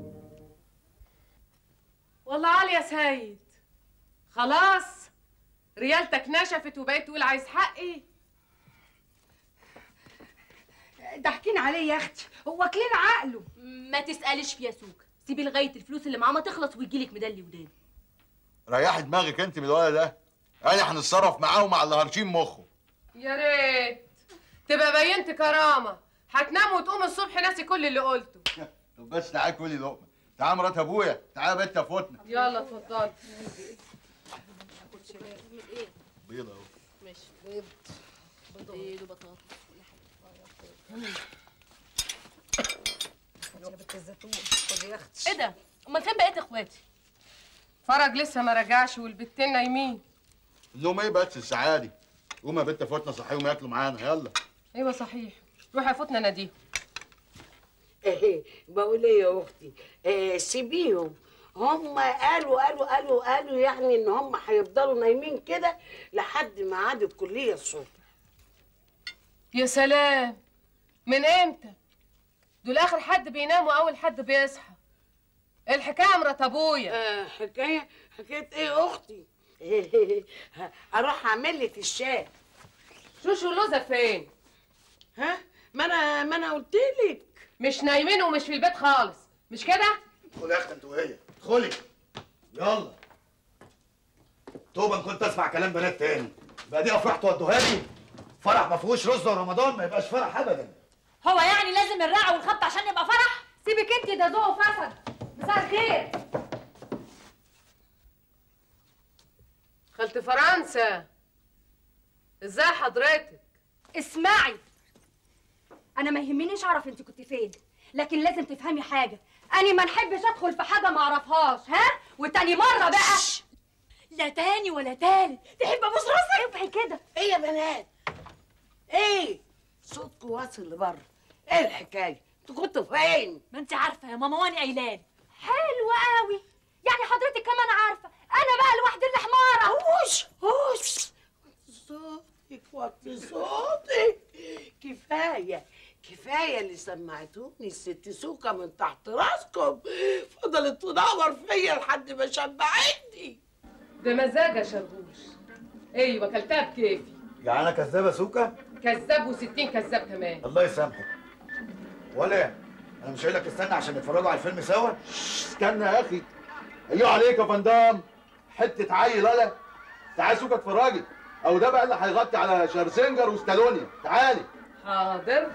والله عالي يا سيد خلاص ريالتك نشفت وبقيت تقول عايز حقي ضاحكين عليه يا اختي واكلين عقله ما تسالش فيها سوكا سيبي لغايه الفلوس اللي معاه ما تخلص ويجيلك مدلي وداني ريحي دماغك انت من الولد ده انا هنتصرف معاه ومع اللي هرشين مخه يا ريت تبقى بينت كرامه هتنام وتقوم الصبح ناسي كل اللي قلته طب بس تعالى كلي لقمه تعالى مرات ابويا تعالى بنت فوتنا يلا اتفضل بيضه اهو ماشي بيض بيض وبطاطس يا بنت الزيتون خدي يا اختي ايه ده امال فين بقيت اخواتي فرج لسه ما رجعش والبتين نايمين النوم ايه بس الساعه دي قوم يا بنت فوتنا صحيهم ياكلوا معانا يلا ايوه صحيح روح يا فوتنا ناديه ايه بقول ايه يا اختي إيه سيبيهم هم قالوا قالوا قالوا قالوا يعني ان هم هيفضلوا نايمين كده لحد ميعاد الكليه الصبح يا سلام من امتى دول اخر حد بينام واول حد بيصحى الحكايه مرات ابويا آه حكايه حكايه ايه يا اختي اروح اعمل لك الشاي شوشو لوزة فين ها ما انا ما انا قلت لك مش نايمين ومش في البيت خالص مش كده ادخلي يا اختي انت وهي ادخلي يلا توبه كنت اسمع كلام بنات تاني بقى دي افراح تودوها لي فرح ما فيهوش رز ورمضان ما يبقاش فرح ابدا هو يعني لازم الرقع والخبط عشان يبقى فرح سيبك انت ده ذوق فسد مساء الخير خالة فرنسا ازاي حضرتك اسمعي انا ما يهمنيش اعرف انت كنت فين لكن لازم تفهمي حاجه انا ما نحبش ادخل في حاجه ما اعرفهاش ها وتاني مره بقى لا تاني ولا تالت تحب ابوس راسك اوعي كده ايه يا بنات ايه صوتكم واصل لبره ايه الحكايه انتوا كنتوا فين ما انت عارفه يا ماما وانا قايلالي حلو قوي يعني حضرتك كمان عارفه انا بقى لوحدي اللي حماره هوش هوش صوتك وطي صوتك كفايه كفايه اللي سمعتوني الست سوكه من تحت راسكم فضلت تدور فيا لحد ما شبعتني ده مزاج يا شربوش ايوه كلتها بكيفي يعني انا كذابه سوكه كذاب وستين كذاب كمان الله يسامحك ولا انا مش قايل لك استنى عشان نتفرجوا على الفيلم سوا استنى يا اخي ايوه عليك يا فندام حته عيل ولا تعالى سوكا اتفرجي او ده بقى اللي هيغطي على شارزنجر وستالونيا تعالي حاضر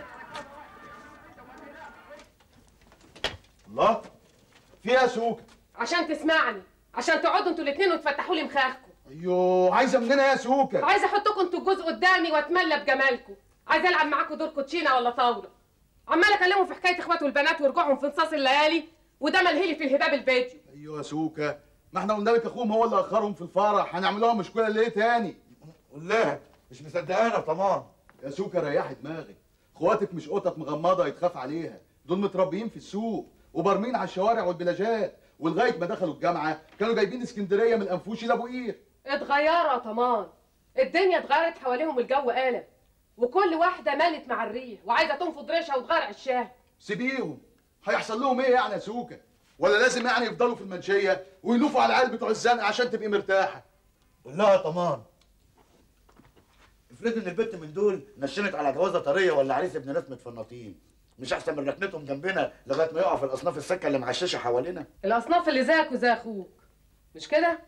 الله فيها سوكا عشان تسمعني عشان تقعدوا انتوا الاثنين وتفتحوا لي مخاخكم ايوه عايزه مننا يا سوكا عايزه احطكم انتوا الجزء قدامي واتملى بجمالكم عايزه العب معاكم دور كوتشينه ولا طاوله عمال اكلمهم في حكايه اخواته البنات ورجوعهم في نصاص الليالي وده ملهلي في الهباب الفيديو ايوه يا سوكا ما احنا قلنا لك اخوهم هو اللي اخرهم في الفرح هنعمل لهم مشكله ليه تاني قول لها مش مصدقانا طمان يا سوكا ريحي دماغك اخواتك مش قطط مغمضه يتخاف عليها دول متربيين في السوق وبرمين على الشوارع والبلاجات ولغايه ما دخلوا الجامعه كانوا جايبين اسكندريه من الانفوشي لابو قير اتغيروا يا طمان الدنيا اتغيرت حواليهم الجو قلب وكل واحده مالت مع الريح وعايزه تنفض ريشها وتغير عشاها سيبيهم هيحصل لهم ايه يعني يا سوكا ولا لازم يعني يفضلوا في المنشيه ويلوفوا على العيال بتوع الزنقه عشان تبقي مرتاحه قول لها يا طمان افرض ان البت من دول نشنت على جوازه طريه ولا عريس ابن ناس متفنطين مش احسن من ركنتهم جنبنا لغايه ما يقعوا في الاصناف السكه اللي معششه حوالينا الاصناف اللي زيك وزي اخوك مش كده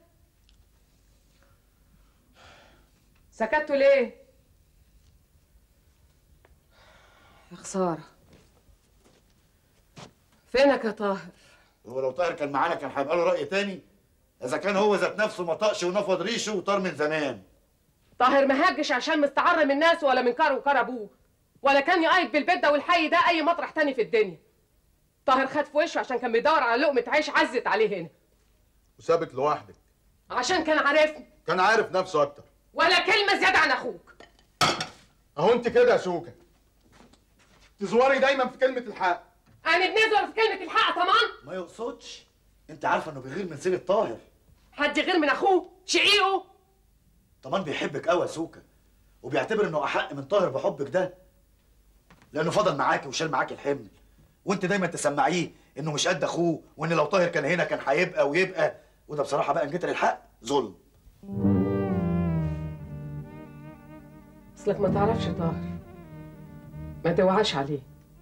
سكتوا ليه يا خساره فينك يا طاهر هو لو طاهر كان معانا كان هيبقى له راي تاني اذا كان هو ذات نفسه ما طقش ونفض ريشه وطار من زمان طاهر ما هاجش عشان مستعر من ناس ولا من كار وكار ابوه ولا كان يقايد بالبيت ده والحي ده اي مطرح تاني في الدنيا طاهر خد في وشه عشان كان بيدور على لقمه عيش عزت عليه هنا وسابك لوحدك عشان كان عارفني كان عارف نفسه اكتر ولا كلمه زياده عن اخوك اهو انت كده يا سوكا تزوري دايما في كلمه الحق انا بنزور في كلمه الحق طمان ما يقصدش انت عارفه انه بيغير من سيره طاهر حد غير من اخوه شقيقه طمان بيحبك قوي يا سوكا وبيعتبر انه احق من طاهر بحبك ده لانه فضل معاكي وشال معاكي الحمل وانت دايما تسمعيه انه مش قد اخوه وان لو طاهر كان هنا كان هيبقى ويبقى وده بصراحه بقى ان جيت للحق ظلم اصلك ما تعرفش طاهر ما توعاش عليه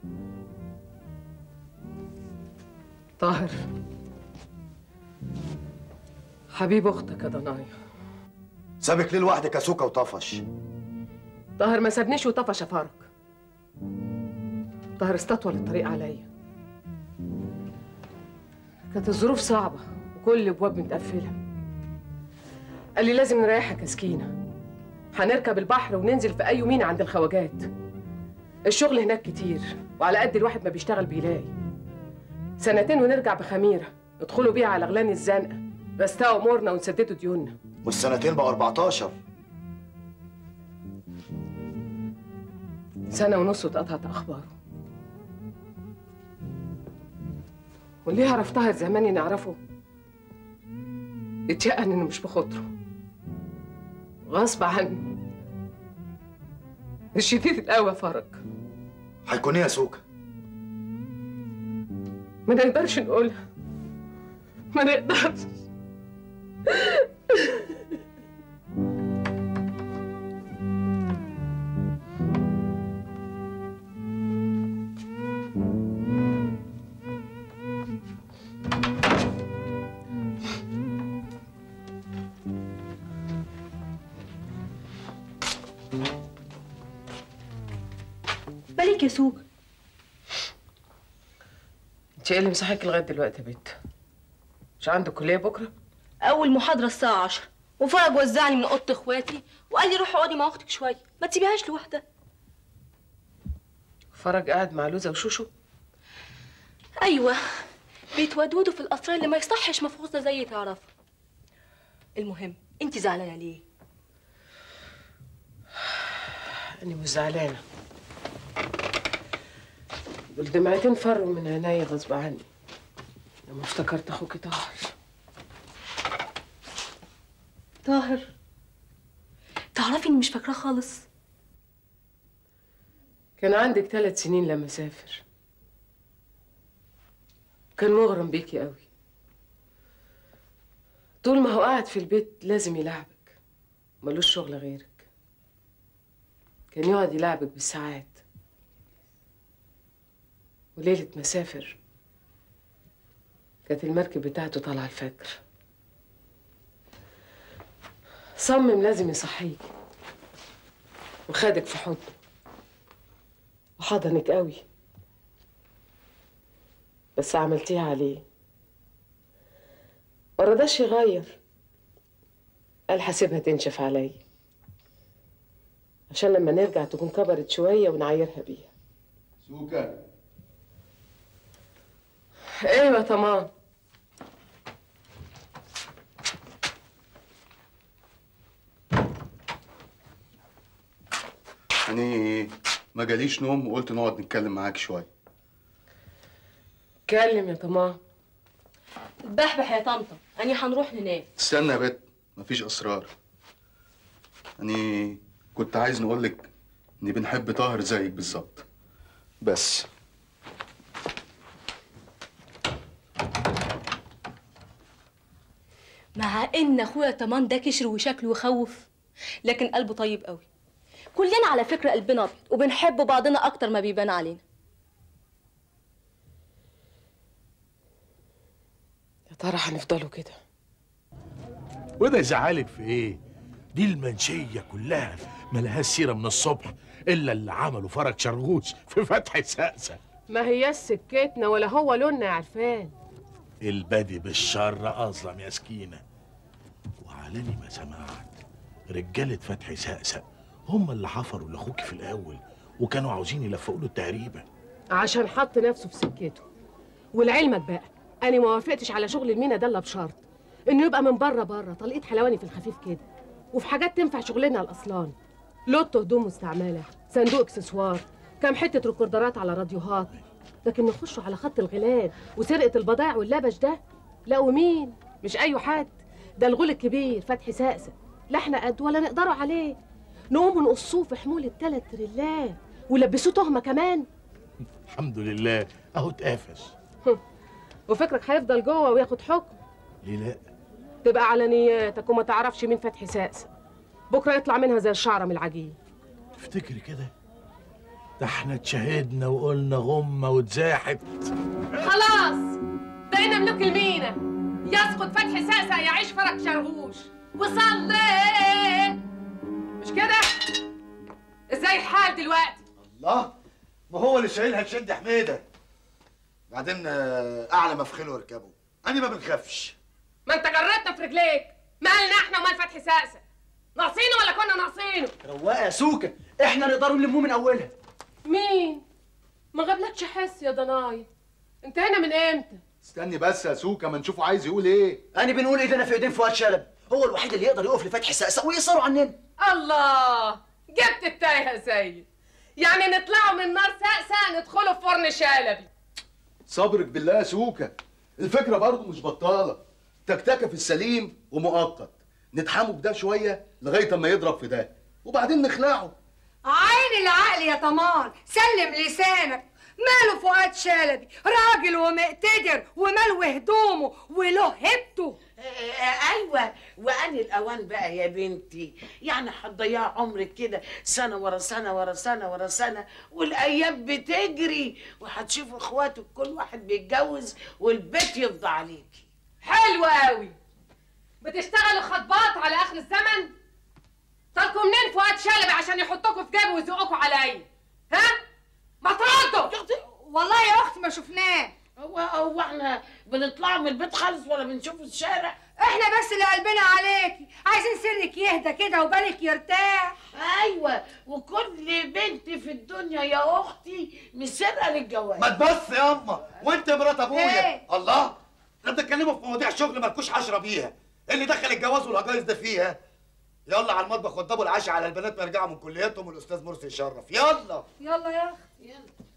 طاهر حبيب اختك يا ضنايا سابك ليه لوحدك يا سوكا وطفش طاهر ما سابنيش وطفش يا فارق طاهر استطول الطريق عليا كانت الظروف صعبة وكل الابواب متقفلة قال لي لازم نريحك يا سكينة هنركب البحر وننزل في أي يومين عند الخواجات الشغل هناك كتير وعلى قد الواحد ما بيشتغل بيلاقي سنتين ونرجع بخميرة ندخلوا بيها على غلان الزنقة نستوى أمورنا ونسددوا ديوننا والسنتين بقوا 14 سنة ونص واتقطعت أخباره واللي يعرف طاهر زماني نعرفه يتيقن إنه مش بخاطره غصب عني الشديد القوي فرج هيكون ايه يا سوكا ما نقدرش نقولها ما نقدرش بالك يا سوق انت ايه اللي مصحيك لغايه دلوقتي يا بنت مش عندك كليه بكره اول محاضره الساعه 10 وفرج وزعني من اوضه اخواتي وقال لي روحي اقعدي مع اختك شويه ما تسيبيهاش لوحدها فرج قاعد مع لوزه وشوشو ايوه بيتودودوا في الاسرار اللي ما يصحش مفروضه زي تعرفها المهم انت زعلانه ليه أنا مش زعلانة دول دمعتين فروا من عينيا غصب عني لما افتكرت أخوك طاهر طاهر تعرفي اني مش فاكراه خالص كان عندك ثلاث سنين لما سافر كان مغرم بيكي قوي طول ما هو قاعد في البيت لازم يلعبك ملوش شغل غيرك كان يقعد يلعبك بالساعات وليلة ما سافر كانت المركب بتاعته طالعة الفجر صمم لازم يصحيك وخدك في حضنه وحضنك قوي بس عملتيها عليه مرضاش يغير قال حاسبها تنشف عليا عشان لما نرجع تكون كبرت شوية ونعايرها بيها سوكا ايوه تمام يعني ما جاليش نوم وقلت نقعد نتكلم معاك شويه اتكلم يا تمام بحبح يا طنطا اني هنروح ننام استنى يا بت مفيش اسرار يعني كنت عايز نقولك اني بنحب طاهر زيك بالظبط بس مع ان اخويا طمان ده كشر وشكله يخوف لكن قلبه طيب قوي كلنا على فكره قلبنا ابيض وبنحب بعضنا اكتر ما بيبان علينا يا ترى هنفضلوا كده وده يزعلك في ايه دي المنشيه كلها ملهاش سيره من الصبح الا اللي عمله فرج شرغوش في فتح سقسه ما هي سكتنا ولا هو لوننا يا عرفان البادي بالشر اظلم يا سكينه وعلاني ما سمعت رجاله فتحي سقسق هم اللي حفروا لاخوك في الاول وكانوا عاوزين يلفقوا له التهريبه عشان حط نفسه في سكته ولعلمك بقى انا ما وافقتش على شغل المينا ده الا بشرط انه يبقى من بره بره طلقيت حلواني في الخفيف كده وفي حاجات تنفع شغلنا الاصلان لوت هدوم مستعمله صندوق اكسسوار كام حته ريكوردرات على راديوهات لكن نخش على خط الغلال وسرقه البضائع واللبش ده لا ومين مش اي حد ده الغول الكبير فتحي سقسه لا احنا قد ولا نقدروا عليه نقوم نقصوه في حمول التلات تريلات ولبسوه تهمه كمان الحمد لله اهو اتقفش وفكرك هيفضل جوه وياخد حكم ليه لا تبقى على نياتك وما تعرفش مين فتحي سقسه بكره يطلع منها زي الشعره من العجين تفتكري كده ده احنا اتشهدنا وقلنا غمه واتزاحت خلاص بقينا ملوك المينا يسقط فتحي سقسق يعيش فرج شرهوش وصلي مش كده ازاي الحال دلوقتي الله ما هو اللي شايلها لشد حميده بعدين آه، اعلى مفخله واركبه انا ما بنخافش ما انت جرتنا في رجليك مالنا احنا ومال فتحي سقسق ناقصينه ولا كنا ناقصينه رواقه يا سوكه احنا نقدروا نلموه من اولها مين ما غبلكش حس يا ضناي انت هنا من امتى استني بس يا سوكا ما نشوفه عايز يقول ايه انا بنقول ايدينا في ايدين فؤاد شلبي هو الوحيد اللي يقدر يقف لفتحي سقسق ويقصروا عننا الله جبت التايه يا سيد يعني نطلعوا من نار سقسق ندخلوا في فرن شلبي صبرك بالله يا سوكا الفكره برضه مش بطاله تكتكه في السليم ومؤقت نتحموا بده شويه لغايه اما يضرب في ده وبعدين نخلعه عين العقل يا طمان سلم لسانك ماله فؤاد شلبي راجل ومقتدر وماله هدومه وله هبته ايوه وان الاوان بقى يا بنتي يعني هتضيع عمرك كده سنه ورا سنه ورا سنه ورا سنه والايام بتجري وهتشوف اخواتك كل واحد بيتجوز والبيت يفضى عليكي حلو قوي بتشتغلوا خطبات على اخر الزمن طالكم منين فؤاد شلبي عشان يحطكوا في جيبه ويزقكوا عليا ها ما تردوا والله يا اختي ما شفناه هو هو احنا بنطلع من البيت خالص ولا بنشوف الشارع احنا بس اللي قلبنا عليكي عايزين سرك يهدى كده وبالك يرتاح ايوه وكل بنت في الدنيا يا اختي مسرقه للجواز ما تبص يا اما وانت مرات ابويا إيه؟ الله ده بتتكلموا في مواضيع شغل مالكوش عشرة بيها إيه اللي دخل الجواز والهجايز ده فيها يلا على المطبخ وضبوا العشاء على البنات ما يرجعوا من كلياتهم والاستاذ مرسي يشرف يلا يلا يا اختي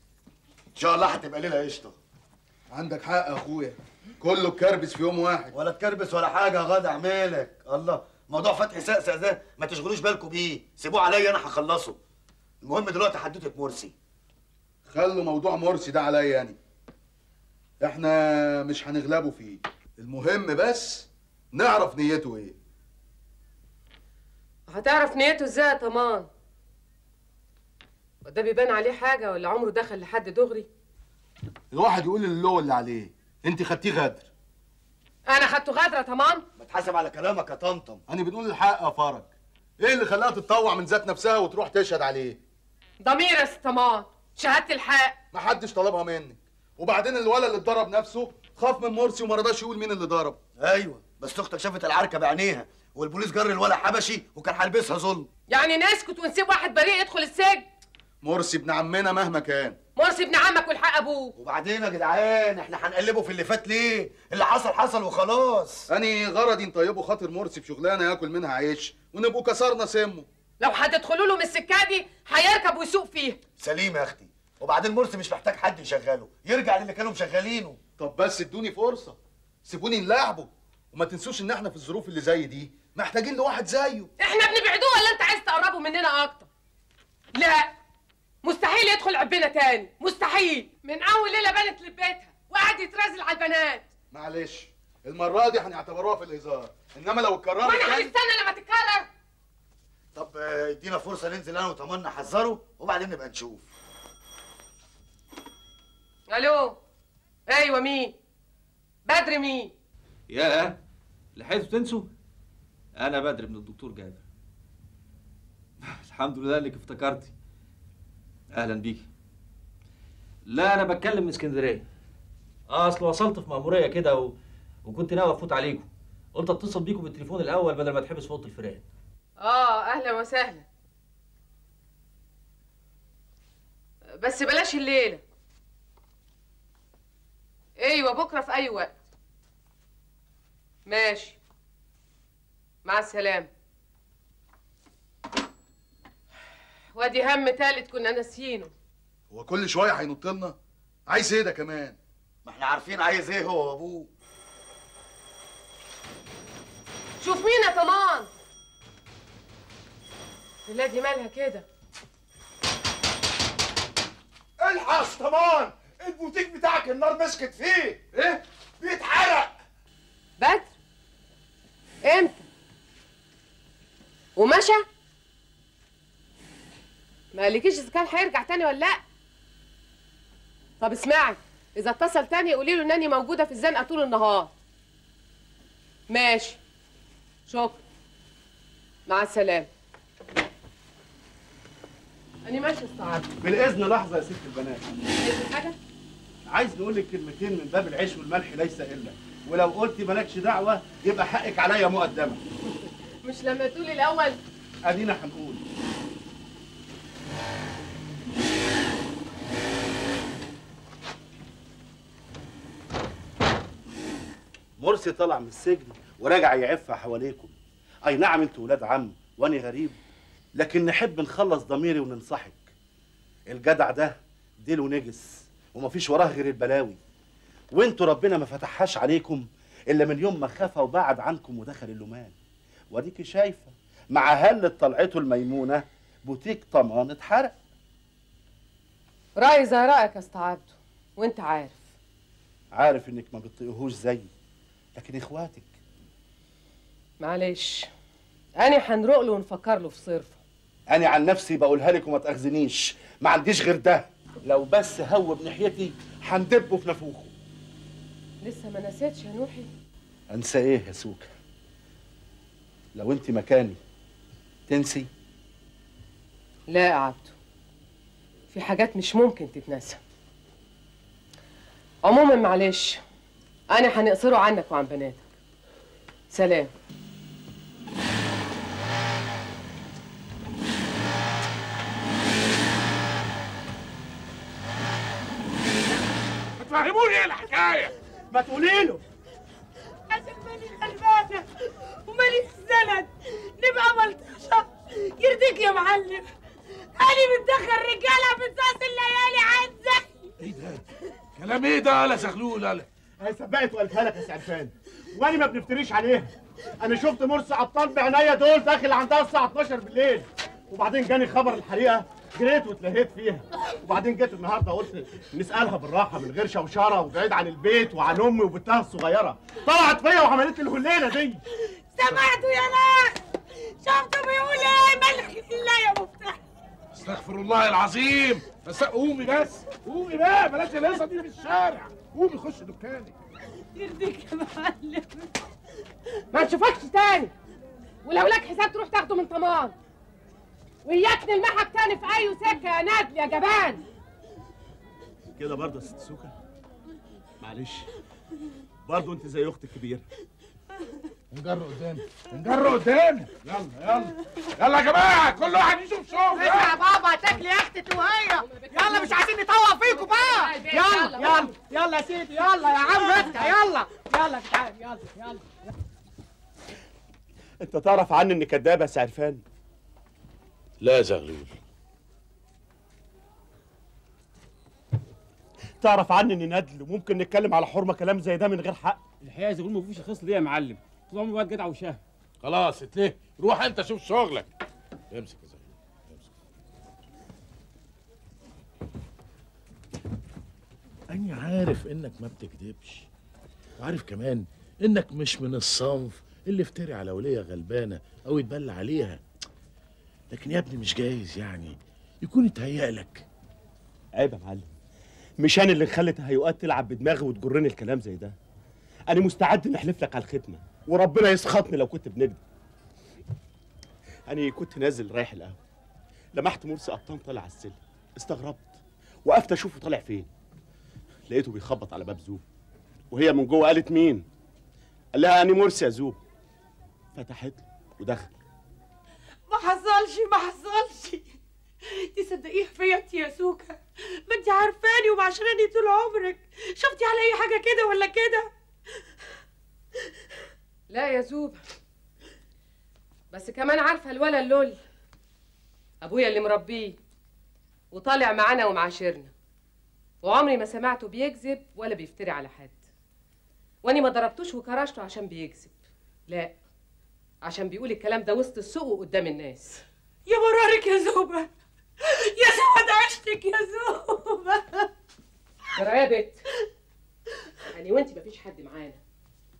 ان شاء الله هتبقى ليله قشطه عندك حق يا اخويا كله اتكربس في يوم واحد ولا تكربس ولا حاجه يا غدا مالك الله موضوع فتح سقسق ده ما تشغلوش بالكم بيه سيبوه عليا انا هخلصه المهم دلوقتي حدوته مرسي خلوا موضوع مرسي ده عليا يعني احنا مش هنغلبه فيه المهم بس نعرف نيته ايه هتعرف نيته ازاي يا طمان وده بيبان عليه حاجه ولا عمره دخل لحد دغري الواحد يقول اللي له اللي عليه انت خدتيه غدر انا خدته غدره يا طمان بتحاسب على كلامك يا طمطم انا بنقول الحق يا فرج ايه اللي خلاها تتطوع من ذات نفسها وتروح تشهد عليه ضمير يا ست طمان شهاده الحق محدش طلبها منك وبعدين الولد اللي اتضرب نفسه خاف من مرسي وما رضاش يقول مين اللي ضرب ايوه بس اختك شافت العركه بعينيها والبوليس جر الولد حبشي وكان هيلبسها ظلم يعني نسكت ونسيب واحد بريء يدخل السجن مرسي ابن عمنا مهما كان مرسي ابن عمك والحق ابوه وبعدين يا جدعان احنا هنقلبه في اللي فات ليه اللي حصل حصل وخلاص اني غرضي نطيبه خاطر مرسي في شغلانه ياكل منها عيش ونبقوا كسرنا سمه لو هتدخلوا له من السكه دي هيركب ويسوق فيها سليم يا اختي وبعدين مرسي مش محتاج حد يشغله يرجع للي كانوا مشغلينه طب بس ادوني فرصه سيبوني نلعبه وما تنسوش ان احنا في الظروف اللي زي دي محتاجين لواحد زيه احنا بنبعدوه ولا انت عايز تقربوا مننا اكتر لا مستحيل يدخل عبنا تاني مستحيل من اول ليله بنت لبيتها وقعد يترازل على البنات معلش المره دي هنعتبروها في الهزار انما لو اتكررت وانا تاني هنستنى لما تتكرر طب آه، ادينا فرصه ننزل انا وتمنى نحذره وبعدين نبقى نشوف الو ايوه مين بدر مين يا لحقتوا تنسوا انا بدر من الدكتور جابر الحمد لله انك افتكرتي اهلا بيكي لا انا بتكلم من اسكندريه اه اصل وصلت في مأمورية كده و... وكنت ناوي افوت عليكم قلت اتصل بيكم بالتليفون الاول بدل ما اتحبس في اوضه الفيران اه اهلا وسهلا بس بلاش الليله ايوه بكره في اي وقت ماشي مع السلامه وادي هم تالت كنا ناسيينه هو كل شويه هينط لنا عايز ايه ده كمان ما احنا عارفين عايز ايه هو وابوه شوف مين يا طمان الولاد مالها كده الحس طبعا البوتيك بتاعك النار مسكت فيه ايه بيتحرق بدر امتى ومشى ما قالكيش اذا كان هيرجع تاني ولا لا طب اسمعي اذا اتصل تاني قولي له انني موجوده في الزنقه طول النهار ماشي شكرا مع السلامه انا ماشي استعد بالاذن لحظه يا ست البنات عايزة حاجه عايز نقول لك كلمتين من باب العيش والملح ليس الا ولو قلتي مالكش دعوه يبقى حقك عليا مقدمه مش لما تقولي الاول ادينا هنقول مرسي طلع من السجن وراجع يعف حواليكم اي نعم انتوا ولاد عم واني غريب لكن نحب نخلص ضميري وننصحك الجدع ده ديله نجس ومفيش وراه غير البلاوي وانتوا ربنا ما فتحهاش عليكم الا من يوم ما خاف وبعد عنكم ودخل اللومان واديكي شايفه مع هلة طلعته الميمونه بوتيك طمان اتحرق رايي زي رايك يا استعبده وانت عارف عارف انك ما بتطيقهوش زيي لكن اخواتك معلش انا هنروق له ونفكر له في صرفه انا عن نفسي بقولها لك وما تاخذنيش ما عنديش غير ده لو بس هو بناحيتي هندبه في نافوخه لسه ما نسيتش يا نوحي انسى ايه يا سوكا لو انت مكاني تنسي لا يا عبده في حاجات مش ممكن تتنسى عموما معلش انا هنقصره عنك وعن بناتك سلام فهموني ايه الحكايه ما تقولي له عشان مالي غلبانة ومالي السند نبقى ملطشة يرضيك يا معلم أنا متدخل رجالة بتصاص الليالي عندك ايه ده كلام ايه ده يالا زغلول يالا هي سبقت وقالتها لك يا سعفان وانا ما بنفتريش عليها انا شفت مرسي ابطال بعينيا دول داخل عندها الساعه 12 بالليل وبعدين جاني خبر الحريقه جريت واتلهيت فيها وبعدين جيت النهارده قلت نسالها بالراحه من غير شوشره وبعيد عن البيت وعن امي وبنتها الصغيره طلعت فيا وعملت لي الهليله دي سمعتوا يا ناس شفتوا بيقول ايه ملك الله يا مفتاح استغفر الله العظيم بس قومي بس قومي بقى بلاش الهيصه دي في الشارع قومي خش دكانك يرضيك يا معلم ما نشوفكش تاني ولو لك حساب تروح تاخده من طمان وإياك نلمحك تاني في أي سكة يا نادل يا جبان كده برضه يا ست سوكا معلش برضه انت زي اختي الكبيره نجر قدام نجر قدام يلا يلا يلا يا جماعه كل واحد يشوف شغل اسمع يا بابا تاكلي يا اختي وهي يلا مش عايزين نطوق فيكم بقى يلا يلا يلا يا سيدي يلا يا عم انت يلا يلا يا جدعان يلا يلا انت تعرف عني اني كدابه يا سعرفان لا يا زغلول تعرف عني اني ندل وممكن نتكلم على حرمه كلام زي ده من غير حق الحقيقه يا زغلول ما فيش خصل ليه يا معلم طول عمري واد جدع وشهم خلاص اتليه روح انت شوف شغلك امسك يا زغلول أنا عارف إنك ما بتكذبش وعارف كمان إنك مش من الصنف اللي افتري على ولية غلبانة أو يتبلى عليها لكن يا ابني مش جايز يعني يكون اتهيأ لك عيب يا معلم مش انا اللي خلت هيئات تلعب بدماغي وتجرني الكلام زي ده انا مستعد نحلف لك على الختمه وربنا يسخطني لو كنت بنكذب انا كنت نازل رايح القهوه لمحت مرسي قبطان طالع على السلم استغربت وقفت اشوفه طالع فين لقيته بيخبط على باب زوب وهي من جوه قالت مين قال لها اني مرسي يا زوب فتحت له ودخل ما حصلش ما حصلش تصدقيه فيا انت يا سوكا ما انت عارفاني ومعشراني طول عمرك شفتي على اي حاجه كده ولا كده لا يا زوبة بس كمان عارفة الولا اللول أبويا اللي مربيه وطالع معانا ومعاشرنا وعمري ما سمعته بيكذب ولا بيفتري على حد واني ما ضربتوش وكرشته عشان بيكذب لا عشان بيقول الكلام ده وسط السوق وقدام الناس يا مرارك يا زوبة يا سواد عشتك يا زوبة ترى يا بت يعني وانت مفيش حد معانا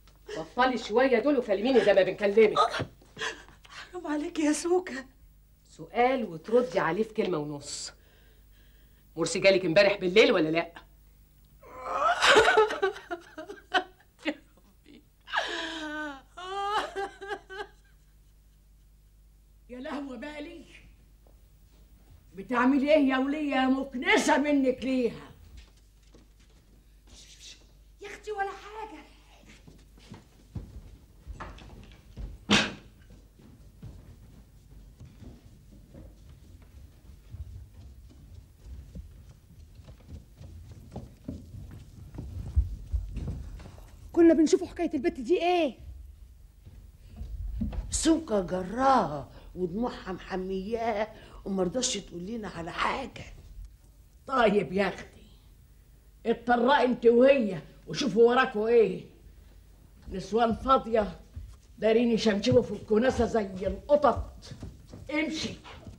بطلي شويه دول وكلميني زي ما بنكلمك حرام عليك يا سوكا سؤال وتردي عليه في كلمه ونص مرسي جالك امبارح بالليل ولا لا يا لهوة بالي بتعملي ايه يا ولية يا مكنسة منك ليها يا اختي ولا حاجه كنا بنشوفوا حكايه البت دي ايه سوكا جراها ودموعها محمياه ومرضاش تقول لنا على حاجة طيب يا اختي اتطرقي انت وهي وشوفوا وراكوا ايه نسوان فاضية دارين يشمشموا في الكناسة زي القطط امشي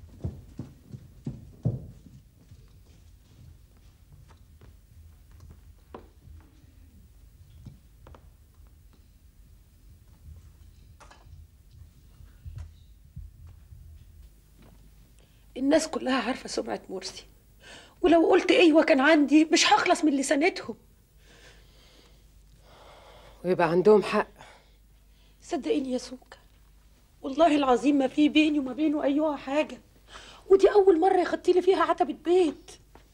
الناس كلها عارفة سمعة مرسي ولو قلت ايوه كان عندي مش هخلص من لسانتهم ويبقى عندهم حق صدقيني يا سوكا والله العظيم ما في بيني وما بينه ايوه حاجة ودي أول مرة يخطي لي فيها عتبة بيت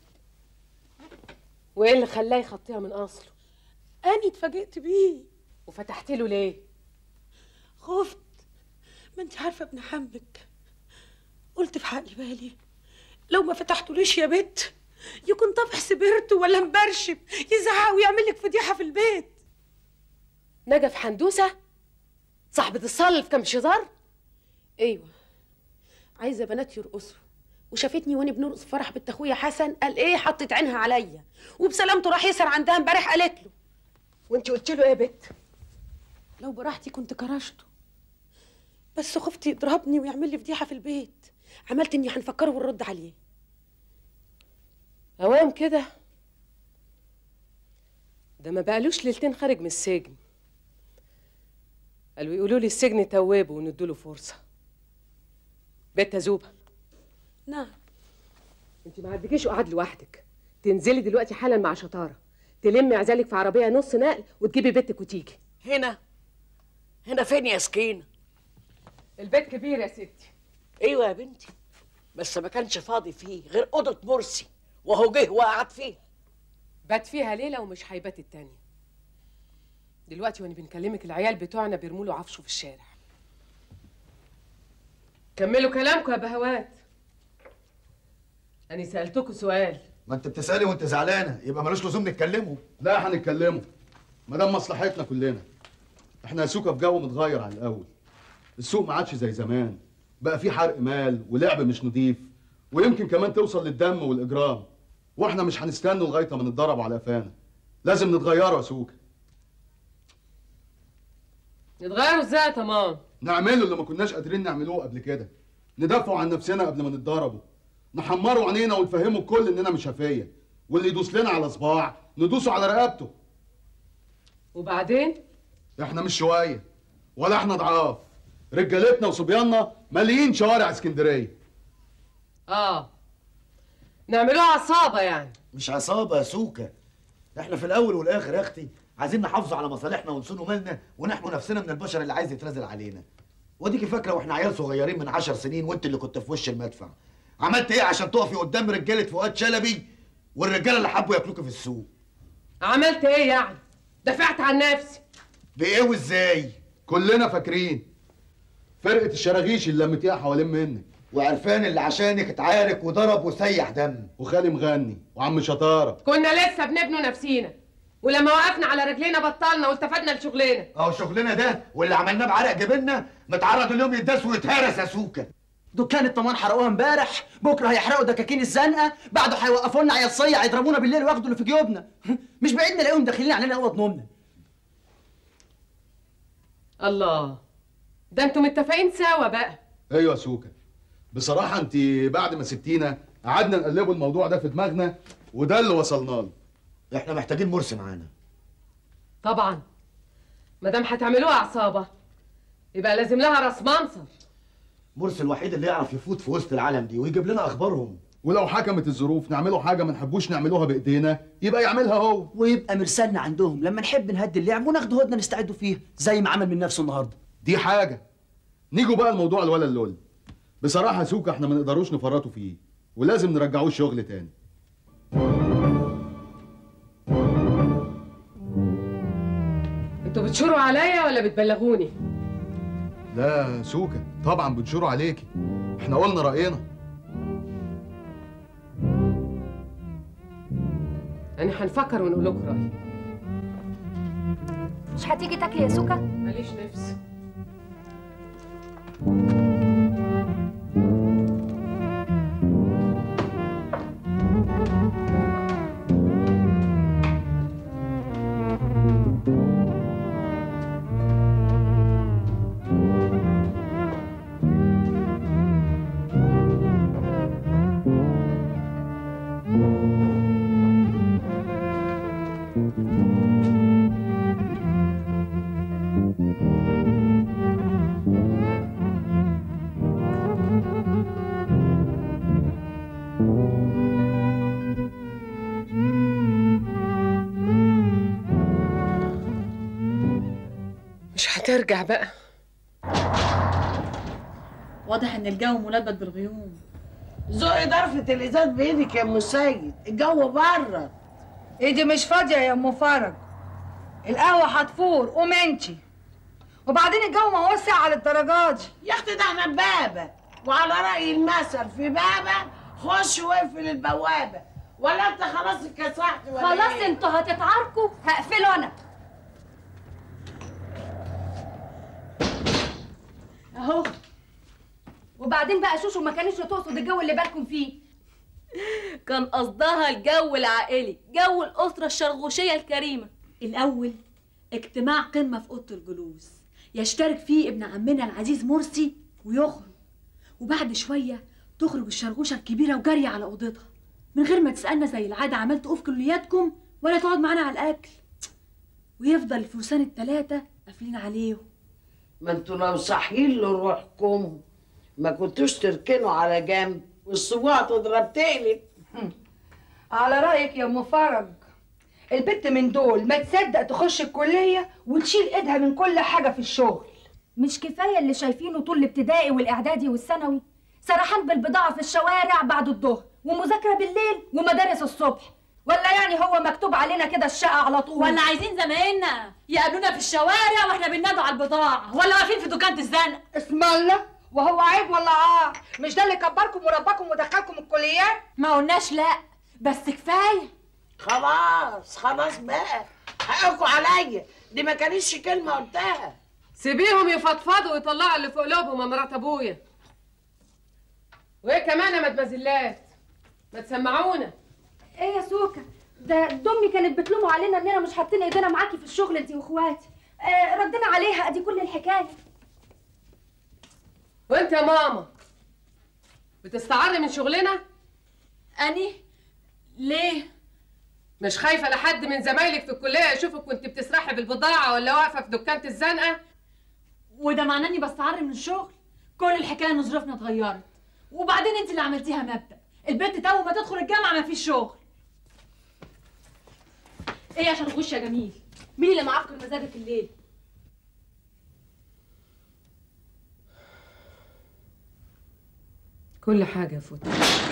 وايه اللي خلاه يخطيها من اصله أنا اتفاجئت بيه وفتحت له ليه خفت ما انت عارفة ابن حمك قلت في حقي بالي لو ما فتحتوليش يا بت يكون طفح سبرته ولا مبرشم يزعق ويعمل لك فضيحة في البيت نجف حندوسه صاحبة الصلف كم شزار ايوه عايزه بنات يرقصوا وشافتني وانا بنرقص في فرح بنت اخويا حسن قال ايه حطت عينها عليا وبسلامته راح يسهر عندها امبارح قالت له وانت قلت له ايه يا بت لو براحتي كنت كرشته بس خفت يضربني ويعمل لي فضيحه في البيت عملت اني هنفكره ونرد عليه اوام كده ده ما بقالوش ليلتين خارج من السجن قالوا يقولوا لي السجن توابه وندوا له فرصه بيت زوبه نعم انت ما عندكيش قعد لوحدك تنزلي دلوقتي حالا مع شطاره تلمي عزالك في عربيه نص نقل وتجيبي بنتك وتيجي هنا هنا فين يا سكينة البيت كبير يا ستي ايوه يا بنتي بس ما كانش فاضي فيه غير اوضه مرسي وهو جه وقعد فيها بات فيها ليله ومش هيبات التانيه دلوقتي وانا بنكلمك العيال بتوعنا بيرموا له عفشه في الشارع كملوا كلامكم يا بهوات انا سالتكم سؤال ما انت بتسالي وانت زعلانه يبقى ملوش لزوم نتكلموا لا هنتكلموا ما دام مصلحتنا كلنا احنا يا سوكا في جو متغير عن الاول السوق ما عادش زي زمان بقى في حرق مال ولعب مش نضيف ويمكن كمان توصل للدم والاجرام واحنا مش هنستنى لغايه ما نتضرب على قفانا لازم نتغيروا يا سوكا نتغيروا ازاي يا تمام نعمله اللي ما كناش قادرين نعملوه قبل كده ندافعوا عن نفسنا قبل ما نتضربوا نحمروا عينينا ونفهموا الكل اننا مش هفيه واللي يدوس لنا على صباع ندوسه على رقبته وبعدين احنا مش شويه ولا احنا ضعاف رجالتنا وصبياننا ماليين شوارع اسكندريه اه نعملوها عصابه يعني مش عصابه يا سوكا احنا في الاول والاخر يا اختي عايزين نحافظوا على مصالحنا ونصونوا مالنا ونحموا نفسنا من البشر اللي عايز يترازل علينا وديكي فاكره واحنا عيال صغيرين من عشر سنين وانت اللي كنت في وش المدفع عملت ايه عشان تقفي قدام رجاله فؤاد شلبي والرجاله اللي حبوا ياكلوكي في السوق عملت ايه يعني دافعت عن نفسي بايه وازاي كلنا فاكرين فرقه الشراغيش اللي لمتيها حوالين منك وعرفان اللي عشانك اتعارك وضرب وسيح دم وخالي مغني وعم شطاره كنا لسه بنبنوا نفسينا ولما وقفنا على رجلينا بطلنا والتفتنا لشغلنا اهو شغلنا ده واللي عملناه بعرق جبيننا متعرض اليوم يداس ويتهرس يا سوكا دكان الطمان حرقوها امبارح بكره هيحرقوا دكاكين الزنقه بعده هيوقفوا لنا عيال صيع يضربونا بالليل وياخدوا اللي في جيوبنا مش بعيد نلاقيهم داخلين علينا اوض نومنا الله ده انتوا متفقين سوا بقى ايوه يا سوكا بصراحه انت بعد ما سبتينا قعدنا نقلبوا الموضوع ده في دماغنا وده اللي وصلنا له احنا محتاجين مرسي معانا طبعا ما دام هتعملوها عصابه يبقى لازم لها راس منصر مرسي الوحيد اللي يعرف يفوت في وسط العالم دي ويجيب لنا اخبارهم ولو حكمت الظروف نعمله حاجه ما نحبوش نعملوها بايدينا يبقى يعملها هو ويبقى مرسالنا عندهم لما نحب نهدي اللعب وناخد هدنه نستعدوا فيها زي ما عمل من نفسه النهارده دي حاجه نيجوا بقى لموضوع الولا اللول بصراحه سوكا احنا ما نقدروش نفرطوا فيه ولازم نرجعوه الشغل تاني انتوا بتشوروا عليا ولا بتبلغوني لا سوكا طبعا بنشوروا عليكي احنا قلنا راينا يعني هنفكر ونقول لكم رايي مش هتيجي تاكلي يا سوكا ماليش نفس مش هترجع بقى واضح ان الجو ملبد بالغيوم زقي ضرفة الإزاز بإيدك يا أم سيد الجو برد ايدي مش فاضية يا ام فرج القهوة هتفور قوم انتي وبعدين الجو ما وسع على الدرجات دي يا أختي ده احنا بابا وعلى رأي المثل في بابا خش واقفل البوابة ولا أنت خلاص اتكسحت ولا خلاص إيه؟ انتوا هتتعاركوا هقفله انا اهو وبعدين بقى شوشو ما كانتش تقصد الجو اللي بالكم فيه كان قصدها الجو العائلي جو الأسرة الشرغوشية الكريمة الأول اجتماع قمة في أوضة الجلوس يشترك فيه ابن عمنا العزيز مرسي ويخرج وبعد شوية تخرج الشرغوشة الكبيرة وجارية على أوضتها من غير ما تسألنا زي العادة عملتوا إيه في كلياتكم ولا تقعد معانا على الأكل ويفضل الفرسان التلاتة قافلين عليهم ما انتوا لو صاحيين لروحكم ما كنتوش تركنوا على جنب والصباع تضرب تقلب على رأيك يا ام فرج البت من دول ما تصدق تخش الكلية وتشيل ايدها من كل حاجة في الشغل مش كفايه اللي شايفينه طول الابتدائي والاعدادي والثانوي سرحان بالبضاعه في الشوارع بعد الظهر ومذاكره بالليل ومدارس الصبح ولا يعني هو مكتوب علينا كده الشقه على طول ولا عايزين زمايلنا يقابلونا في الشوارع واحنا بننادوا على البضاعة ولا واقفين في دكانة الزنق اسم الله وهو عيب ولا عار مش ده اللي كبركم ورباكم ودخلكم الكليات ما قلناش لا بس كفاية خلاص خلاص بقى حقكوا عليا دي ما كانتش كلمة قلتها سيبيهم يفضفضوا ويطلعوا اللي في قلوبهم يا مرات ابويا وايه كمان يا مدمزلات ما تسمعونا ايه يا سوكا ده دمي كانت بتلوموا علينا اننا مش حاطين ايدينا معاكي في الشغل انتي واخواتي آه ردنا عليها ادي كل الحكايه وانت يا ماما بتستعري من شغلنا اني ليه مش خايفه لحد من زمايلك في الكليه يشوفك كنت بتسرحي بالبضاعه ولا واقفه في دكانه الزنقه وده معناه اني بستعر من الشغل كل الحكايه ان ظروفنا اتغيرت وبعدين انت اللي عملتيها مبدا البنت تو ما تدخل الجامعه ما فيش شغل ايه يا شرغوش يا جميل مين اللي معفكر مزاجك الليل كل حاجه يا فوت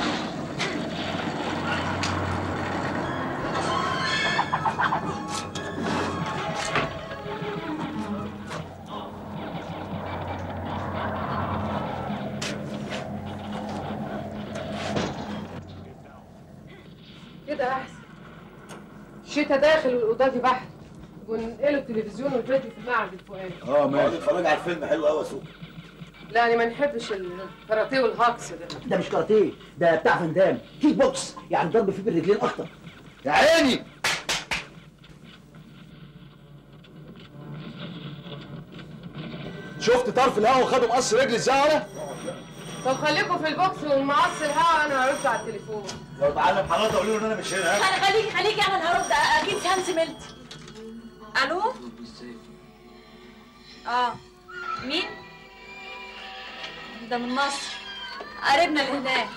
كده احسن الشتا داخل والاوضه دي بحر وننقلوا التلفزيون والفيديو في المعرض الفؤادي اه ماشي اتفرج على الفيلم حلو قوي يا سوق لا انا ما نحبش الكاراتيه والهاكس ده ده مش كاراتيه ده بتاع فان دام كيك بوكس يعني ضرب فيه بالرجلين اكتر يا عيني شفت طرف الهوا وخدوا مقص رجل الزهره طب خليكم في البوكس والمقص الهوا انا هرد على التليفون لو معلم حضرتك قولوا له ان انا مش هنا ها؟ خلي خليكي خليكي انا اللي هرد اكيد سهام سملتي الو اه مين ده من مصر قريبنا اللي هناك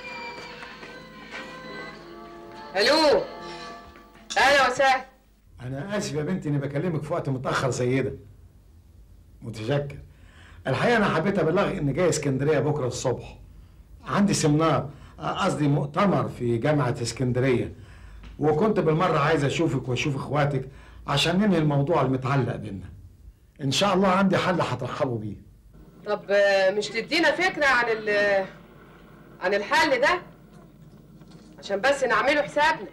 الو اهلا وسهلا أنا آسف يا بنتي إني بكلمك في وقت متأخر زي ده. متشكر. الحقيقة أنا حبيت أبلغك إني جاي اسكندرية بكرة الصبح. عندي سيمينار آه، قصدي مؤتمر في جامعة اسكندرية. وكنت بالمرة عايز أشوفك وأشوف إخواتك عشان ننهي الموضوع المتعلق بينا. إن شاء الله عندي حل هترحبوا بيه. طب آه، مش تدينا فكرة عن ال عن الحل ده عشان بس نعمله حسابنا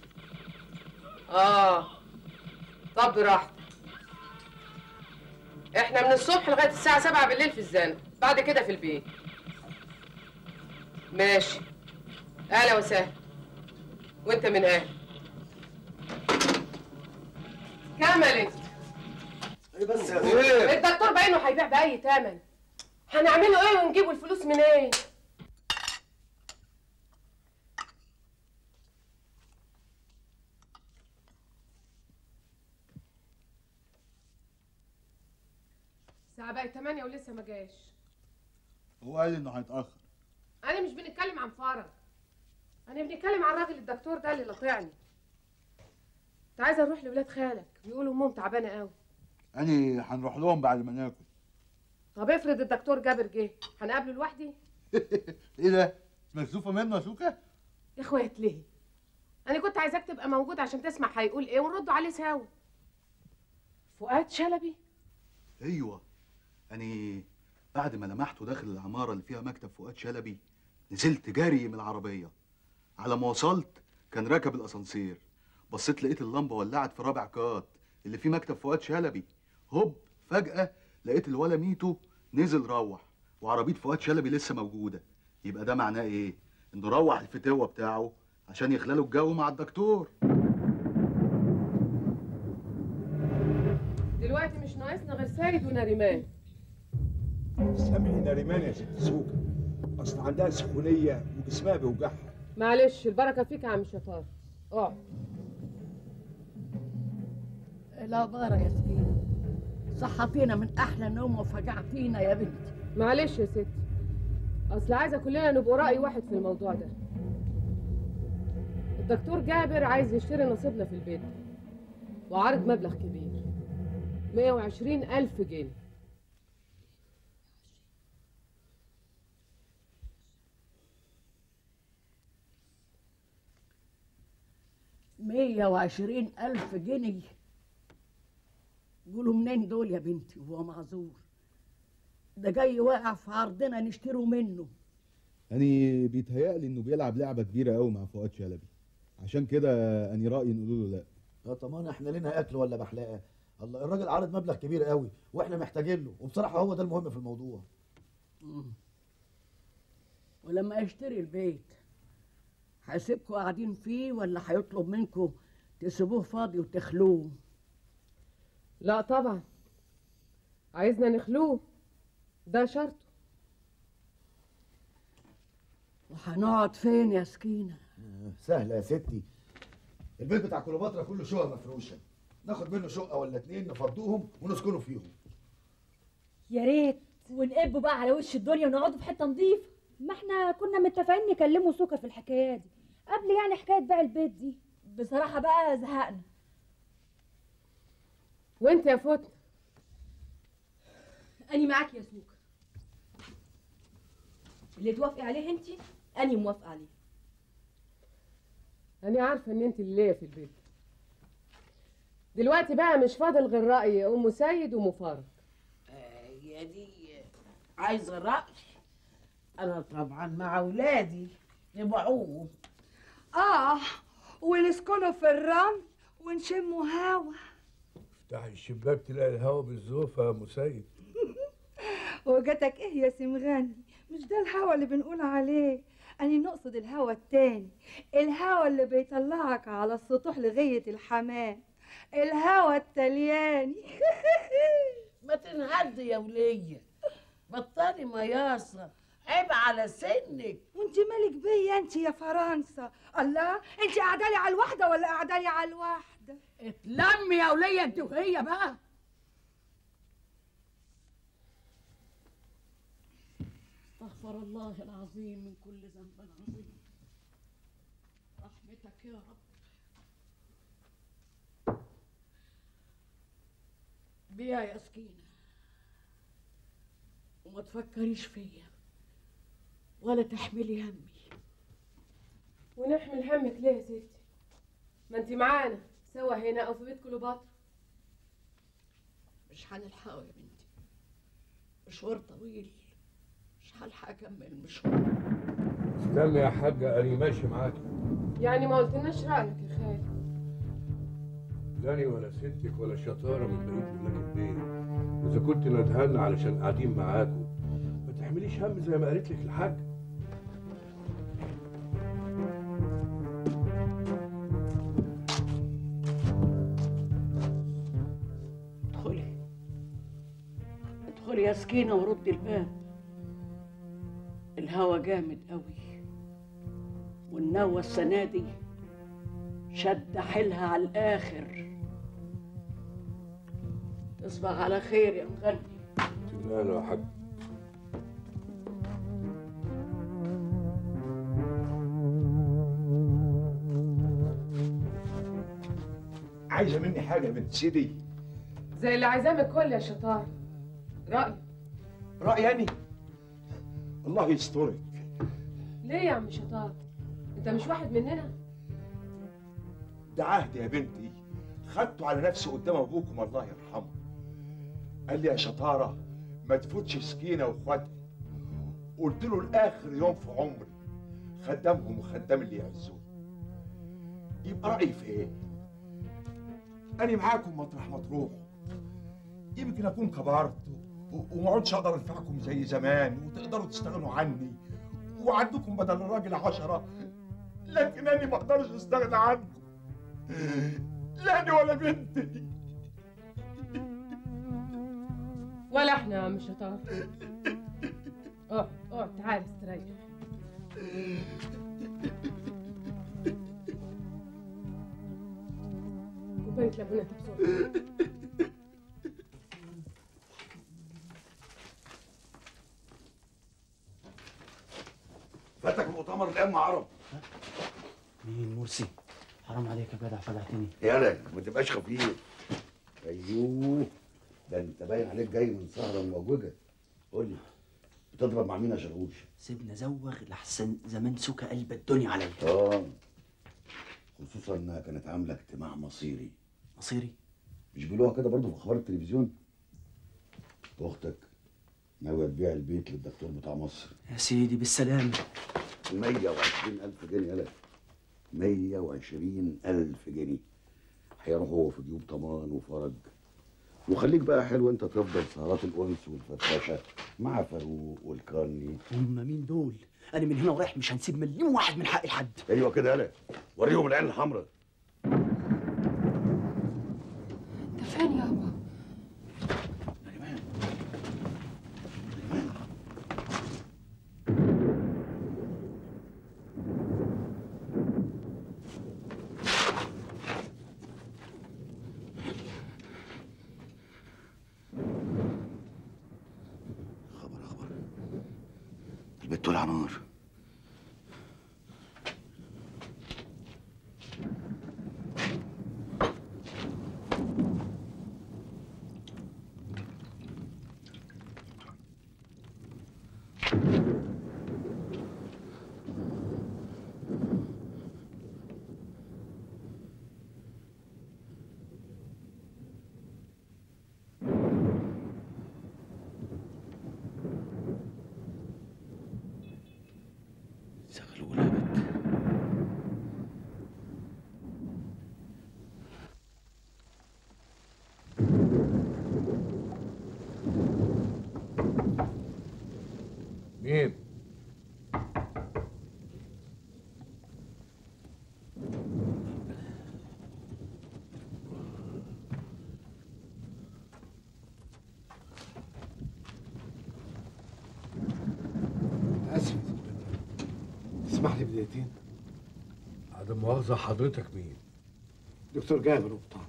اه طب براحتك احنا من الصبح لغاية الساعة سبعة بالليل في الزنقة بعد كده في البيت ماشي اهلا وسهلا وانت من اهل كملت بس الدكتور باينه هيبيع بأي تمن هنعمله ايه ونجيبوا الفلوس منين؟ الساعة بقت 8 ولسه ما جاش هو قال انه هيتاخر أنا مش بنتكلم عن فرج أنا بنتكلم عن الراجل الدكتور ده اللي لطعني كنت عايزة أروح لولاد خالك بيقولوا أمهم تعبانة قوي اني هنروح لهم بعد ما ناكل طب افرض الدكتور جابر جه هنقابله لوحدي؟ ايه ده مكسوفه منه يا سوكا يا اخوات ليه؟ أنا كنت عايزاك تبقى موجود عشان تسمع هيقول إيه ونرد عليه سوا. فؤاد شلبي؟ ايوه اني بعد ما لمحته داخل العماره اللي فيها مكتب فؤاد شلبي نزلت جري من العربيه على ما وصلت كان راكب الاسانسير بصيت لقيت اللمبه ولعت في رابع كات اللي فيه مكتب فؤاد شلبي هوب فجاه لقيت الولا ميتو نزل روح وعربيه فؤاد شلبي لسه موجوده يبقى ده معناه ايه انه روح الفتوه بتاعه عشان يخلله الجو مع الدكتور دلوقتي مش ناقصنا غير سيد ونريمان سامحي ناريمان يا ست سوكا اصل عندها سخونيه وجسمها بيوجعها معلش البركة فيك يا عم شطار اقعد الأخبار يا سكينة صحتينا من أحلى نوم وفجعتينا يا بنتي معلش يا ستي اصل عايزه كلنا نبقى راي واحد في الموضوع ده الدكتور جابر عايز يشتري نصيبنا في البيت وعارض مبلغ كبير 120 ألف جنيه مية وعشرين ألف جنيه قولوا منين دول يا بنتي وهو معذور ده جاي واقع في عرضنا نشتروا منه اني بيتهيألي انه بيلعب لعبه كبيره قوي مع فؤاد شلبي عشان كده اني رايي نقول له لا يا طمان احنا لنا اكل ولا بحلاقه الله الراجل عارض مبلغ كبير قوي واحنا محتاجين له وبصراحه هو ده المهم في الموضوع مم. ولما يشتري البيت هيسيبكوا قاعدين فيه ولا هيطلب منكم تسيبوه فاضي وتخلوه لا طبعا عايزنا نخلوه ده شرطه وهنقعد فين يا سكينة آه، سهله يا ستي البيت بتاع كليوباترا كله شقق مفروشه ناخد منه شقه ولا اتنين نفضوهم ونسكنوا فيهم يا ريت ونقبوا بقى على وش الدنيا ونقعدوا في حته نظيفه ما احنا كنا متفقين نكلموا سوكا في الحكايه دي قبل يعني حكايه بيع البيت دي بصراحه بقى زهقنا وانت يا فوت أني معاك يا سوكا اللي توافقي عليه انت أني موافقة عليه انا عارفه ان انت اللي ليا في البيت دلوقتي بقى مش فاضل غير راي ام سيد ومفارق يا دي عايزة رأي أنا طبعا مع أولادي نبيعوهم اه ونسكنوا في الرمل ونشموا هوا افتحي الشباك تلاقي الهوا بالزوفه يا مسيد وجاتك ايه يا سمغاني مش ده الهوا اللي بنقول عليه أنا نقصد الهوا التاني الهوا اللي بيطلعك على السطوح لغاية الحمام الهوا التلياني ما تنهدي يا ولية بطلي مياصة عيب على سنك وانت مالك بيا انت يا فرنسا الله انت قاعده لي على الواحده ولا قاعده لي على الواحده اتلمي يا ولية انت وهي بقى استغفر الله العظيم من كل ذنب عظيم رحمتك يا رب بيها يا سكينة وما تفكريش فيا ولا تحملي همي ونحمل همك ليه يا ستي ما انت معانا سوا هنا او في بيت كليوباترا مش هنلحقه يا بنتي مشوار طويل مش هلحق اكمل المشوار استنى يا حاجة أنا ماشي معاكي يعني ما قلتلناش رايك يا خالد لا أنا ولا ستك ولا شطارة من بقية ولاد البيت وإذا كنت ندهان علشان قاعدين معاكم ما تحمليش هم زي ما قالت لك الحاجة ادخلي ادخلي يا سكينة وردي الباب الهوا جامد قوي والنوة السنة دي شد حيلها على الآخر تصبح على خير يا مغني لا لا يا حاج عايزة مني حاجة يا بنت سيدي زي اللي عايزاه من الكل يا شطار رأي رأيي الله يسترك ليه يا عم شطار انت مش واحد مننا ده عهد يا بنتي خدته على نفسي قدام ابوكم الله يرحمه قال لي يا شطاره ما تفوتش سكينه واخواتها قلت له لاخر يوم في عمري خدامهم وخدام اللي يعزوه يبقى رايي في ايه انا معاكم مطرح ما تروحوا يمكن اكون كبرت و- وما عدتش اقدر انفعكم زي زمان وتقدروا تستغنوا عني وعندكم بدل الراجل عشرة لكن انا ما اقدرش استغنى عنكم لا انا ولا بنتي ولا احنا يا عم شطار اقعد اقعد تعال استريح كوباية لبنة بسرعة فاتك مؤتمر الان مع عرب مين مرسي حرام عليك يا جدع فلحتني يالا ما تبقاش خفيف ايوه ده انت باين عليك جاي من سهره موجوده قول لي بتضرب مع مين يا شرهوش؟ سيبنا زوغ لحسن زمان سوكا قلب الدنيا عليا اه خصوصا انها كانت عامله اجتماع مصيري مصيري مش بيقولوها كده برضه في اخبار التلفزيون اختك ناويه تبيع البيت للدكتور بتاع مصر يا سيدي بالسلامة 120 ألف جنيه يالا 120 ألف جنيه هيروحوا في جيوب طمان وفرج وخليك بقى حلو انت تفضل سهرات الانس والفرفشه مع فاروق والكرني هم مين دول؟ أنا من هنا ورايح مش هنسيب مليون واحد من حق الحد ايوه كده يالا وريهم العين الحمراء ده فين يابا البت ولع نار مين؟ اسف تسمح لي بدقيقتين عدم مؤاخذة حضرتك مين؟ دكتور جابر وبطان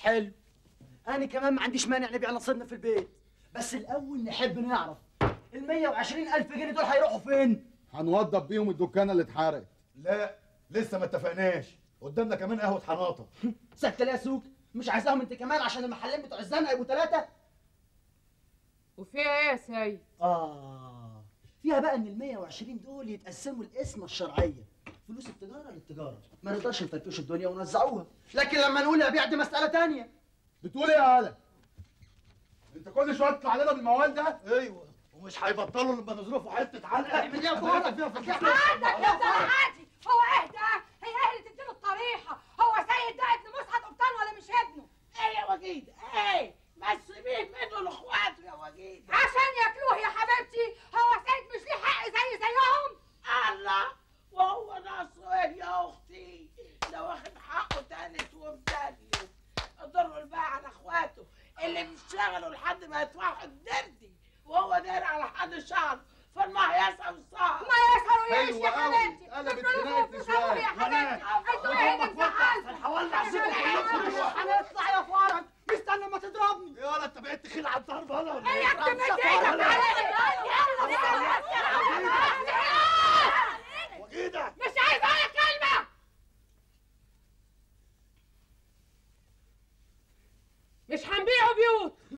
حلو انا كمان ما عنديش مانع نبيع نصيبنا في البيت بس الاول نحب نعرف ال 120 الف جنيه دول هيروحوا فين هنوضب بيهم الدكانه اللي اتحرقت لا لسه ما اتفقناش قدامنا كمان قهوه حناطه سكت ليه يا سوق مش عايزاهم انت كمان عشان المحلين بتوع الزنقه يبقوا ثلاثه وفيها ايه يا سيد اه فيها بقى ان ال 120 دول يتقسموا القسمه الشرعيه فلوس التجاره للتجاره ما نقدرش نفرفش الدنيا ونوزعوها لكن لما نقول ابيع دي مساله تانية بتقول ايه يا هلا انت كل شويه تطلع لنا بالموال ده ايوه ومش هيبطلوا لما نظروفوا حته علقه اعمل ايه يا فوق فيها عندك يا عادي هو اهدى هي اهل تديله الطريحه هو سيد ده ابن مسعد قبطان ولا مش ابنه ايه يا وجيد ايه ما تسيبيه منه لاخواته يا وجيد عشان ياكلوه يا حبيبتي هو سيد مش ليه حق زي زيهم الله وهو ناقصه ايه يا اختي ده واخد حقه تالت ومتلت اضروا الباقي على اخواته اللي بيشتغلوا لحد ما يدفعوا الدردي وهو داير على حد شهر فالما هيسعى الصعب ما يسهروا يعيش يا حلوة أوي. حبيبتي قلبت تدخلوا خناقة في وسطهم يا حبيبتي انتوا ايه اللي مزعلكم هولع زيت هنطلع يا فرج استنى ما تضربني يا ولا انت بقيت تخيل على الضرب انا ولا ايه يا اختي